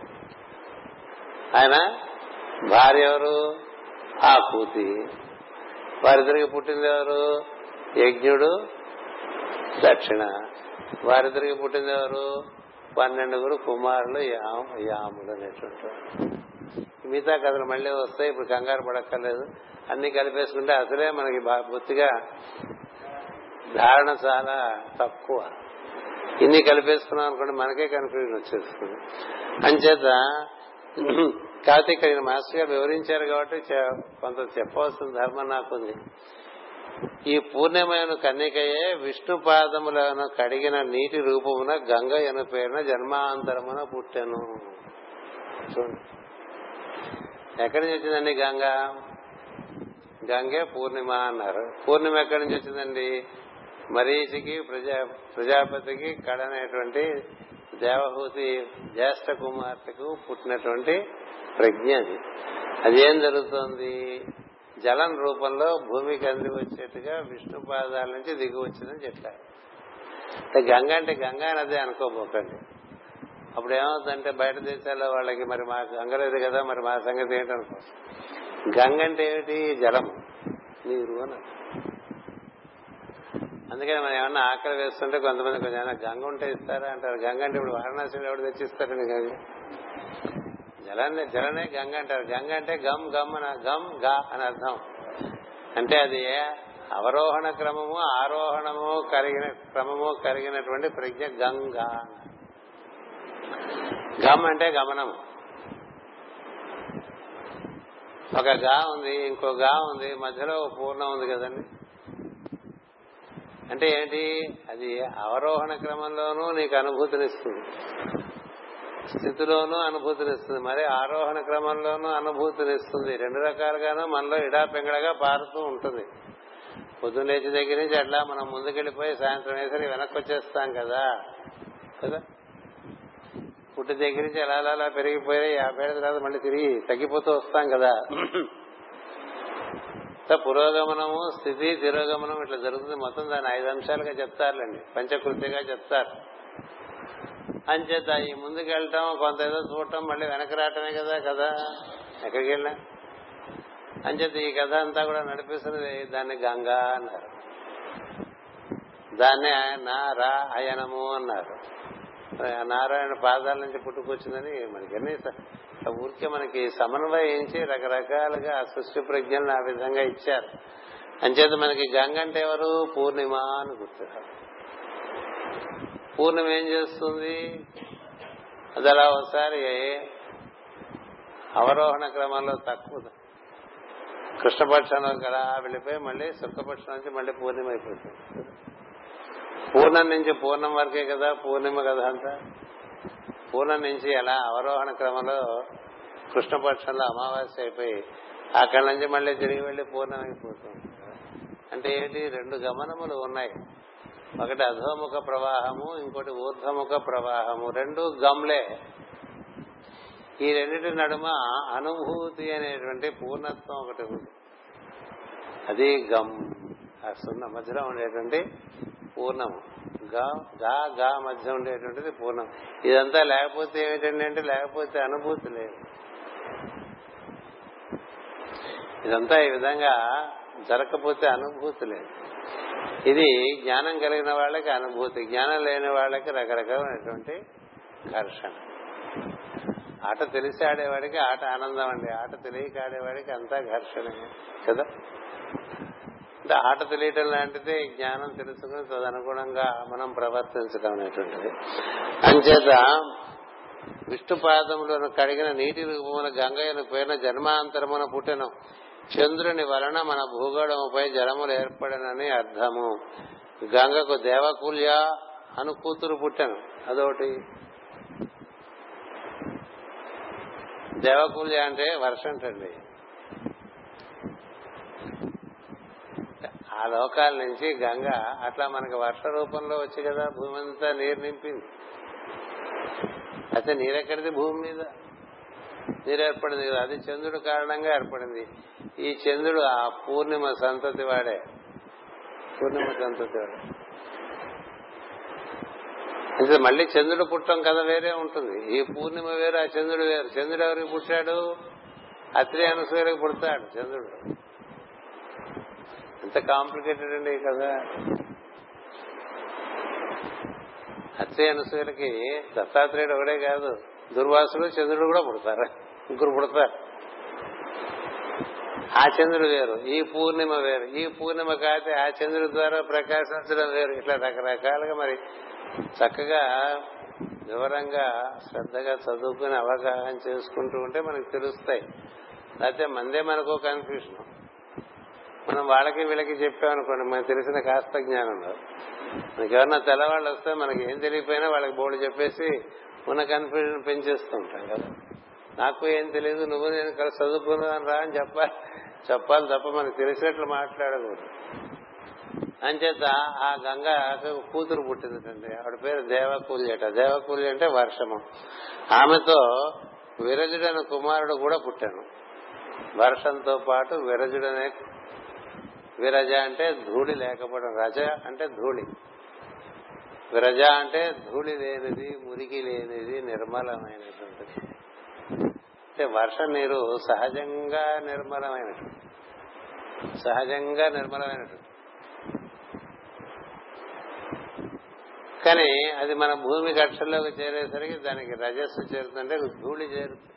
ఆయన భార్య ఎవరు ఆ కూతి వారిద్దరికి పుట్టింది ఎవరు యజ్ఞుడు దక్షిణ వారిద్దరికి పుట్టింది ఎవరు పన్నెండుగురు కుమారులు యామ- యాములు అనేటువంటి మిగతా కథలు మళ్ళీ వస్తాయి ఇప్పుడు కంగారు పడక్కర్లేదు అన్ని కలిపేసుకుంటే అసలే మనకి బా- బొత్తిగా ధారణ చాలా తక్కువ ఇన్ని కలిపేసుకున్నాం అనుకోండి మనకే కన్ఫ్యూజన్ వచ్చేస్తుంది అంచేత కాకపోతే ఇక్కడ ఈయన మాస్టర్ గారు వివరించారు కాబట్టి చె- కొంత చెప్పవలసిన ధర్మం నాకుంది ఈ పూర్ణమైన కన్నికయే విష్ణు పాదములను కడిగిన నీటి రూపమున గంగ ఎను పేరున జన్మాంతరమున పుట్టెను చూడండి ఎక్కడి నుంచి వచ్చిందండి గంగ గంగే పూర్ణిమ అన్నారు పూర్ణిమ ఎక్కడి నుంచి వచ్చిందండి మరీచికి ప్రజా ప్రజాపతికి కడనేటువంటి దేవహూతి జ్యేష్ఠ కుమార్తెకు పుట్టినటువంటి ప్రజ్ఞ అది అదేం జరుగుతోంది జలం రూపంలో భూమికి అంది వచ్చేట్టుగా విష్ణు పాదాల నుంచి దిగి వచ్చిందని చెప్పారు అంటే గంగ అంటే గంగా నది అనుకోబోకండి అప్పుడు ఏమవుతుందంటే బయట దేశాల్లో వాళ్ళకి మరి మా గంగ లేదు కదా మరి మా సంగతి ఏంటనుకో గంగ అంటే ఏమిటి జలం నీరు అని అందుకని మనం ఏమన్నా ఆకలి వేస్తుంటే కొంతమంది కొంచెం ఏమైనా గంగ ఉంటే ఇస్తారా అంటారు గంగ అంటే ఇప్పుడు వారణాసిలో ఎవడు తెచ్చిస్తారండి గంగ జలాన్ని జలనే గంగ అంటారు గంగ అంటే గమ్ గమ్ అని గమ్ గా అని అర్థం అంటే అది అవరోహణ క్రమము ఆరోహణము కలిగిన క్రమము కలిగినటువంటి ప్రజ్ఞ గంగ గమ్ అంటే గమనం ఒక గా ఉంది ఇంకో గా ఉంది మధ్యలో ఒక పూర్ణం ఉంది కదండి అంటే ఏంటి అది అవరోహణ క్రమంలోనూ నీకు అనుభూతినిస్తుంది స్థితిలోనూ అనుభూతినిస్తుంది మరి ఆరోహణ క్రమంలోనూ అనుభూతినిస్తుంది రెండు రకాలుగాను మనలో ఇడా పెంగడగా పారుతూ ఉంటుంది పొద్దున్న లేచి దగ్గర నుంచి అట్లా మనం ముందుకెళ్లిపోయి సాయంత్రం వేసరికి వెనక్కి వచ్చేస్తాం కదా కదా పుట్టి దగ్గర నుంచి అలా అలా అలా పెరిగిపోయి యాభై ఏళ్ళ తర్వాత మళ్ళీ తిరిగి తగ్గిపోతూ వస్తాం కదా సో పురోగమనము స్థితి తిరోగమనం ఇట్లా జరుగుతుంది మొత్తం దాన్ని ఐదు అంశాలుగా చెప్తారులేండి పంచకృతిగా చెప్తారు అంచేత ఈ ముందుకు వెళ్ళటం కొంత ఏదో చూడటం మళ్ళీ వెనక్కి రావటమే కదా కదా ఎక్కడికి వెళ్ళినా అంచేత ఈ కథ అంతా కూడా నడిపిస్తున్నది దాన్ని గంగా అన్నారు దాన్నే నారా అయనము అన్నారు మరి ఆ నారాయణ పాదాల నుంచి పుట్టుకొచ్చిందని మనకి ఎన్ని స- ఊరికే మనకి సమన్వయించి రకరకాలుగా ఆ సృష్టి ప్రజ్ఞలను ఆ విధంగా ఇచ్చారు అంచేత మనకి గంగ అంటే ఎవరు పూర్ణిమ అని గుర్తున్నారు పూర్ణిమ ఏం చేస్తుంది అది అలా ఒకసారి అవరోహణ క్రమంలో తక్కువ కృష్ణపక్షంలో అలా వెళ్ళిపోయి మళ్ళీ శుక్లపక్షం నుంచి మళ్ళీ పూర్ణిమ అయిపోతుంది పూర్ణం నుంచి పూర్ణం వరకే కదా పూర్ణిమ కదా అంతా పూర్ణం నుంచి అలా అవరోహణ క్రమంలో కృష్ణపక్షంలో అమావాస్య అయిపోయి అక్కడి నుంచి మళ్ళీ తిరిగి వెళ్లి పూర్ణం అయిపోతుంది అంటే ఏంటి రెండు గమనములు ఉన్నాయి ఒకటి అధోముఖ ప్రవాహము ఇంకోటి ఊర్ధముఖ ప్రవాహము రెండు గమ్లే ఈ రెండింటి నడుమ అనుభూతి అనేటువంటి పూర్ణత్వం ఒకటి ఉంది అది గమ్ ఆ సున్న మధ్యలో ఉండేటువంటి పూర్ణము గా గా గా మధ్య ఉండేటువంటిది పూర్ణం ఇదంతా లేకపోతే ఏమిటండి అంటే లేకపోతే అనుభూతి లేదు ఇదంతా ఈ విధంగా జరగకపోతే అనుభూతి లేదు ఇది జ్ఞానం కలిగిన వాళ్ళకి అనుభూతి జ్ఞానం లేని వాళ్ళకి రకరకాలైనటువంటి ఘర్షణ ఆట తెలిసి ఆడేవాడికి ఆట ఆనందం అండి ఆట తెలియక ఆడేవాడికి అంతా ఘర్షణ కదా అంటే ఆట తెలియటం లాంటిది జ్ఞానం తెలుసుకుని తదనుగుణంగా మనం ప్రవర్తించడం అనేటువంటిది అంచేత విష్ణు పాదములను కడిగిన నీటి రూపమున గంగయ్యను పేరున జన్మాంతరమున పుట్టెను చంద్రుని వలన మన భూగోళముపై జలములు ఏర్పడనని అర్థము గంగకు దేవకుల్య అను కూతురు పుట్టాను అదొకటి దేవకుల్య అంటే వర్షంటండి ఆ లోకాల నుంచి గంగ అట్లా మనకి వర్ష రూపంలో వచ్చి కదా భూమి అంతా నీరు నింపింది అయితే నీరెక్కడిది భూమి మీద నీరు ఏర్పడింది కదా అది చంద్రుడు కారణంగా ఏర్పడింది ఈ చంద్రుడు ఆ పూర్ణిమ సంతతి వాడే పూర్ణిమ సంతతి వాడే అంటే మళ్ళీ చంద్రుడు పుట్టం కథ వేరే ఉంటుంది ఈ పూర్ణిమ వేరు ఆ చంద్రుడు వేరు చంద్రుడు ఎవరికి పుట్టాడు అత్రి అనసూయలకు పుడతాడు చంద్రుడు ఎంత కాంప్లికేటెడ్ అండి కదా అత్రి అనసూయలకి దత్తాత్రేయుడు ఒకడే కాదు దుర్వాసుడు చంద్రుడు కూడా పుడతారు ముగ్గురు పుడతారు ఆ చంద్రుడు వేరు ఈ పూర్ణిమ వేరు ఈ పూర్ణిమ కాతే ఆ చంద్రుడి ద్వారా ప్రకాశించడం వేరు ఇట్లా రకరకాలుగా మరి చక్కగా వివరంగా శ్రద్ధగా చదువుకుని అవగాహన చేసుకుంటూ ఉంటే మనకు తెలుస్తాయి లేకపోతే మందే మనకు కన్ఫ్యూషన్ మనం వాళ్ళకి వీళ్ళకి చెప్పామనుకోండి మనకు తెలిసిన కాస్త జ్ఞానంలో మనకి ఎవరన్నా తెల్లవాళ్ళు వస్తే మనకి ఏం తెలియపోయినా వాళ్ళకి బోర్డు చెప్పేసి ఉన్న కన్ఫ్యూజన్ పెంచేస్తూ ఉంటాం కదా నాకు ఏం తెలియదు నువ్వు నేను కలిసి చదువుకున్నాను రా అని చెప్పాలి చెప్పాలి తప్ప మనకు తెలిసినట్లు మాట్లాడకూడదు అంచేత ఆ గంగ కూతురు పుట్టిందండి ఆవిడ పేరు దేవకూల్యట దేవకూల్య అంటే వర్షము ఆమెతో విరజుడైన కుమారుడు కూడా పుట్టాను వర్షంతో పాటు విరజుడనే విరజ అంటే ధూళి లేకపోవడం రజ అంటే ధూళి విరజ అంటే ధూళి లేనిది మురికి లేనిది నిర్మలమైనటువంటిది అంటే వర్ష నీరు సహజంగా నిర్మలమైనటువంటి సహజంగా నిర్మలమైనటువంటి కానీ అది మన భూమి కక్షల్లోకి చేరేసరికి దానికి రజస్సు చేరుతుంటే ధూళి చేరుతుంది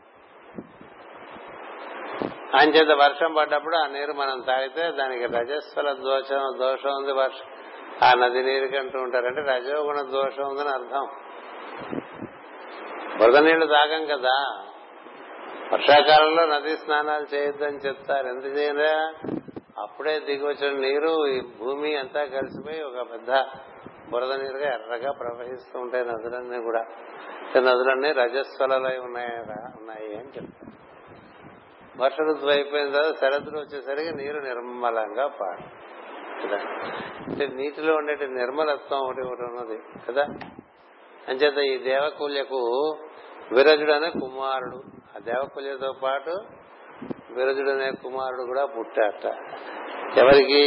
అంచేత వర్షం పడ్డప్పుడు ఆ నీరు మనం తాగితే దానికి రజస్వల దోషం దోషం ఉంది వర్షం ఆ నది నీరుకి అంటూ ఉంటారంటే రజోగుణ దోషం ఉందని అర్థం బురద నీళ్లు తాగం కదా వర్షాకాలంలో నదీ స్నానాలు చేయొద్దని చెప్తారు ఎంత చేయరా అప్పుడే దిగి వచ్చిన నీరు ఈ భూమి అంతా కలిసిపోయి ఒక పెద్ద బురద నీరుగా ఎర్రగా ప్రవహిస్తూ ఉంటాయి నదులన్నీ కూడా నదులన్నీ రజస్వలై ఉన్నాయి ఉన్నాయి అని చెప్తారు వర్ష ఋతువు అయిపోయిన తర్వాత శరత్తులు వచ్చేసరికి నీరు నిర్మలంగా పాడు కదా అంటే నీటిలో ఉండే నిర్మలత్వం ఒకటి ఒకటి ఉన్నది కదా అంచేత ఈ దేవకూల్యకు విరజుడు అనే కుమారుడు ఆ దేవకూల్యతో పాటు విరజుడు అనే కుమారుడు కూడా పుట్టాట ఎవరికి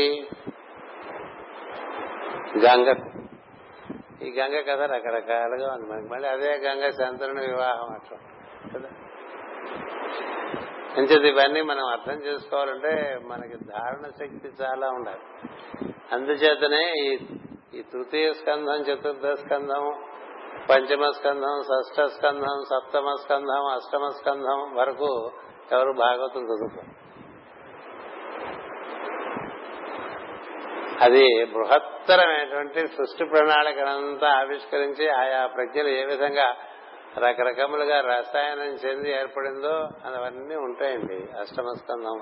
గంగ ఈ గంగ కథ రకరకాలుగా ఉంది మనకి మళ్ళీ అదే గంగ శంతరుని వివాహం అట్లా కదా అంచేది ఇవన్నీ మనం అర్థం చేసుకోవాలంటే మనకి ధారణ శక్తి చాలా ఉండాలి అందుచేతనే ఈ ఈ తృతీయ స్కంధం చతుర్థ స్కంధం పంచమ స్కంధం షష్ఠ స్కంధం సప్తమ స్కంధం అష్టమ స్కంధం వరకు ఎవరు భాగవతం చదువుతారు అది బృహత్తరమైనటువంటి సృష్టి ప్రణాళికనంతా ఆవిష్కరించి ఆయా ప్రజ్ఞలు ఏ విధంగా రకరకములుగా రసాయనం చెంది ఏర్పడిందో అవన్నీ ఉంటాయండి అష్టమ స్కంధం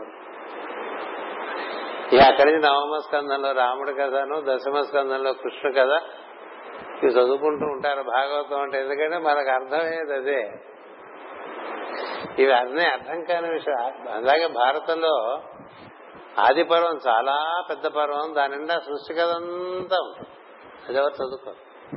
ఇక అక్కడి నుంచి నవమ స్కంధంలో రాముడి కథను దశమ స్కంధంలో కృష్ణ కథ ఇవి చదువుకుంటూ ఉంటారు భాగవతం అంటే ఎందుకంటే మనకు అర్థమయ్యేది అదే ఇవి అన్నీ అర్థం కాని విషయం అలాగే భారతంలో ఆది పర్వం చాలా పెద్ద పర్వం దాని నిండా సృష్టి కథ అంతా ఉంటుంది అది ఎవరు చదువుకోరు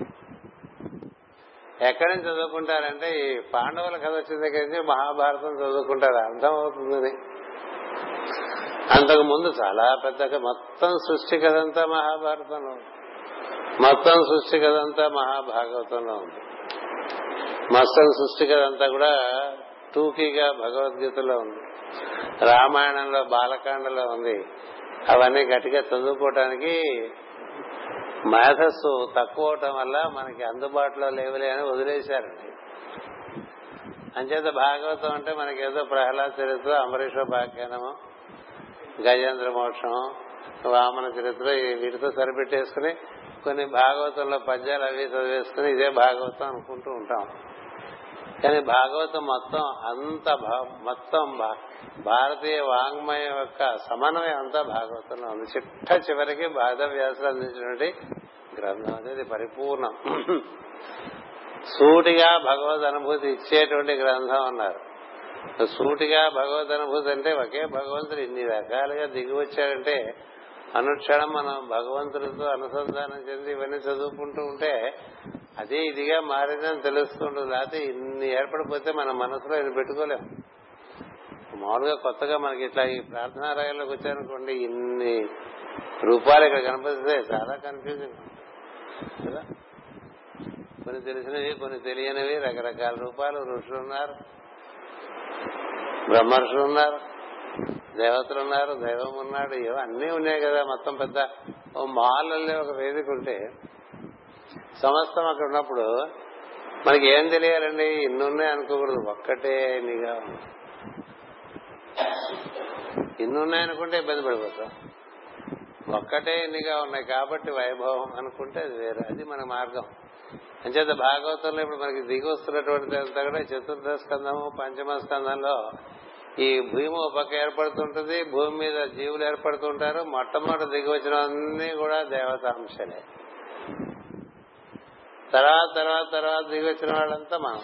ఎక్కడి నుంచి చదువుకుంటారంటే ఈ పాండవుల కథ వచ్చిన దగ్గర నుంచి మహాభారతం చదువుకుంటారు అర్థం అవుతుందని అంతకు ముందు చాలా పెద్ద మొత్తం సృష్టి కథంతా మహాభారతంలో ఉంది మొత్తం సృష్టి కథంతా మహాభాగవతంలో ఉంది మొత్తం సృష్టి కథంతా కూడా టూకీగా భగవద్గీతలో ఉంది రామాయణంలో బాలకాండలో ఉంది అవన్నీ గట్టిగా చదువుకోవటానికి మేధస్సు తక్కువ అవటం వల్ల మనకి అందుబాటులో లేవులే అని వదిలేశారండి అంచేత భాగవతం అంటే మనకి ఏదో ప్రహ్లాద చరిత్ర అమరీషోపాఖ్యానము గజేంద్ర మోక్షం వామన చరిత్ర వీటితో సరిపెట్టేసుకుని కొన్ని భాగవతంలో పద్యాలు అవి చదివేసుకుని ఇదే భాగవతం అనుకుంటూ ఉంటాం కానీ భాగవతం మొత్తం అంత మొత్తం భారతీయ వాంగ్మయం యొక్క సమన్వయం అంతా భాగవతంలో ఉంది చిట్ట చివరికి భాగవ్యాసులు అందించినటువంటి గ్రంథం అనేది పరిపూర్ణం సూటిగా భగవద్ అనుభూతి ఇచ్చేటువంటి గ్రంథం అన్నారు సూటిగా భగవద్ అనుభూతి అంటే ఒకే భగవంతుడు ఇన్ని రకాలుగా దిగి వచ్చాడంటే అనుక్షణం మనం భగవంతుడితో అనుసంధానం చెంది ఇవన్నీ చదువుకుంటూ ఉంటే అదే ఇదిగా మారిందని తెలుస్తుంటుంది లేకపోతే ఇన్ని ఏర్పడిపోతే మన మనసులో ఇది పెట్టుకోలేము మామూలుగా కొత్తగా మనకి ఇట్లా ఈ ప్రార్థనాలయాల్లోకి వచ్చారనుకోండి ఇన్ని రూపాలు ఇక్కడ కనిపిస్తే చాలా కన్ఫ్యూజింగ్ కదా కొన్ని తెలిసినవి కొన్ని తెలియనివి రకరకాల రూపాలు ఋషులు ఉన్నారు బ్రహ్మర్షులు ఉన్నారు దేవతలు ఉన్నారు దైవం ఉన్నాడు ఏవో అన్నీ ఉన్నాయి కదా మొత్తం పెద్ద ఓ మాలల్లో ఒక వేదిక ఉంటే సమస్తం అక్కడ ఉన్నప్పుడు మనకి ఏం తెలియాలండి ఇన్ని ఉన్నాయి అనుకోకూడదు ఒక్కటే నిగా ఇన్ని ఉన్నాయనుకుంటే ఇబ్బంది పడిపోతాం ఒక్కటే ఇన్నిగా ఉన్నాయి కాబట్టి వైభవం అనుకుంటే అది వేరే అది మన మార్గం అంచేత భాగవతంలో ఇప్పుడు మనకి దిగి వస్తున్నటువంటి అంతా కూడా చతుర్థ స్కందము పంచమ స్కందంలో ఈ భూమి ఒక పక్క ఏర్పడుతుంటుంది భూమి మీద జీవులు ఏర్పడుతుంటారు మొట్టమొదటి దిగి వచ్చిన అన్ని కూడా దేవతాంశలే తర్వాత తర్వాత తర్వాత దిగి వచ్చిన వాళ్ళంతా మనం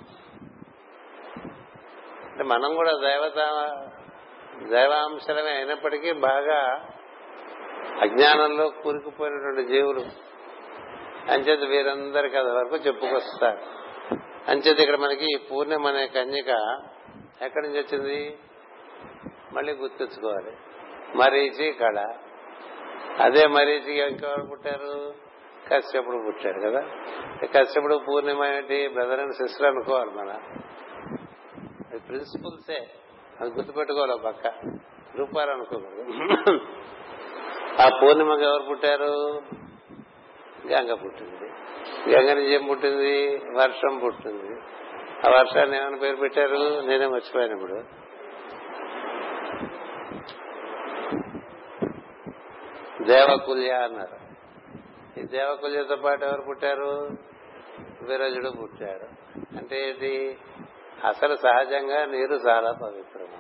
అంటే మనం కూడా దైవత దైవాంశలమే అయినప్పటికీ బాగా అజ్ఞానంలో కూరుకుపోయినటువంటి జీవులు అంచేత వీరందరికీ అది వరకు చెప్పుకొస్తారు అంచేత ఇక్కడ మనకి ఈ పూర్ణిమ అనే కన్యక ఎక్కడి నుంచి వచ్చింది మళ్ళీ గుర్తించుకోవాలి మరీచి కళ అదే మరీచి ఇంకెవరు పుట్టారు కశ్యపుడు పుట్టాడు కదా కశ్యపుడు పూర్ణిమ ఏంటి బ్రదర్ అండ్ సిస్టర్ అనుకోవాలి మన అది ప్రిన్సిపల్సే అది గుర్తుపెట్టుకోవాలి పక్క రూపాలు అనుకోకూడదు ఆ పూర్ణిమకి ఎవరు పుట్టారు గంగ పుట్టింది గంగ నుంచి ఏం పుట్టింది వర్షం పుట్టింది ఆ వర్షాన్ని ఏమైనా పేరు పెట్టారు నేనే మర్చిపోయాను ఇప్పుడు దేవకుల్య అన్నారు ఈ దేవకుల్యతో పాటు ఎవరు పుట్టారు విరజుడు పుట్టాడు అంటే ఇది అసలు సహజంగా నీరు చాలా పవిత్రము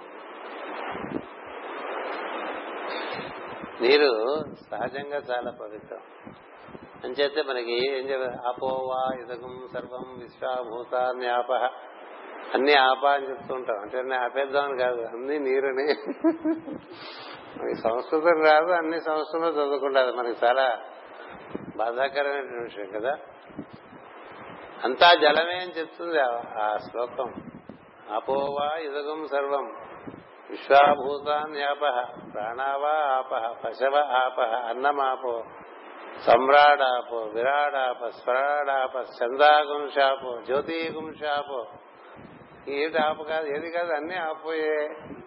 నీరు సహజంగా చాలా పవిత్రం అంచేతే మనకి ఏం చెప్పారు అపోవా ఇదకం సర్వం విశ్వాభూతాన్యాప అన్ని ఆప అని చెప్తూ ఉంటాం అంటే అన్ని ఆపేద్దామని కాదు అన్ని నీరుని మనకి సంస్కృతం రాదు అన్ని సంస్కృతంలో చదువుకుంటారు మనకి చాలా బాధాకరమైన విషయం కదా అంతా జలమే అని చెప్తుంది ఆ శ్లోకం అపోవా ఇదగం సర్వం విశ్వాభూతాన్యాప ప్రాణావా ఆప పశవ ఆప అన్నమాపో సమ్రాడాపో విరాడాప స్వరాడాప చందాగుంశాపో జ్యోతిగుంశాపో ఏది ఆపు కాదు ఏది కాదు అన్ని ఆపోయే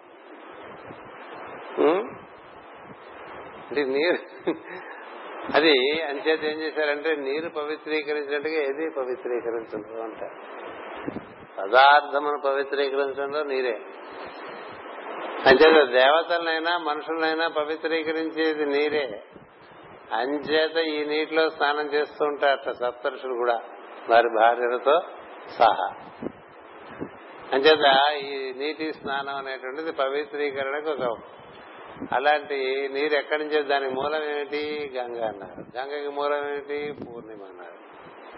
అంటే నీరు అది అంచేత ఏం చేశారంటే నీరు పవిత్రీకరించినట్టుగా ఏది పవిత్రీకరించదు అంటారు పదార్థమును పవిత్రీకరించడంలో నీరే అంచేత దేవతలనైనా మనుషులనైనా పవిత్రీకరించేది నీరే అంచేత ఈ నీటిలో స్నానం చేస్తూ ఉంటారట సప్తరుషులు కూడా వారి భార్యలతో సహా అంచేత ఈ నీటి స్నానం అనేటువంటిది పవిత్రీకరణకు ఒక అలాంటి నీరు ఎక్కడి నుంచి దానికి మూలం ఏమిటి గంగ అన్నారు గంగకి మూలం ఏమిటి పూర్ణిమ అన్నారు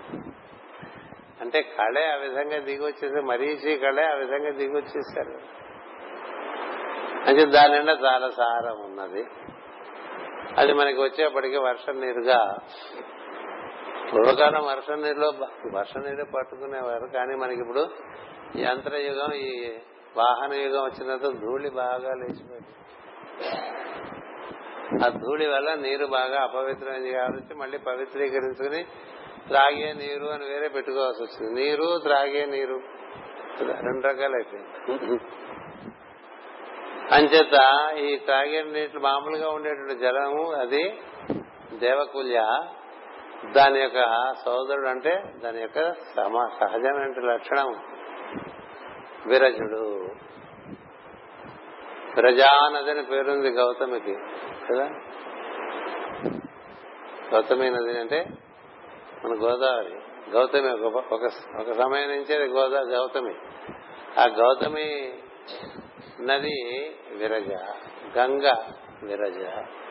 అంటే కళే ఆ విధంగా దిగి వచ్చేసి మరీచి కళే ఆ విధంగా దిగి వచ్చేసారు అంటే దాని నిండా చాలా సారం ఉన్నది అది మనకి వచ్చేప్పటికి వర్షం నీరుగా పూర్వకాలం వర్షం నీరులో వర్షం నీరు పట్టుకునేవారు కానీ మనకి ఇప్పుడు యంత్రయుగం ఈ వాహన యుగం వచ్చినంత ధూళి బాగా లేచిపోయింది ఆ ధూళి వల్ల నీరు బాగా అపవిత్రమైంది కాబట్టి మళ్ళీ పవిత్రీకరించుకుని త్రాగే నీరు అని వేరే పెట్టుకోవాల్సి వచ్చింది నీరు త్రాగే నీరు రెండు రకాలు అయిపోయింది అంచేత ఈ త్రాగే నీటిలో మామూలుగా ఉండేటువంటి జలము అది దేవకుల్య దాని యొక్క సోదరుడు అంటే దాని యొక్క సమ సహజమైన లక్షణం విరజుడు విరజానది అని పేరుంది గౌతమికి కదా గౌతమి నది అంటే మన గోదావరి గౌతమి ఒక ఒక సమయం నుంచి అది గోదా గౌతమి ఆ గౌతమి నది విరజ గంగ విరజ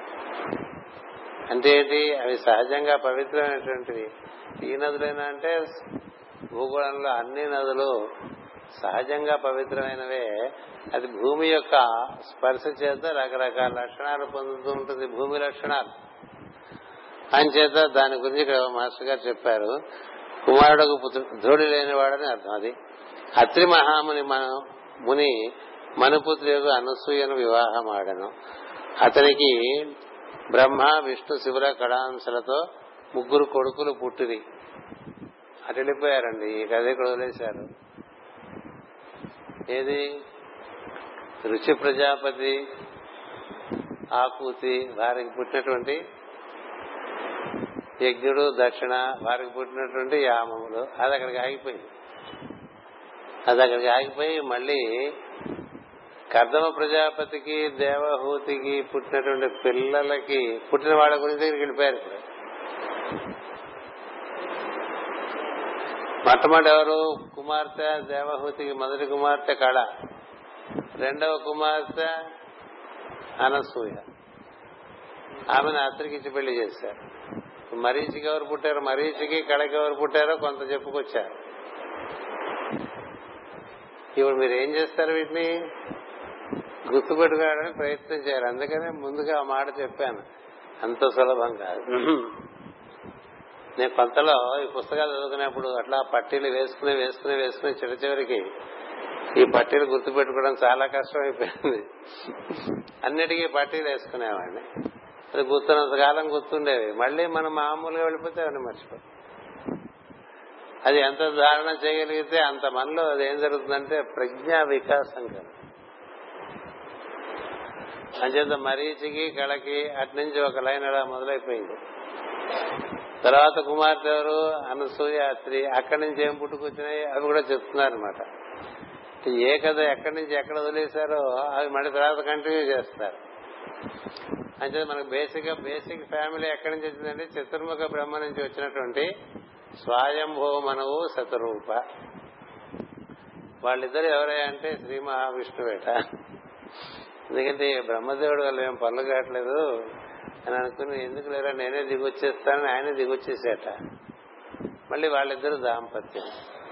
అంటే ఏంటి అవి సహజంగా పవిత్రమైనటువంటివి ఈ నదులైనా అంటే భూగోళంలో అన్ని నదులు సహజంగా పవిత్రమైనవే అది భూమి యొక్క స్పర్శ చేత రకరకాల లక్షణాలు పొందుతూ ఉంటుంది భూమి లక్షణాలు చేత దాని గురించి ఇక్కడ మాస్టర్ గారు చెప్పారు కుమారుడు ధోడి లేనివాడని అర్థం అది అత్రి మహాముని మన ముని మనుపుత్రి యొక్క అనసూయను వివాహం ఆడను అతనికి బ్రహ్మ విష్ణు శివుల కడాంశలతో ముగ్గురు కొడుకులు పుట్టిరి అటు వెళ్ళిపోయారండి ఈ కథ ఇక్కడ వదిలేశారు ఏది రుచి ప్రజాపతి ఆకూతి వారికి పుట్టినటువంటి యజ్ఞుడు దక్షిణ వారికి పుట్టినటువంటి యామములు అది అక్కడికి ఆగిపోయింది అది అక్కడికి ఆగిపోయి మళ్ళీ కర్దమ ప్రజాపతికి దేవహూతికి పుట్టినటువంటి పిల్లలకి పుట్టిన వాళ్ళ గురించి దగ్గరికి వెళ్ళిపోయారు ఇప్పుడు మొట్టమొదటి ఎవరు కుమార్తె దేవహూతికి మొదటి కుమార్తె కళ రెండవ కుమార్తె అనసూయ ఆమెను అత్రికిచ్చి పెళ్లి చేశారు మరీచికి ఎవరు పుట్టారు మరీచికి కళకి ఎవరు పుట్టారో కొంత చెప్పుకొచ్చారు ఇప్పుడు మీరు ఏం చేస్తారు వీటిని గుర్తుపెట్టుకోవడానికి ప్రయత్నం చేయాలి అందుకనే ముందుగా ఆ మాట చెప్పాను అంత సులభం కాదు నేను కొంతలో ఈ పుస్తకాలు చదువుకునేప్పుడు అట్లా పట్టీలు వేసుకుని వేసుకుని వేసుకుని చిన్న చివరికి ఈ పట్టీలు గుర్తుపెట్టుకోవడం చాలా కష్టం అయిపోయింది అన్నిటికీ పట్టీలు వేసుకునేవాడిని అది గుర్తున్నంత కాలం గుర్తుండేవి మళ్ళీ మనం మామూలుగా వెళ్ళిపోతే అవన్నీ మర్చిపోయి అది ఎంత ధారణ చేయగలిగితే అంత మనలో అది ఏం జరుగుతుందంటే ప్రజ్ఞా వికాసం కదా అంచేత మరీచికి కళకి అట్నుంచి ఒక లైన్ అలా మొదలైపోయింది తర్వాత కుమార్తె ఎవరు అనసూయ స్త్రీ అక్కడి నుంచి ఏం పుట్టుకొచ్చినాయి అవి కూడా చెప్తున్నారు అనమాట ఏ కథ ఎక్కడి నుంచి ఎక్కడ వదిలేశారో అవి మళ్ళీ తర్వాత కంటిన్యూ చేస్తారు అంటే మనకు బేసిక్ గా బేసిక్ ఫ్యామిలీ ఎక్కడి నుంచి వచ్చిందంటే చతుర్ముఖ బ్రహ్మ నుంచి వచ్చినటువంటి స్వయంభూ మనవు శతరూప వాళ్ళిద్దరు ఎవరై అంటే శ్రీ మహావిష్ణువేట ఎందుకంటే బ్రహ్మదేవుడు వల్ల ఏం పనులు కావట్లేదు అని అనుకుని ఎందుకు లేరా నేనే దిగొచ్చేస్తానని ఆయన దిగొచ్చేసేట మళ్ళీ వాళ్ళిద్దరు దాంపత్యం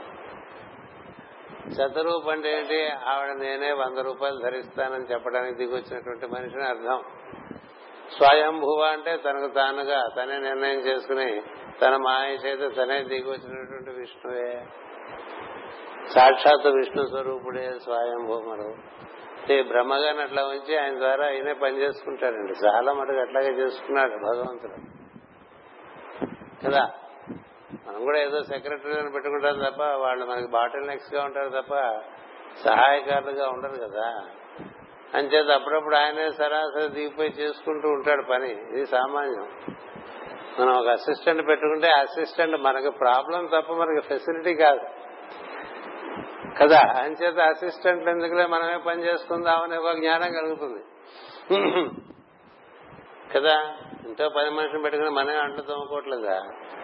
శతరూపం అంటే ఏంటి ఆవిడ నేనే వంద రూపాయలు ధరిస్తానని చెప్పడానికి దిగొచ్చినటువంటి మనిషిని అర్థం స్వయంభువ అంటే తనకు తానుగా తనే నిర్ణయం చేసుకుని తన మాయ చేత తనే దిగి వచ్చినటువంటి విష్ణువే సాక్షాత్ విష్ణు స్వరూపుడే స్వయంభూమరు బ్రహ్మగారిని అట్లా ఉంచి ఆయన ద్వారా ఆయనే పని చేసుకుంటాడండి చాలా మటుకు అట్లాగే చేసుకున్నాడు భగవంతుడు కదా మనం కూడా ఏదో సెక్రటరీని పెట్టుకుంటారు తప్ప వాళ్ళు మనకి బాటిల్ నెక్స్ గా ఉంటారు తప్ప సహాయకారులుగా ఉండరు కదా అంచేత అప్పుడప్పుడు ఆయనే సరాసరి దిగిపోయి చేసుకుంటూ ఉంటాడు పని ఇది సామాన్యం మనం ఒక అసిస్టెంట్ పెట్టుకుంటే అసిస్టెంట్ మనకు ప్రాబ్లం తప్ప మనకి ఫెసిలిటీ కాదు కదా అంచేత అసిస్టెంట్లు ఎందుకులే మనమే పని చేసుకుందామనే ఒక జ్ఞానం కలుగుతుంది కదా ఇంట్లో పది మనుషులు పెట్టుకుని మనమే అంట్లు తోముకోవట్లేదా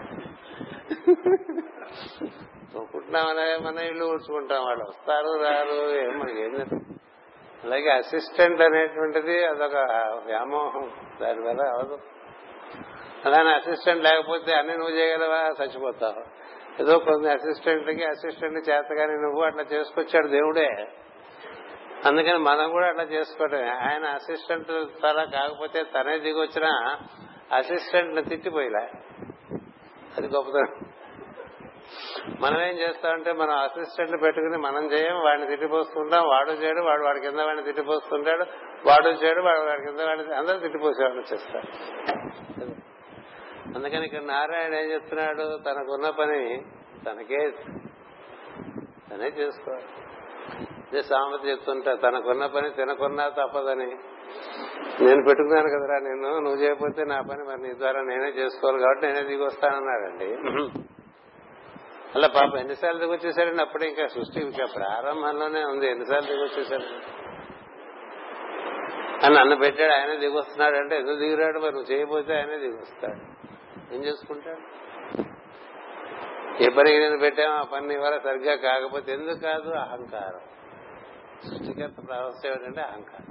తోముకుంటున్నామనే మన ఇల్లు ఊడ్చుకుంటాం వాళ్ళు వస్తారు రారు ఏం మనకి ఏం అలాగే అసిస్టెంట్ అనేటువంటిది అదొక వ్యామోహం దానివల్ల అవదు అలానే అసిస్టెంట్ లేకపోతే అన్ని నువ్వు చేయగలవా చచ్చిపోతావు ఏదో కొన్ని అసిస్టెంట్లకి అసిస్టెంట్ చేతగాని నువ్వు అట్లా చేసుకొచ్చాడు దేవుడే అందుకని మనం కూడా అట్లా చేసుకోవటమే ఆయన అసిస్టెంట్ తల కాకపోతే తనే దిగొచ్చిన అసిస్టెంట్ ని తిట్టిపోయిలా అది గొప్పతనం మనం ఏం చేస్తామంటే మనం అసిస్టెంట్ పెట్టుకుని మనం చేయం వాడిని తిట్టిపోస్తుంటాం వాడు చేయడు వాడు వాడి కింద వాడిని తిట్టిపోస్తుంటాడు వాడు చేయడు వాడు వాడి కింద వాడిని అందరూ తిట్టిపోసేవాడు చేస్తారు అందుకని ఇక్కడ నారాయణ ఏం చెప్తున్నాడు తనకున్న పని తనకే తనే చేసుకోవాలి ఇదే సామెత చెప్తుంటా తనకున్న పని తినకున్నా తప్పదని నేను పెట్టుకున్నాను కదరా నేను నువ్వు చేయకపోతే నా పని మరి నీ ద్వారా నేనే చేసుకోవాలి కాబట్టి నేనే దిగి వస్తానన్నాడండి అలా పాప ఎన్నిసార్లు దిగి వచ్చేసాడండి అప్పుడే ఇంకా సృష్టి ఇంకా ప్రారంభంలోనే ఉంది ఎన్నిసార్లు దిగి వచ్చేసాడు అని నన్ను పెట్టాడు ఆయనే దిగి వస్తున్నాడు అంటే ఎందుకు దిగిరాడు మరి నువ్వు చేయబోతే ఆయనే దిగి వస్తాడు ఏం చేసుకుంటాడు ఏ పని నేను పెట్టామో ఆ పని ఇవాళ సరిగ్గా కాకపోతే ఎందుకు కాదు అహంకారం సృష్టికర్త ప్రవస్థ ఏమిటంటే అహంకారం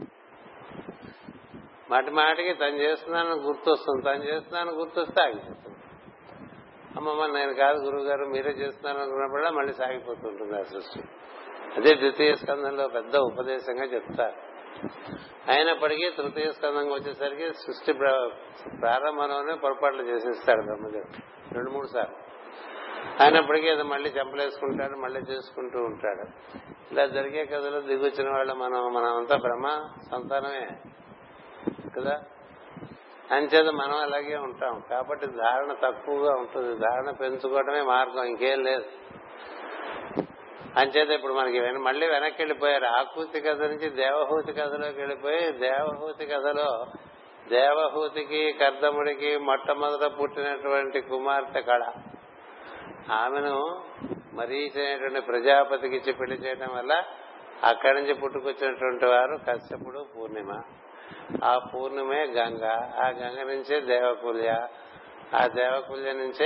మాటి మాటికి తను చేస్తున్నాను గుర్తొస్తుంది తను చేస్తున్నాను గుర్తొస్తే ఆగిపోతుంది అమ్మమ్మ నేను కాదు గురువు గారు మీరే చేస్తున్నారు అనుకున్నప్పుడల్లా మళ్ళీ సాగిపోతుంటుంది ఆ సృష్టి అదే ద్వితీయ స్కందంలో పెద్ద ఉపదేశంగా చెప్తారు అయినప్పటికీ తృతీయ స్కందంగా వచ్చేసరికి సృష్టి ప్రారంభంలోనే పొరపాట్లు చేసేస్తాడు బ్రహ్మదేవుడు రెండు మూడు సార్లు అయినప్పటికీ అది మళ్ళీ చెంపలేసుకుంటాడు మళ్ళీ చేసుకుంటూ ఉంటాడు ఇలా జరిగే కథలో దిగొచ్చిన వాళ్ళు మనం మనమంతా బ్రహ్మ సంతానమే కదా అంచేత మనం అలాగే ఉంటాం కాబట్టి ధారణ తక్కువగా ఉంటుంది ధారణ పెంచుకోవడమే మార్గం ఇంకేం లేదు అంచేత ఇప్పుడు మనకి మళ్ళీ వెనక్కి వెళ్ళిపోయారు ఆకూతి కథ నుంచి దేవహూతి కథలోకి వెళ్ళిపోయి దేవహూతి కథలో దేవహూతికి కర్దముడికి మొట్టమొదట పుట్టినటువంటి కుమార్తె కళ ఆమెను మరీచినటువంటి ప్రజాపతికి ఇచ్చి పెళ్లి చేయడం వల్ల అక్కడి నుంచి పుట్టుకొచ్చినటువంటి వారు కశ్యపుడు పూర్ణిమ ఆ పూర్ణిమే గంగ ఆ గంగ నుంచే దేవకుల్య ఆ దేవకుల్య నుంచే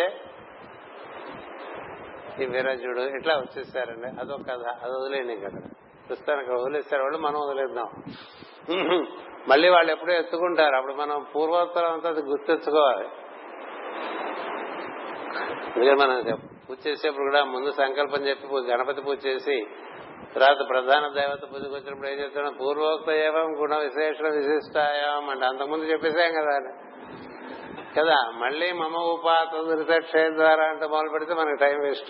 ఈ విరజుడు ఇట్లా వచ్చేసారండి అదొక కథ అది వదిలేండి ఇంకా ప్రస్తుతానికి వదిలేస్తారు వాళ్ళు మనం వదిలేద్దాం మళ్ళీ వాళ్ళు ఎప్పుడూ ఎత్తుకుంటారు అప్పుడు మనం పూర్వోత్తరం అంతా అది గుర్తెచ్చుకోవాలి అందుకే మనం పూజ చేసేప్పుడు కూడా ముందు సంకల్పం చెప్పి గణపతి పూజ చేసి తర్వాత ప్రధాన దేవత పూజకు వచ్చినప్పుడు ఏం చెప్తున్నాం పూర్వోక్త ఏవం గుణ విశేషణ విశిష్టాయం అంటే అంతకుముందు చెప్పేసాం కదా కదా మళ్ళీ మమ ఉపాత క్షేత్ర అంటే మొదలు పెడితే మనకి టైం వేస్ట్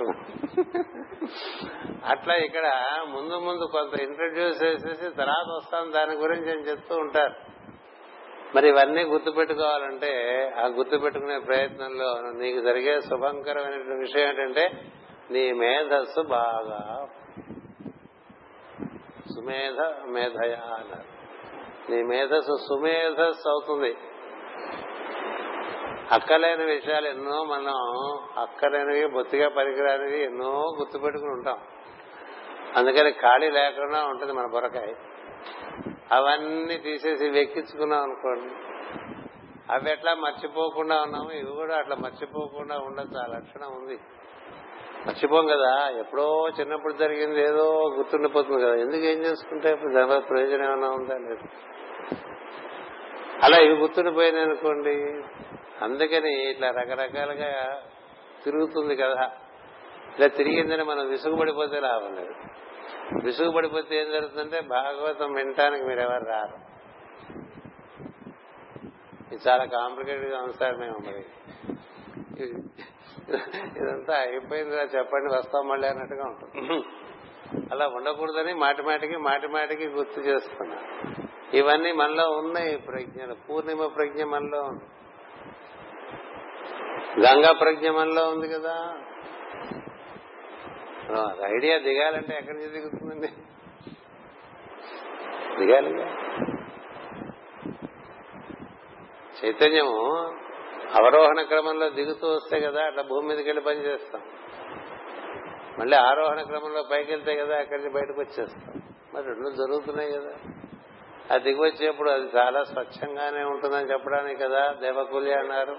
అట్లా ఇక్కడ ముందు ముందు కొంత ఇంట్రడ్యూస్ చేసేసి తర్వాత వస్తాం దాని గురించి అని చెప్తూ ఉంటారు మరి ఇవన్నీ గుర్తుపెట్టుకోవాలంటే ఆ గుర్తుపెట్టుకునే ప్రయత్నంలో నీకు జరిగే శుభంకరమైన విషయం ఏంటంటే నీ మేధస్సు బాగా సుమేధ మేధయ అన్నారు నీ మేధస్సు సుమేధస్సు అవుతుంది అక్కలేని విషయాలు ఎన్నో మనం అక్కలేనివి బొత్తిగా పనికిరానివి ఎన్నో గుర్తుపెట్టుకుని ఉంటాం అందుకని ఖాళీ లేకుండా ఉంటుంది మన బొరకాయ అవన్నీ తీసేసి వెక్కించుకున్నాం అనుకోండి అవి ఎట్లా మర్చిపోకుండా ఉన్నాము ఇవి కూడా అట్లా మర్చిపోకుండా ఉండొచ్చు ఆ లక్షణం ఉంది మర్చిపోం కదా ఎప్పుడో చిన్నప్పుడు జరిగింది ఏదో గుర్తుండిపోతుంది కదా ఎందుకు ఏం చేసుకుంటే దాని ప్రయోజనం ఏమైనా ఉందా లేదు అలా ఇవి గుర్తుండిపోయినాయి అనుకోండి అందుకని ఇట్లా రకరకాలుగా తిరుగుతుంది కదా ఇలా తిరిగిందని మనం విసుగుపడిపోతే లాభం లేదు విసుగుపడిపోతే ఏం జరుగుతుందంటే భాగవతం వినటానికి మీరు ఎవరు రారు ఇది చాలా కాంప్లికేటెడ్ గా ఉంది సార్ మేము మరి ఇదంతా అయిపోయిందిరా చెప్పండి వస్తాం మళ్ళీ అన్నట్టుగా ఉంటుంది అలా ఉండకూడదని మాటి మాటికి మాటి మాటికి గుర్తు చేస్తున్నా ఇవన్నీ మనలో ఉన్నాయి ప్రజ్ఞలు పూర్ణిమ ప్రజ్ఞ మనలో ఉంది గంగా ప్రజ్ఞ మనలో ఉంది కదా ఐడియా దిగాలంటే ఎక్కడి నుంచి దిగుతుందండి దిగాలి చైతన్యము అవరోహణ క్రమంలో దిగుతూ వస్తే కదా అట్లా భూమి మీదకి వెళ్ళి పని చేస్తాం మళ్ళీ ఆరోహణ క్రమంలో పైకి వెళ్తే కదా అక్కడి నుంచి బయటకు వచ్చేస్తాం మరి రెండు జరుగుతున్నాయి కదా అది దిగి వచ్చేప్పుడు అది చాలా స్వచ్ఛంగానే ఉంటుందని చెప్పడానికి కదా దేవకుల్య అన్నారు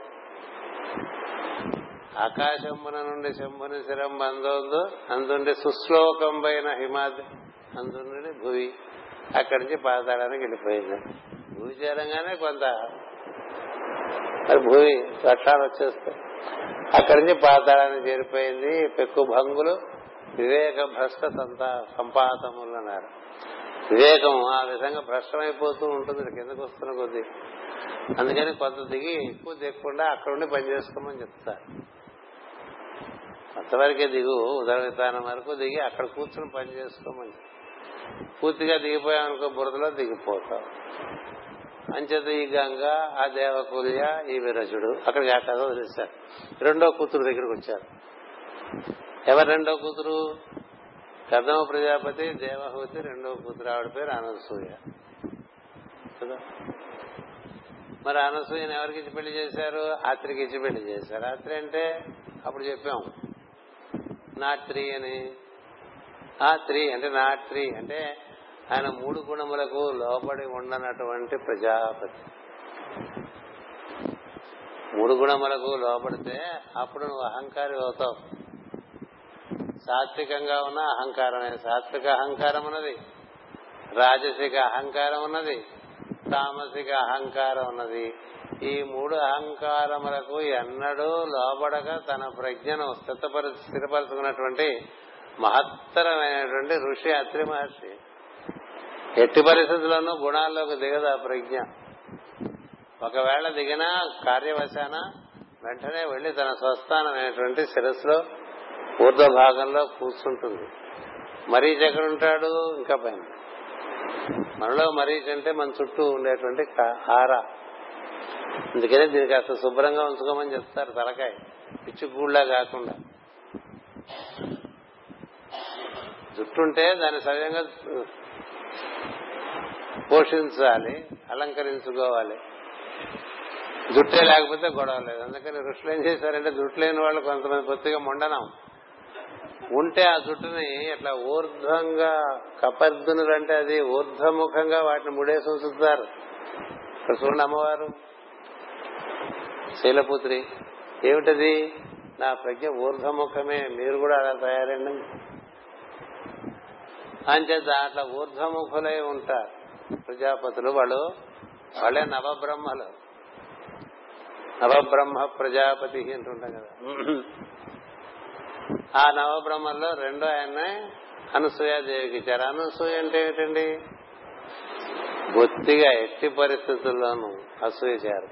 ఆకాశంబున నుండి శంభుని శిరం అందోందు అందుండి సుశ్లోకం పైన హిమాది అందుండి భూమి అక్కడి నుంచి పాతాడానికి వెళ్ళిపోయింది భూమి చేరంగానే కొంత అది భూమి చట్టాలు వచ్చేస్తాయి అక్కడి నుంచి పాతాళాన్ని చేరిపోయింది పెక్కు భంగులు వివేక భ్రష్ట సంత సంపాతములు అన్నారు వివేకం ఆ విధంగా భ్రష్టమైపోతూ ఉంటుంది కిందకు వస్తున్న కొద్దీ అందుకని కొంత దిగి ఎక్కువ దిగకుండా అక్కడ ఉండి పని చేసుకోమని చెప్తారు అంతవరకే దిగు ఉదర విధానం వరకు దిగి అక్కడ కూర్చుని పని చేసుకోమని పూర్తిగా దిగిపోయామనుకో బురదలో దిగిపోతాం అంచేత ఈ గంగ ఆ దేవకుల్య ఈ విరజుడు అక్కడికి ఆ కథ వదిలేశారు రెండో కూతురు దగ్గరికి వచ్చారు ఎవరు రెండో కూతురు కర్దమ ప్రజాపతి దేవహూతి రెండో కూతురు ఆవిడ పేరు అనసూయ కదా మరి అనసూయని ఎవరికి ఇచ్చి పెళ్లి చేశారు ఆత్రికి ఇచ్చి పెళ్లి చేశారు ఆత్రి అంటే అప్పుడు చెప్పాం నాట్రి అని ఆ త్రి అంటే నాట్రి అంటే ఆయన మూడు గుణములకు లోబడి ఉండనటువంటి ప్రజాపతి మూడు గుణములకు లోబడితే అప్పుడు నువ్వు అహంకారి అవుతావు సాత్వికంగా ఉన్న అహంకారమే సాత్విక అహంకారం ఉన్నది రాజసిక అహంకారం ఉన్నది తామసిక అహంకారం ఉన్నది ఈ మూడు అహంకారములకు ఎన్నడూ లోబడగా తన ప్రజ్ఞను స్థితపరి స్థిరపరుచుకున్నటువంటి మహత్తరమైనటువంటి ఋషి అత్రి మహర్షి ఎట్టి పరిస్థితుల్లోనూ గుణాల్లోకి దిగదు ఆ ప్రజ్ఞ ఒకవేళ దిగినా కార్యవశాన వెంటనే వెళ్లి తన స్వస్థానమైనటువంటి శిరస్సులో ఊర్ధ్వ భాగంలో కూర్చుంటుంది మరీచ్ ఎక్కడుంటాడు ఇంకా పైన మనలో మరీచ్ అంటే మన చుట్టూ ఉండేటువంటి హార అందుకనే దీనికి అసలు శుభ్రంగా ఉంచుకోమని చెప్తారు తలకాయ పిచ్చి గూళ్ళ కాకుండా జుట్టుంటే దాన్ని సవ్యంగా పోషించాలి అలంకరించుకోవాలి జుట్టే లేకపోతే గొడవ లేదు అందుకని ఋషులు ఏం చేశారంటే జుట్టు లేని వాళ్ళు కొంతమంది కొద్దిగా మొండనం ఉంటే ఆ జుట్టుని ఇట్లా ఊర్ధ్వంగా కపర్దునులు అంటే అది ఊర్ధ్వముఖంగా వాటిని ముడేసి ఉంచుతారు ఇక్కడ చూడండి అమ్మవారు శైలపుత్రి ఏమిటది నా ప్రజ్ఞ ఊర్ధ్వముఖమే మీరు కూడా అలా తయారండి అంచేత అట్లా ఊర్ధ్వముఖులై ఉంటారు ప్రజాపతులు వాళ్ళు వాళ్ళే నవబ్రహ్మలు నవబ్రహ్మ ప్రజాపతి అంటుంటాం కదా ఆ నవబ్రహ్మల్లో రెండో ఆయన అనసూయాదేవికి ఇచ్చారు అనసూయ అంటే ఏమిటండి బొత్తిగా ఎట్టి పరిస్థితుల్లోనూ అసూయ చేరు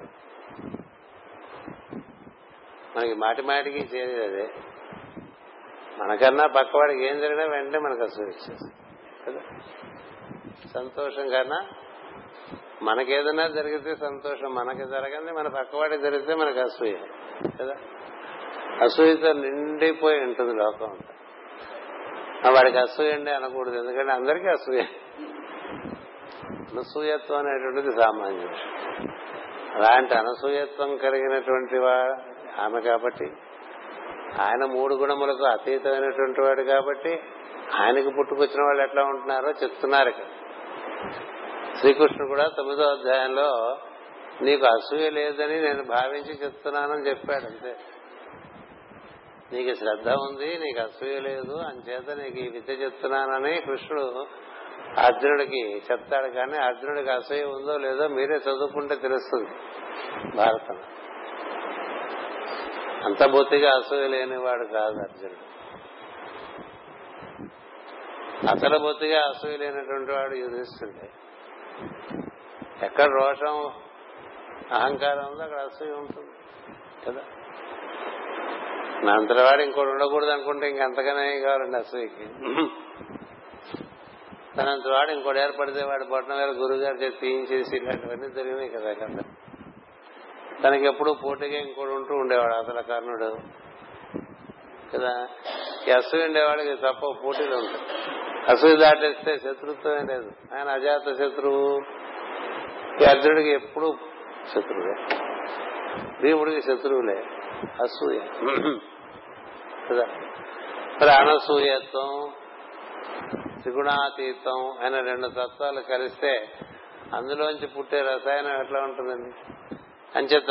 మనకి మాటి మాటికి చేరేది అదే మనకన్నా పక్కవాడికి ఏం జరిగినా వెంటనే మనకు అసూయ వచ్చేది కదా సంతోషం కన్నా మనకేదన్నా జరిగితే సంతోషం మనకి జరగంది మన పక్కవాడికి జరిగితే మనకు అసూయ కదా అసూయతో నిండిపోయి ఉంటుంది లోకం అంతా వాడికి అసూయ అండి అనకూడదు ఎందుకంటే అందరికీ అసూయ అనసూయత్వం అనేటువంటిది సామాన్య అలాంటి అనసూయత్వం కలిగినటువంటి ఆమె కాబట్టి ఆయన మూడు గుణములకు అతీతమైనటువంటి వాడు కాబట్టి ఆయనకు పుట్టుకొచ్చిన వాళ్ళు ఎట్లా ఉంటున్నారో చెప్తున్నారు ఇక్కడ శ్రీకృష్ణుడు కూడా తొమ్మిదో అధ్యాయంలో నీకు అసూయ లేదని నేను భావించి చెప్తున్నానని చెప్పాడు అంతే నీకు శ్రద్ధ ఉంది నీకు అసూయ లేదు అంచేత నీకు ఈ విద్య చెప్తున్నానని కృష్ణుడు అర్జునుడికి చెప్తాడు కానీ అర్జునుడికి అసూయ ఉందో లేదో మీరే చదువుకుంటే తెలుస్తుంది భారతం అంత బొత్తిగా అసూయ లేనివాడు కాదు అర్జునుడు అసలు బొత్తిగా అసూయ లేనటువంటి వాడు యుధిస్తుండే ఎక్కడ రోషం అహంకారం ఉందో అక్కడ అసూయ ఉంటుంది కదా నా అంతటివాడు ఇంకోటి ఉండకూడదు అనుకుంటే ఇంకంతగానే కావాలండి అసూయకి తనంతవాడు ఇంకోటి ఏర్పడితే వాడు బొట్టన వేల గురువు గారు చేసి తీయించేసి ఇలాంటివన్నీ జరిగినాయి కదా కదా తనకి ఎప్పుడు పోటీగా ఇంకోటి ఉంటూ ఉండేవాడు అసలు కర్ణుడు కదా ఈ అసూయ ఉండేవాడికి తప్ప పోటీలు ఉంటాయి అసూయ దాటేస్తే శత్రుత్వమే లేదు ఆయన అజాత శత్రువు ఈ అర్జునుడికి ఎప్పుడు శత్రువే భీముడికి శత్రువులే అసూయ కదా మరి అనసూయత్వం త్రిగుణాతీతం అయిన రెండు తత్వాలు కలిస్తే అందులోంచి పుట్టే రసాయనం ఎట్లా ఉంటుందండి అంచేత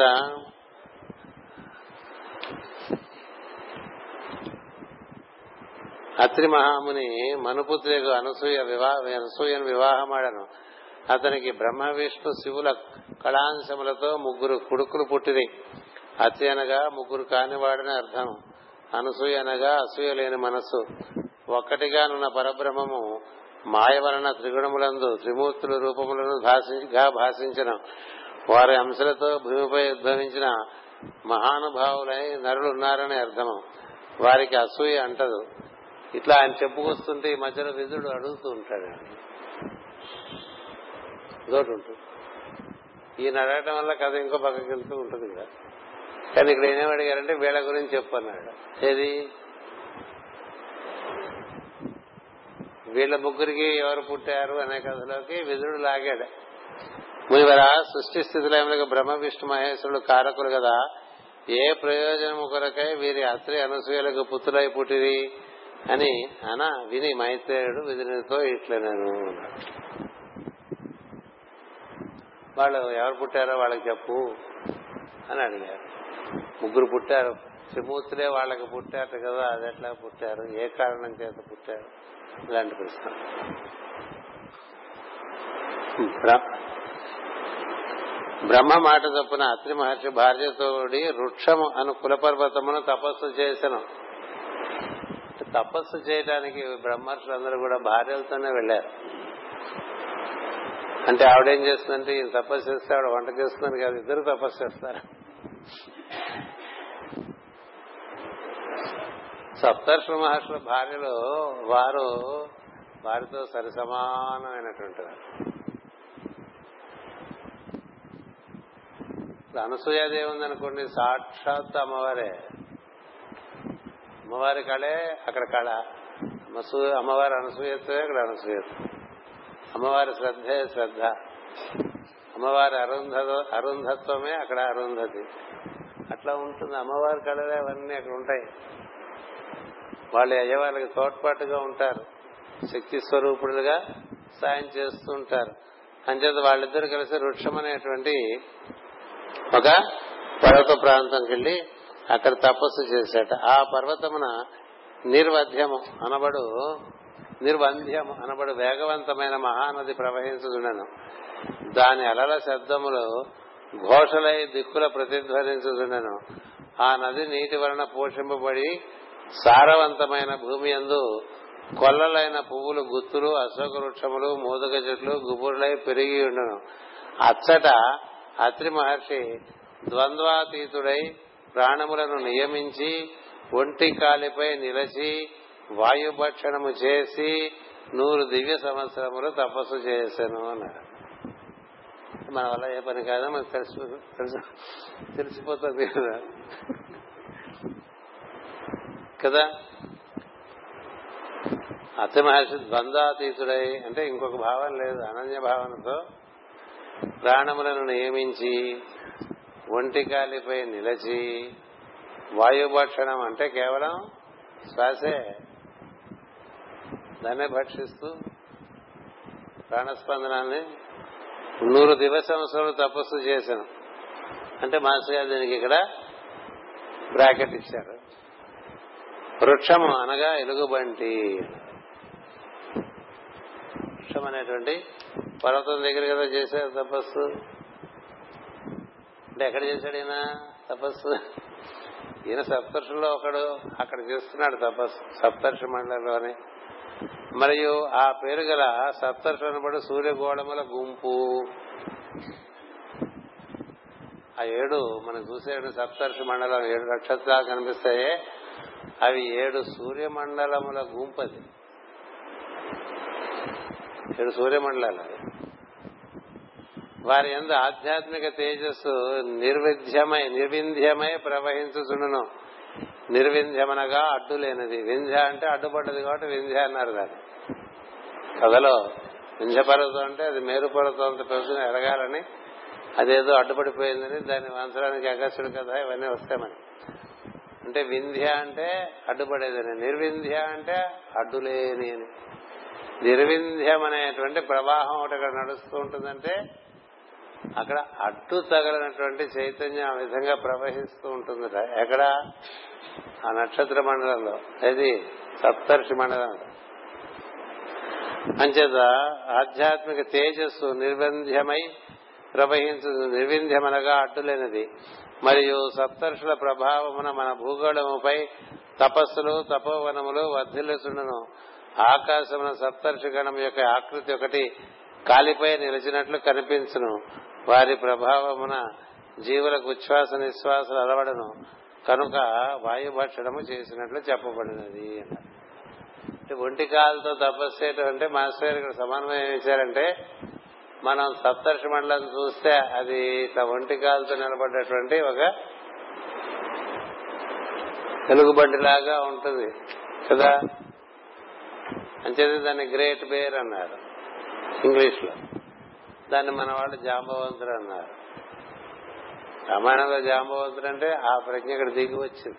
అత్రి మహాముని మనుపుత్రికి అనసూయ వివాహ అనసూయను వివాహమాడను అతనికి బ్రహ్మ విష్ణు శివుల కళాంశములతో ముగ్గురు కొడుకులు పుట్టిరి అతి అనగా ముగ్గురు కానివాడని అర్థం అనసూయ అనగా అసూయ లేని మనస్సు ఒక్కటిగానున్న పరబ్రహ్మము మాయ వలన త్రిగుణములందు త్రిమూర్తుల రూపములను భాషిగా భాషించిన వారి అంశలతో భూమిపై ఉద్భవించిన మహానుభావులై నరులున్నారని అర్థము వారికి అసూయ అంటదు ఇట్లా ఆయన చెప్పుకొస్తుంటే ఈ మధ్యలో విధుడు అడుగుతూ ఉంటాడు ఇదోటి ఉంటుంది ఈయన అడగటం వల్ల కథ ఇంకో పక్కకి వెళ్తూ ఉంటుంది కదా కానీ ఇక్కడ ఏమేమి అడిగారంటే వీళ్ళ గురించి చెప్పన్నాడు ఏది వీళ్ళ ముగ్గురికి ఎవరు పుట్టారు అనే కథలోకి విధుడు లాగాడు మునివర సృష్టి స్థితిలో బ్రహ్మ విష్ణు మహేశ్వరుడు కారకులు కదా ఏ ప్రయోజనము కొరకై వీరి అత్రి అనసూయలకు పుత్రులై పుట్టిరి అని అన విని మైత్రేయుడు విధునితో ఇట్లా నేను వాళ్ళు ఎవరు పుట్టారో వాళ్ళకి చెప్పు అని అడిగారు ముగ్గురు పుట్టారు త్రిమూర్తులే వాళ్ళకి పుట్టారు కదా అది ఎట్లా పుట్టారు ఏ కారణం చేత పుట్టారు ఇలాంటి ప్రశ్న బ్రహ్మ మాట చొప్పున అత్రి మహర్షి భార్యతోడి వృక్షము అను కులపర్వతమును తపస్సు చేసను తపస్సు చేయడానికి బ్రహ్మర్షులందరూ కూడా భార్యలతోనే వెళ్లారు అంటే ఆవిడేం చేస్తుందంటే ఈయన తపస్సు చేస్తే ఆవిడ వంట చేస్తుందని కాదు ఇద్దరు తపస్సు చేస్తారు సప్తర్షి మహర్షుల భార్యలు వారు వారితో సరిసమానమైనటువంటి వారు అనసూయాదేవి ఉందనుకోండి సాక్షాత్ అమ్మవారే అమ్మవారి కళే అక్కడ కళ అమ్మవారి అనసూయత్వే అక్కడ అనసూయత్వం అమ్మవారి శ్రద్ధే శ్రద్ధ అమ్మవారి అరుంధ అరుంధత్వమే అక్కడ అరుంధతి అట్లా ఉంటుంది అమ్మవారి కళలే అవన్నీ అక్కడ ఉంటాయి వాళ్ళు అయ్యే వాళ్ళకి తోడ్పాటుగా ఉంటారు శక్తి స్వరూపుడులుగా సాయం చేస్తూ ఉంటారు అంచేత వాళ్ళిద్దరు కలిసి వృక్షం అనేటువంటి ఒక పర్వత ప్రాంతంకి వెళ్లి అక్కడ తపస్సు చేశాట ఆ పర్వతమున నిర్వధ్యము అనబడు నిర్వంధ్యము అనబడు వేగవంతమైన మహానది ప్రవహించుదుండను దాని అలల శబ్దములు ఘోషలై దిక్కుల ప్రతిధ్వనించుదుండను ఆ నది నీటి వలన పోషింపబడి సారవంతమైన భూమి అందు కొల్లలైన పువ్వులు గుత్తులు అశోక వృక్షములు మోదుగ చెట్లు గుబురులై పెరిగి ఉండను అచ్చట అత్రి మహర్షి ద్వంద్వాతీతుడై ప్రాణములను నియమించి ఒంటి కాలిపై నిలచి వాయుభక్షణము చేసి నూరు దివ్య సంవత్సరములు తపస్సు చేశాను అన్నాడు మన వల్ల ఏ పని కాదో మనకు తెలిసి తెలిసిపోతుంది కదా కదా అత్త మహర్షి ద్వంద్వాతీతుడై అంటే ఇంకొక భావం లేదు అనన్య భావనతో ప్రాణములను నియమించి ఒంటికాలిపై నిలచి వాయుభక్షణం అంటే కేవలం శ్వాసే దాన్నే భక్షిస్తూ ప్రాణస్పందనాన్ని నూరు దివసంవత్సరాలు తపస్సు చేశాను అంటే మాస్టర్ గారు దీనికి ఇక్కడ బ్రాకెట్ ఇచ్చారు వృక్షము అనగా ఎలుగుబంటి వృక్షం అనేటువంటి పర్వతం దగ్గర కదా చేశారు తపస్సు అంటే ఎక్కడ చేశాడు ఈయన తపస్సు ఈయన సప్తర్షుల్లో ఒకడు అక్కడ చేస్తున్నాడు తపస్సు సప్తర్షి మండలంలోనే మరియు ఆ పేరు గల సప్తర్షి అనబడి సూర్యగోళముల గుంపు ఆ ఏడు మనం చూసే సప్తర్షి మండలం ఏడు నక్షత్రాలు కనిపిస్తాయి అవి ఏడు సూర్యమండలముల గుంపు అది ఏడు సూర్యమండలాలు అవి వారి ఎందు ఆధ్యాత్మిక తేజస్సు నిర్విధ్యమై నిర్వింధ్యమై ప్రవహించుచుండును నిర్వింధ్యమనగా అడ్డు లేనిది వింధ్య అంటే అడ్డుపడ్డది కాబట్టి వింధ్య అన్నారు దాన్ని కథలో వింధ్య పర్వతం అంటే అది మేరు పర్వతం అంత పెరుగుతున్న ఎరగాలని అదేదో అడ్డుపడిపోయిందని దాన్ని వంచడానికి అగస్టుడు కదా ఇవన్నీ వస్తాయి మనకి అంటే వింధ్య అంటే అడ్డుపడేదని నిర్వింధ్య అంటే అడ్డులేని అని నిర్వింధ్యం అనేటువంటి ప్రవాహం ఒకటి అక్కడ నడుస్తూ ఉంటుందంటే అక్కడ అడ్డు తగలనటువంటి చైతన్యం ఆ విధంగా ప్రవహిస్తూ ఉంటుందట ఎక్కడ ఆ నక్షత్ర మండలంలో అది సప్తర్షి మండలం అంచేత ఆధ్యాత్మిక తేజస్సు నిర్బంధ్యమై ప్రవహించు నిర్వింధ్యమనగా అడ్డులేనిది మరియు సప్తర్షుల ప్రభావమున మన భూగోళముపై తపస్సులు తపోవనములు వర్ధిల్లుచుండను ఆకాశమున సప్తర్షి గణం యొక్క ఆకృతి ఒకటి కాలిపై నిలిచినట్లు కనిపించును వారి ప్రభావమున జీవులకు ఉచ్ఛ్వాస నిశ్వాసాలు అలవడను కనుక వాయుభక్షణము చేసినట్లు చెప్పబడినది అంటే ఒంటి కాలతో తపస్సు చేయటం అంటే మాస్టర్ గారు ఇక్కడ సమన్వయం చేశారంటే మనం సప్తర్షి మండలం చూస్తే అది ఇట్లా ఒంటి కాలతో నిలబడ్డటువంటి ఒక తెలుగుబండిలాగా ఉంటుంది కదా అంచేది దాన్ని గ్రేట్ బేర్ అన్నారు ఇంగ్లీష్ లో దాన్ని మన వాళ్ళు జాంబవంతుడు అన్నారు రామాయణంలో జాంబవంతుడు అంటే ఆ ప్రజ్ఞ ఇక్కడ దిగి వచ్చింది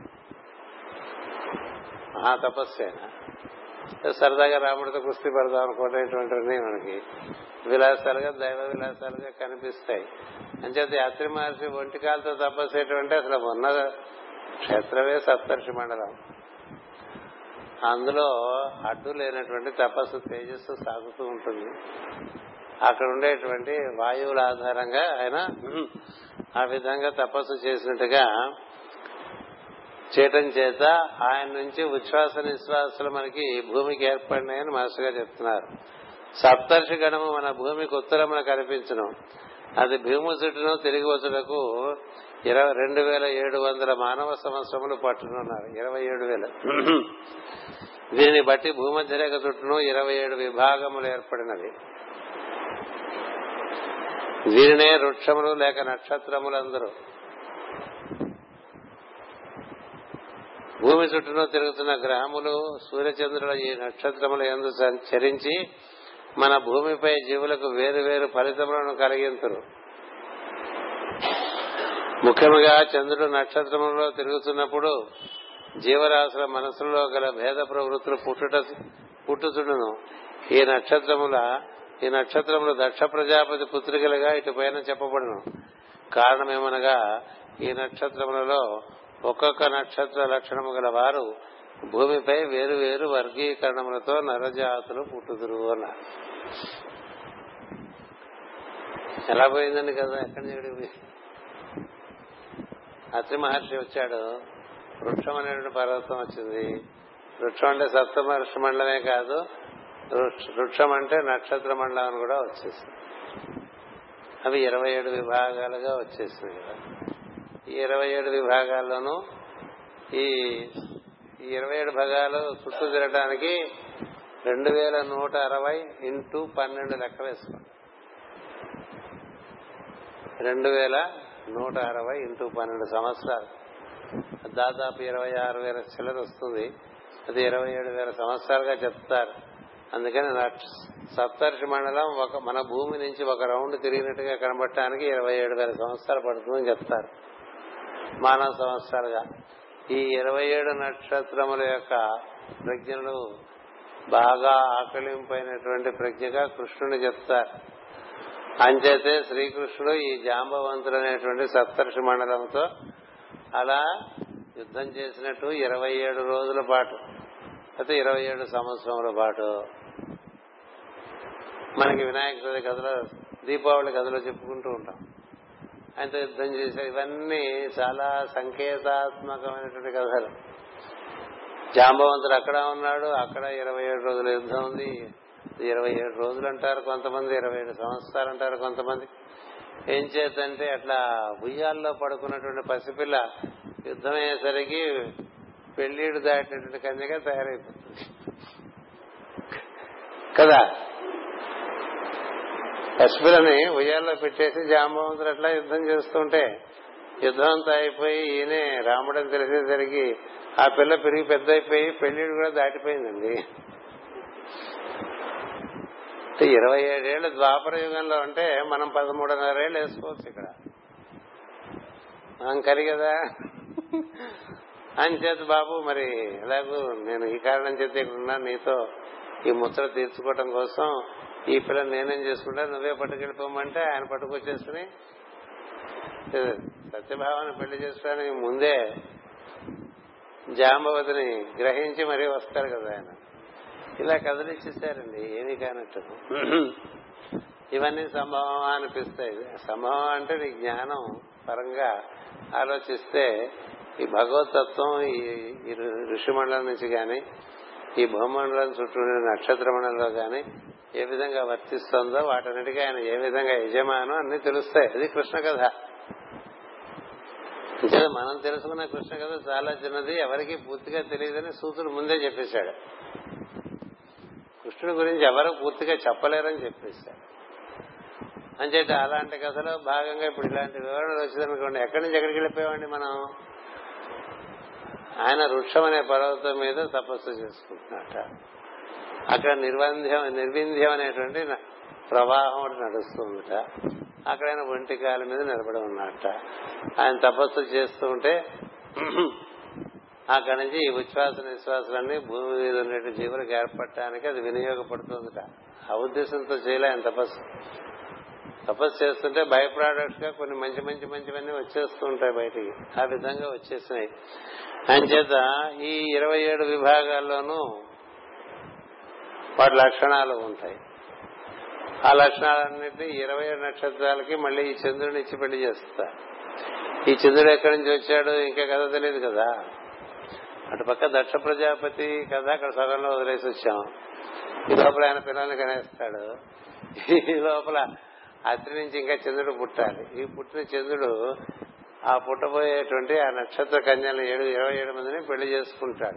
మహా తపస్సేనా సరదాగా రాముడితో కుస్తీ పడదాం అనుకునేటువంటివన్నీ మనకి విలాసాలుగా దైవ విలాసాలుగా కనిపిస్తాయి అంచేత యాత్రి మహర్షి ఒంటికాలతో తపస్సేటువంటి అసలు ఉన్న క్షేత్రమే సప్తర్షి మండలం అందులో అడ్డు లేనటువంటి తపస్సు తేజస్సు సాగుతూ ఉంటుంది అక్కడ ఉండేటువంటి వాయువుల ఆధారంగా ఆయన ఆ విధంగా తపస్సు చేసినట్టుగా చేయటం చేత ఆయన నుంచి ఉచ్ఛ్వాస నిశ్వాసాలు మనకి భూమికి ఏర్పడినాయని మాస్టర్ గారు చెప్తున్నారు సప్తర్షి గణము మన భూమికి ఉత్తరమున కనిపించను అది భూమి చుట్టూను తిరిగి వచ్చుటకు ఇరవై రెండు వేల ఏడు వందల మానవ సంవత్సరములు పట్టునున్నారు ఇరవై ఏడు వేల దీనిని బట్టి భూమధ్యరేఖ చుట్టూను ఇరవై ఏడు విభాగములు ఏర్పడినవి దీనినే వృక్షములు లేక నక్షత్రములందరూ భూమి చుట్టూను తిరుగుతున్న గ్రహములు సూర్యచంద్రుల ఈ నక్షత్రముల ఎందు చరించి మన భూమిపై జీవులకు వేరు వేరు ఫలితములను కలిగింతురు ముఖ్యంగా చంద్రుడు నక్షత్రములలో తిరుగుతున్నప్పుడు జీవరాశుల మనసులో గల భేద ప్రవృత్తులు పుట్టుట పుట్టుచుడును ఈ నక్షత్రముల ఈ నక్షత్రములు దక్ష ప్రజాపతి పుత్రికలుగా ఇటు పైన చెప్పబడును కారణమేమనగా ఈ నక్షత్రములలో ఒక్కొక్క నక్షత్ర లక్షణము గల వారు భూమిపై వేరు వేరు వర్గీకరణములతో నరజాతులు పుట్టుదురు అన్నారు ఎలా పోయిందండి కదా ఎక్కడి నుంచి అత్రి మహర్షి వచ్చాడు వృక్షం అనేటువంటి పర్వతం వచ్చింది వృక్షం అంటే సప్త మహర్షి మండలమే కాదు వృక్షం అంటే నక్షత్ర మండలం అని కూడా వచ్చేసింది అవి ఇరవై ఏడు విభాగాలుగా వచ్చేసింది కదా ఈ ఇరవై ఏడు విభాగాల్లోనూ ఈ ఇరవై ఏడు భాగాలు చుట్టూ తిరగడానికి రెండు వేల నూట అరవై ఇంటూ పన్నెండు లెక్క వేసుకోండి రెండు వేల నూట అరవై ఇంటూ పన్నెండు సంవత్సరాలు దాదాపు ఇరవై ఆరు వేల చిల్లర వస్తుంది అది ఇరవై ఏడు వేల సంవత్సరాలుగా చెప్తారు అందుకని సప్తర్షి మండలం ఒక మన భూమి నుంచి ఒక రౌండ్ తిరిగినట్టుగా కనబడటానికి ఇరవై ఏడు వేల సంవత్సరాలు పడుతుందని చెప్తారు మానవ సంవత్సరాలుగా ఈ ఇరవై ఏడు నక్షత్రముల యొక్క ప్రజ్ఞలు బాగా ఆకలింపైనటువంటి ప్రజ్ఞగా కృష్ణుని చెప్తారు అంచేతే శ్రీకృష్ణుడు ఈ జాంబవంతుడు అనేటువంటి సప్తర్షి మండలంతో అలా యుద్ధం చేసినట్టు ఇరవై ఏడు రోజుల పాటు అయితే ఇరవై ఏడు సంవత్సరముల పాటు మనకి వినాయక చవితి కథలో దీపావళి కథలో చెప్పుకుంటూ ఉంటాం ఆయనతో యుద్ధం చేశారు ఇవన్నీ చాలా సంకేతాత్మకమైనటువంటి కథలు జాంబవంతుడు అక్కడ ఉన్నాడు అక్కడ ఇరవై ఏడు రోజుల యుద్ధం ఉంది ఇరవై ఏడు రోజులు అంటారు కొంతమంది ఇరవై ఏడు సంవత్సరాలు అంటారు కొంతమంది ఏం చేద్దంటే అట్లా ఉయ్యాల్లో పడుకున్నటువంటి పసిపిల్ల యుద్ధం అయ్యేసరికి పెళ్లిడు దాటినటువంటి కన్యగా తయారైపోతుంది కదా పసిపిల్లని ఉయ్యాల్లో పెట్టేసి జాంబవంతుడు అట్లా యుద్ధం చేస్తుంటే యుద్ధం అంతా అయిపోయి ఈయనే రాముడని తెలిసేసరికి ఆ పిల్ల పెరిగి పెద్ద అయిపోయి పెళ్లిడు కూడా దాటిపోయిందండి ఇరవై ఏడేళ్లు ద్వాపర యుగంలో అంటే మనం పదమూడున్నర ఏళ్ళు వేసుకోవచ్చు ఇక్కడ మనం కలి కదా అని చేత బాబు మరి ఎలాగూ నేను ఈ కారణం చేత ఇక్కడ ఉన్నాను నీతో ఈ ముచ్చట తీర్చుకోవటం కోసం ఈ పిల్లలు నేనేం చేసుకుంటా నువ్వే పట్టుకెళ్ళిపోమంటే ఆయన పట్టుకొచ్చేసుకుని సత్యభావాన్ని పెళ్లి చేసుకోవడానికి ముందే జాంబవతిని గ్రహించి మరీ వస్తారు కదా ఆయన ఇలా కదిలిచ్చేసారండి ఏమీ కానట్టు ఇవన్నీ సంభవం అనిపిస్తాయి సంభవం అంటే నీ జ్ఞానం పరంగా ఆలోచిస్తే ఈ భగవతత్వం ఈ ఈ ఋషి మండలం నుంచి గాని ఈ భూమండలం చుట్టూ ఉండే నక్షత్ర మండలంలో గాని ఏ విధంగా వర్తిస్తుందో వాటన్నిటికీ ఆయన ఏ విధంగా యజమానో అన్ని తెలుస్తాయి అది కృష్ణ కథ అంచేత మనం తెలుసుకున్న కృష్ణ కథ చాలా చిన్నది ఎవరికి పూర్తిగా తెలియదని సూతుడు ముందే చెప్పేశాడు కృష్ణుడి గురించి ఎవరు పూర్తిగా చెప్పలేరని చెప్పేశాడు అంచేత అలాంటి కథలో భాగంగా ఇప్పుడు ఇలాంటి వివరణలు వచ్చిందనుకోండి ఎక్కడి నుంచి ఎక్కడికి వెళ్ళిపోయామండి మనం ఆయన వృక్షం అనే పర్వతం మీద తపస్సు చేసుకుంటున్నట్ట అక్కడ నిర్బంధ్యం నిర్వింధ్యం అనేటువంటి ప్రవాహం ఒకటి నడుస్తుందట అక్కడ ఆయన ఒంటి కాల మీద నిలబడి ఉన్నట్ట ఆయన తపస్సు చేస్తూ ఉంటే అక్కడి నుంచి ఈ ఉచ్ఛ్వాస నిశ్వాసాలన్నీ భూమి మీద ఉండే జీవులకు ఏర్పడటానికి అది వినియోగపడుతుందట ఆ ఉద్దేశంతో చేయలే ఆయన తపస్సు తపస్సు చేస్తుంటే బై ప్రోడక్ట్స్ గా కొన్ని మంచి మంచి మంచివన్నీ వచ్చేస్తూ ఉంటాయి బయటికి ఆ విధంగా వచ్చేసినాయి అంచేత ఈ ఇరవై ఏడు విభాగాల్లోనూ వాటి లక్షణాలు ఉంటాయి ఆ లక్షణాలన్నింటినీ ఇరవై ఏడు నక్షత్రాలకి మళ్ళీ ఈ చంద్రుడిని ఇచ్చి పెళ్లి చేస్తారు ఈ చంద్రుడు ఎక్కడి నుంచి వచ్చాడు ఇంకా కథ తెలియదు కదా అటుపక్క దక్ష ప్రజాపతి కథ అక్కడ సగంలో వదిలేసి వచ్చాం ఈ లోపల ఆయన పిల్లల్ని కనేస్తాడు ఈ లోపల అత్రి నుంచి ఇంకా చంద్రుడు పుట్టాలి ఈ పుట్టిన చంద్రుడు ఆ పుట్టబోయేటువంటి ఆ నక్షత్ర కన్యలు ఏడు ఇరవై ఏడు మందిని పెళ్లి చేసుకుంటాడు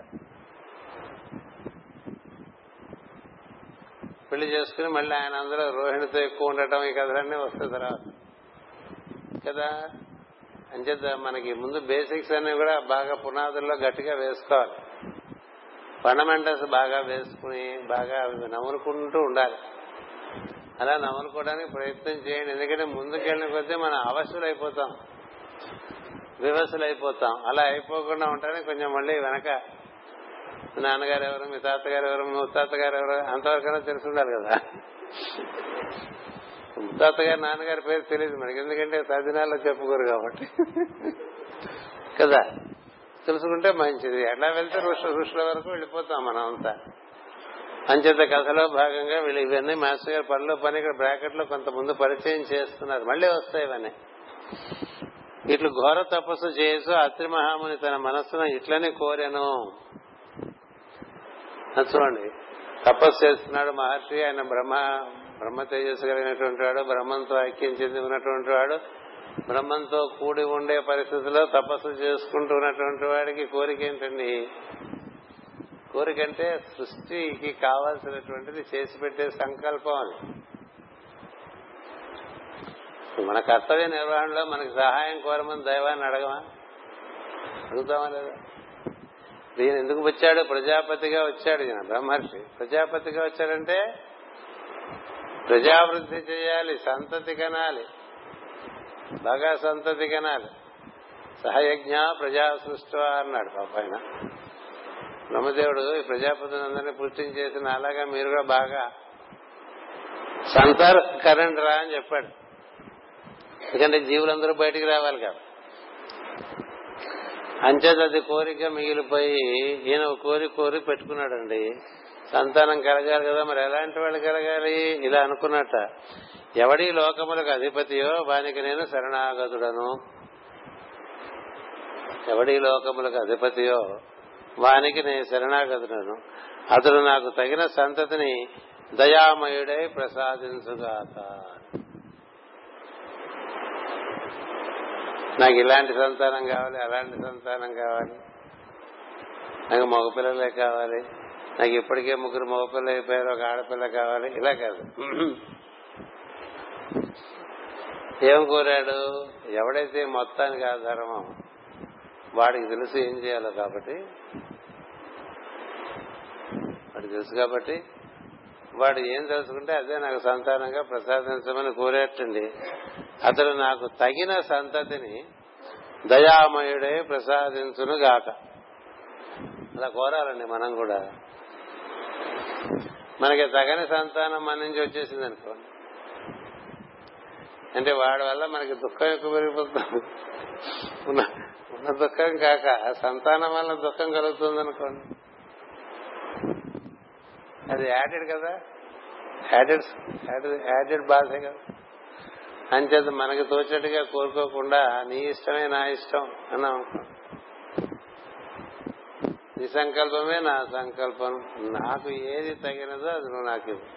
పెళ్లి చేసుకుని మళ్ళీ ఆయన అందరూ రోహిణితో ఎక్కువ ఉండటం ఈ కథలన్నీ వస్తాయి తర్వాత కదా అంచేత మనకి ముందు బేసిక్స్ అన్ని కూడా బాగా పునాదుల్లో గట్టిగా వేసుకోవాలి ఫండమెంటల్స్ బాగా వేసుకుని బాగా నవ్వులుకుంటూ ఉండాలి అలా నవ్వులుకోవడానికి ప్రయత్నం చేయండి ఎందుకంటే ముందుకెళ్ళిన కొద్దీ మనం అవసరం అయిపోతాం వివసులు అయిపోతాం అలా అయిపోకుండా ఉండడానికి కొంచెం మళ్ళీ వెనక మీ నాన్నగారు ఎవరు మీ తాతగారు ఎవరు మీ ముత్తాతగారు ఎవరు అంతవరకైనా తెలిసి ఉండాలి కదా ముత్తాతగారు నాన్నగారి పేరు తెలియదు మనకి ఎందుకంటే తదినాల్లో చెప్పుకోరు కాబట్టి కదా తెలుసుకుంటే మంచిది ఎట్లా వెళ్తే ఋషి ఋషుల వరకు వెళ్ళిపోతాం మనం అంతా అంచేత కథలో భాగంగా వీళ్ళు ఇవన్నీ మాస్టర్ గారు పనిలో పని ఇక్కడ బ్రాకెట్ లో కొంత ముందు పరిచయం చేస్తున్నారు మళ్ళీ వస్తాయి ఇవన్నీ ఇట్లు ఘోర తపస్సు చేసు అత్రి మహాముని తన మనస్సును ఇట్లనే కోరాను చూడండి తపస్సు చేస్తున్నాడు మహర్షి ఆయన బ్రహ్మ బ్రహ్మ తేజస్సు కలిగినటువంటి వాడు బ్రహ్మంతో ఐక్యం చెంది ఉన్నటువంటి వాడు బ్రహ్మంతో కూడి ఉండే పరిస్థితిలో తపస్సు చేసుకుంటున్నటువంటి వాడికి కోరిక ఏంటండి కోరికంటే సృష్టికి కావాల్సినటువంటిది చేసి పెట్టే సంకల్పం అది మన కర్తవ్య నిర్వహణలో మనకి సహాయం కోరమని దైవాన్ని అడగమా అడుగుతామా లేదా ఈయన ఎందుకు వచ్చాడు ప్రజాపతిగా వచ్చాడు ఈయన బ్రహ్మర్షి ప్రజాపతిగా వచ్చాడంటే ప్రజావృద్ధి చేయాలి సంతతి కనాలి బాగా సంతతి కనాలి సహయజ్ఞ ప్రజా సృష్టి అన్నాడు పాప ఆయన బ్రహ్మదేవుడు ఈ ప్రజాపతిని అందరినీ పుష్టించేసిన అలాగా మీరు కూడా బాగా సంతార్ కరెంట్ రా అని చెప్పాడు ఎందుకంటే జీవులందరూ బయటికి రావాలి కదా అంచేత అది కోరిక మిగిలిపోయి ఈయన ఒక కోరి కోరి పెట్టుకున్నాడండి సంతానం కలగాలి కదా మరి ఎలాంటి వాళ్ళు కలగాలి ఇలా అనుకున్నట్ట ఎవడి లోకములకు అధిపతియో వానికి నేను శరణాగతుడను ఎవడి లోకములకు అధిపతియో వానికి నేను శరణాగతుడను అతడు నాకు తగిన సంతతిని దయామయుడై ప్రసాదించుగాక నాకు ఇలాంటి సంతానం కావాలి అలాంటి సంతానం కావాలి నాకు మగపిల్లలే కావాలి నాకు ఇప్పటికే ముగ్గురు మగపిల్ల అయిపోయారు ఒక ఆడపిల్ల కావాలి ఇలా కాదు ఏం కోరాడు ఎవడైతే మొత్తానికి ఆధారమో వాడికి తెలుసు ఏం చేయాలో కాబట్టి వాడికి తెలుసు కాబట్టి వాడు ఏం తెలుసుకుంటే అదే నాకు సంతానంగా ప్రసాదించమని కోరేటండి అతడు నాకు తగిన సంతతిని దయామయుడై ప్రసాదించును గాక అలా కోరాలండి మనం కూడా మనకి తగని సంతానం మన నుంచి వచ్చేసింది అనుకోండి అంటే వాడి వల్ల మనకి దుఃఖం ఎక్కువ పెరిగిపోతుంది ఉన్న ఉన్న దుఃఖం కాక సంతానం వల్ల దుఃఖం కలుగుతుంది అనుకోండి అది యాడెడ్ కదా యాడెడ్ యాడెడ్ బాధే కదా అంచేత మనకి తోచినట్టుగా కోరుకోకుండా నీ ఇష్టమే నా ఇష్టం అన్నాం నీ సంకల్పమే నా సంకల్పం నాకు ఏది తగినదో అది నువ్వు నాకు ఇవ్వు.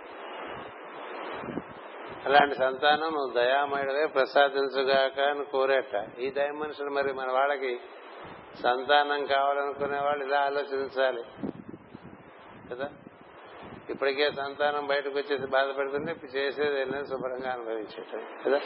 అలాంటి సంతానం నువ్వు దయామయుడవే ప్రసాదించుగాక అని కోరేట ఈ దయ మనుషులు మరి మన వాళ్ళకి సంతానం కావాలనుకునే వాళ్ళు ఇలా ఆలోచించాలి కదా ఇప్పటికే సంతానం బయటకు వచ్చేసి బాధపడుతుంటే ఇప్పుడు చేసేది ఏంటంటే శుభ్రంగా అనుభవించేటం కదా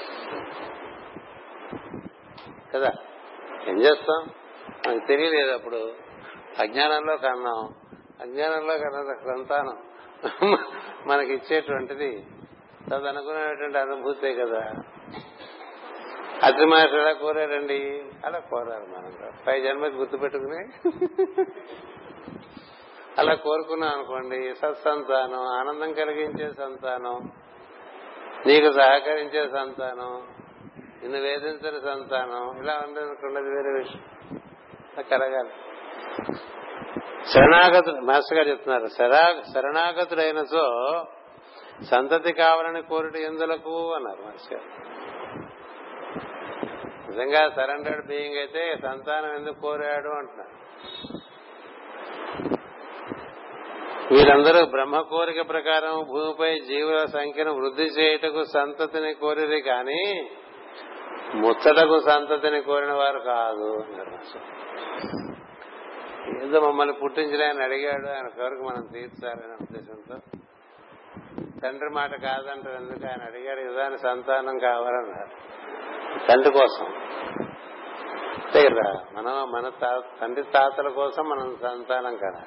కదా ఏం చేస్తాం మనకు తెలియలేదు అప్పుడు అజ్ఞానంలో కన్నాం అజ్ఞానంలో కన్న సంతానం మనకి ఇచ్చేటువంటిది తదనుకునేటువంటి అనుభూతే కదా అగ్ని మహర్షి ఎలా కోరారండి అలా కోరారు మనం కూడా. పై జన్మకి గుర్తు పెట్టుకుని అలా కోరుకున్నాం అనుకోండి సత్సంతానం ఆనందం కలిగించే సంతానం నీకు సహకరించే సంతానం నిన్ను వేధించని సంతానం ఇలా ఉండనుకున్నది వేరే విషయం అలా కలగాలి శరణాగతుడు మాస్టర్ గారు చెప్తున్నారు శరా శరణాగతుడైన సో సంతతి కావాలని కోరిట ఎందులకు అన్నారు మాస్టర్ గారు నిజంగా సరెండర్డ్ బీయింగ్ అయితే సంతానం ఎందుకు కోరాడు అంటున్నారు వీరందరూ బ్రహ్మ కోరిక ప్రకారం భూమిపై జీవుల సంఖ్యను వృద్ధి చేయుటకు సంతతిని కోరిరి కానీ ముచ్చటకు సంతతిని కోరిన వారు కాదు అన్నారు మాస్టర్. ఏదో మమ్మల్ని పుట్టించిన ఆయన అడిగాడు ఆయన కోరిక మనం తీర్చాలనే ఉద్దేశంతో తండ్రి మాట కాదంటారు ఎందుకు ఆయన అడిగాడు కదా అని సంతానం కావాలన్నారు తండ్రి కోసం అంతే కదా మనం మన తా- తండ్రి తాతల కోసం మనం సంతానం కదా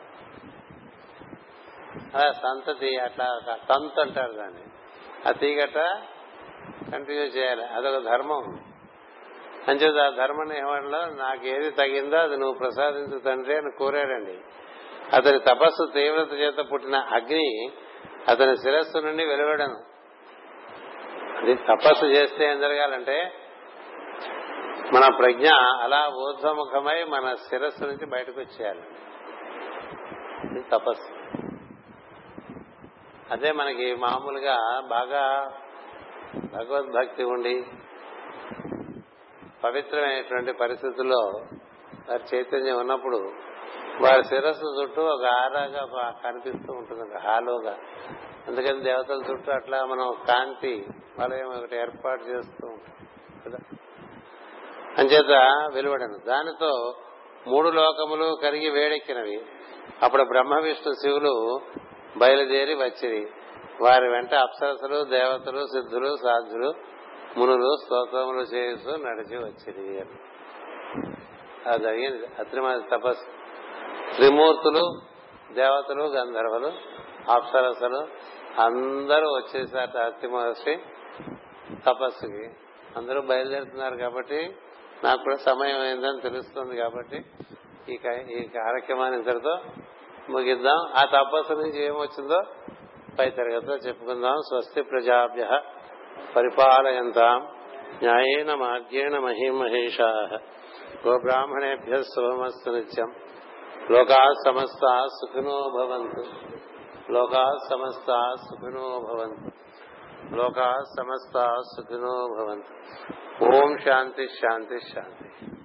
అలా సంతతి అట్లా ఒక తంతు అంటారు దాన్ని ఆ తీగట కంటిన్యూ చేయాలి అదొక ధర్మం అంచేది ఆ ధర్మం ఏమన్నా నాకు ఏది తగిందో అది నువ్వు ప్రసాదించు తండ్రి అని కోరాడండి అతని తపస్సు తీవ్రత చేత పుట్టిన అగ్ని అతని శిరస్సు నుండి వెలువడను అది తపస్సు చేస్తే ఏం జరగాలంటే మన ప్రజ్ఞ అలా ఊర్ధ్వముఖమై మన శిరస్సు నుంచి బయటకు వచ్చేయాలి ఇది తపస్సు అదే మనకి మామూలుగా బాగా భగవద్భక్తి ఉండి పవిత్రమైనటువంటి పరిస్థితుల్లో వారి చైతన్యం ఉన్నప్పుడు వారి శిరస్సు చుట్టూ ఒక ఆరాగా ఒక కనిపిస్తూ ఉంటుంది ఒక హాలోగా అందుకని దేవతల చుట్టూ అట్లా మనం కాంతి వలయం ఒకటి ఏర్పాటు చేస్తూ ఉంటాం కదా అంచేత వెలువడను దానితో మూడు లోకములు కరిగి వేడెక్కినవి అప్పుడు బ్రహ్మ విష్ణు శివులు బయలుదేరి వచ్చిరి వారి వెంట అప్సరసలు దేవతలు సిద్ధులు సాధులు మునులు స్తోత్రములు చేస్తూ నడిచి వచ్చిరి అని అది అయ్యింది అత్రిమ తపస్సు త్రిమూర్తులు దేవతలు గంధర్వులు అప్సరసలు అందరూ వచ్చేసారు అతి మహర్షి తపస్సుకి అందరూ బయలుదేరుతున్నారు కాబట్టి నాకు కూడా సమయం అయిందని తెలుస్తుంది కాబట్టి ఈ క- ఈ కార్యక్రమాన్ని ఇంతటితో ముగిద్దాం ఆ తపస్సు నుంచి ఏమొచ్చిందో పై తరగతిలో చెప్పుకుందాం స్వస్తి ప్రజాభ్య పరిపాలయంతాం న్యాయేన మార్గేణ మహిమహేషా గోబ్రాహ్మణేభ్య శుభమస్తు నిత్యం లోకా సమస్త సుఖినో భవంతు లోకా సమస్త సుఖినో భవంతు లోకా సమస్త సుఖినో భవంతు ఓం శాంతి శాంతి శాంతి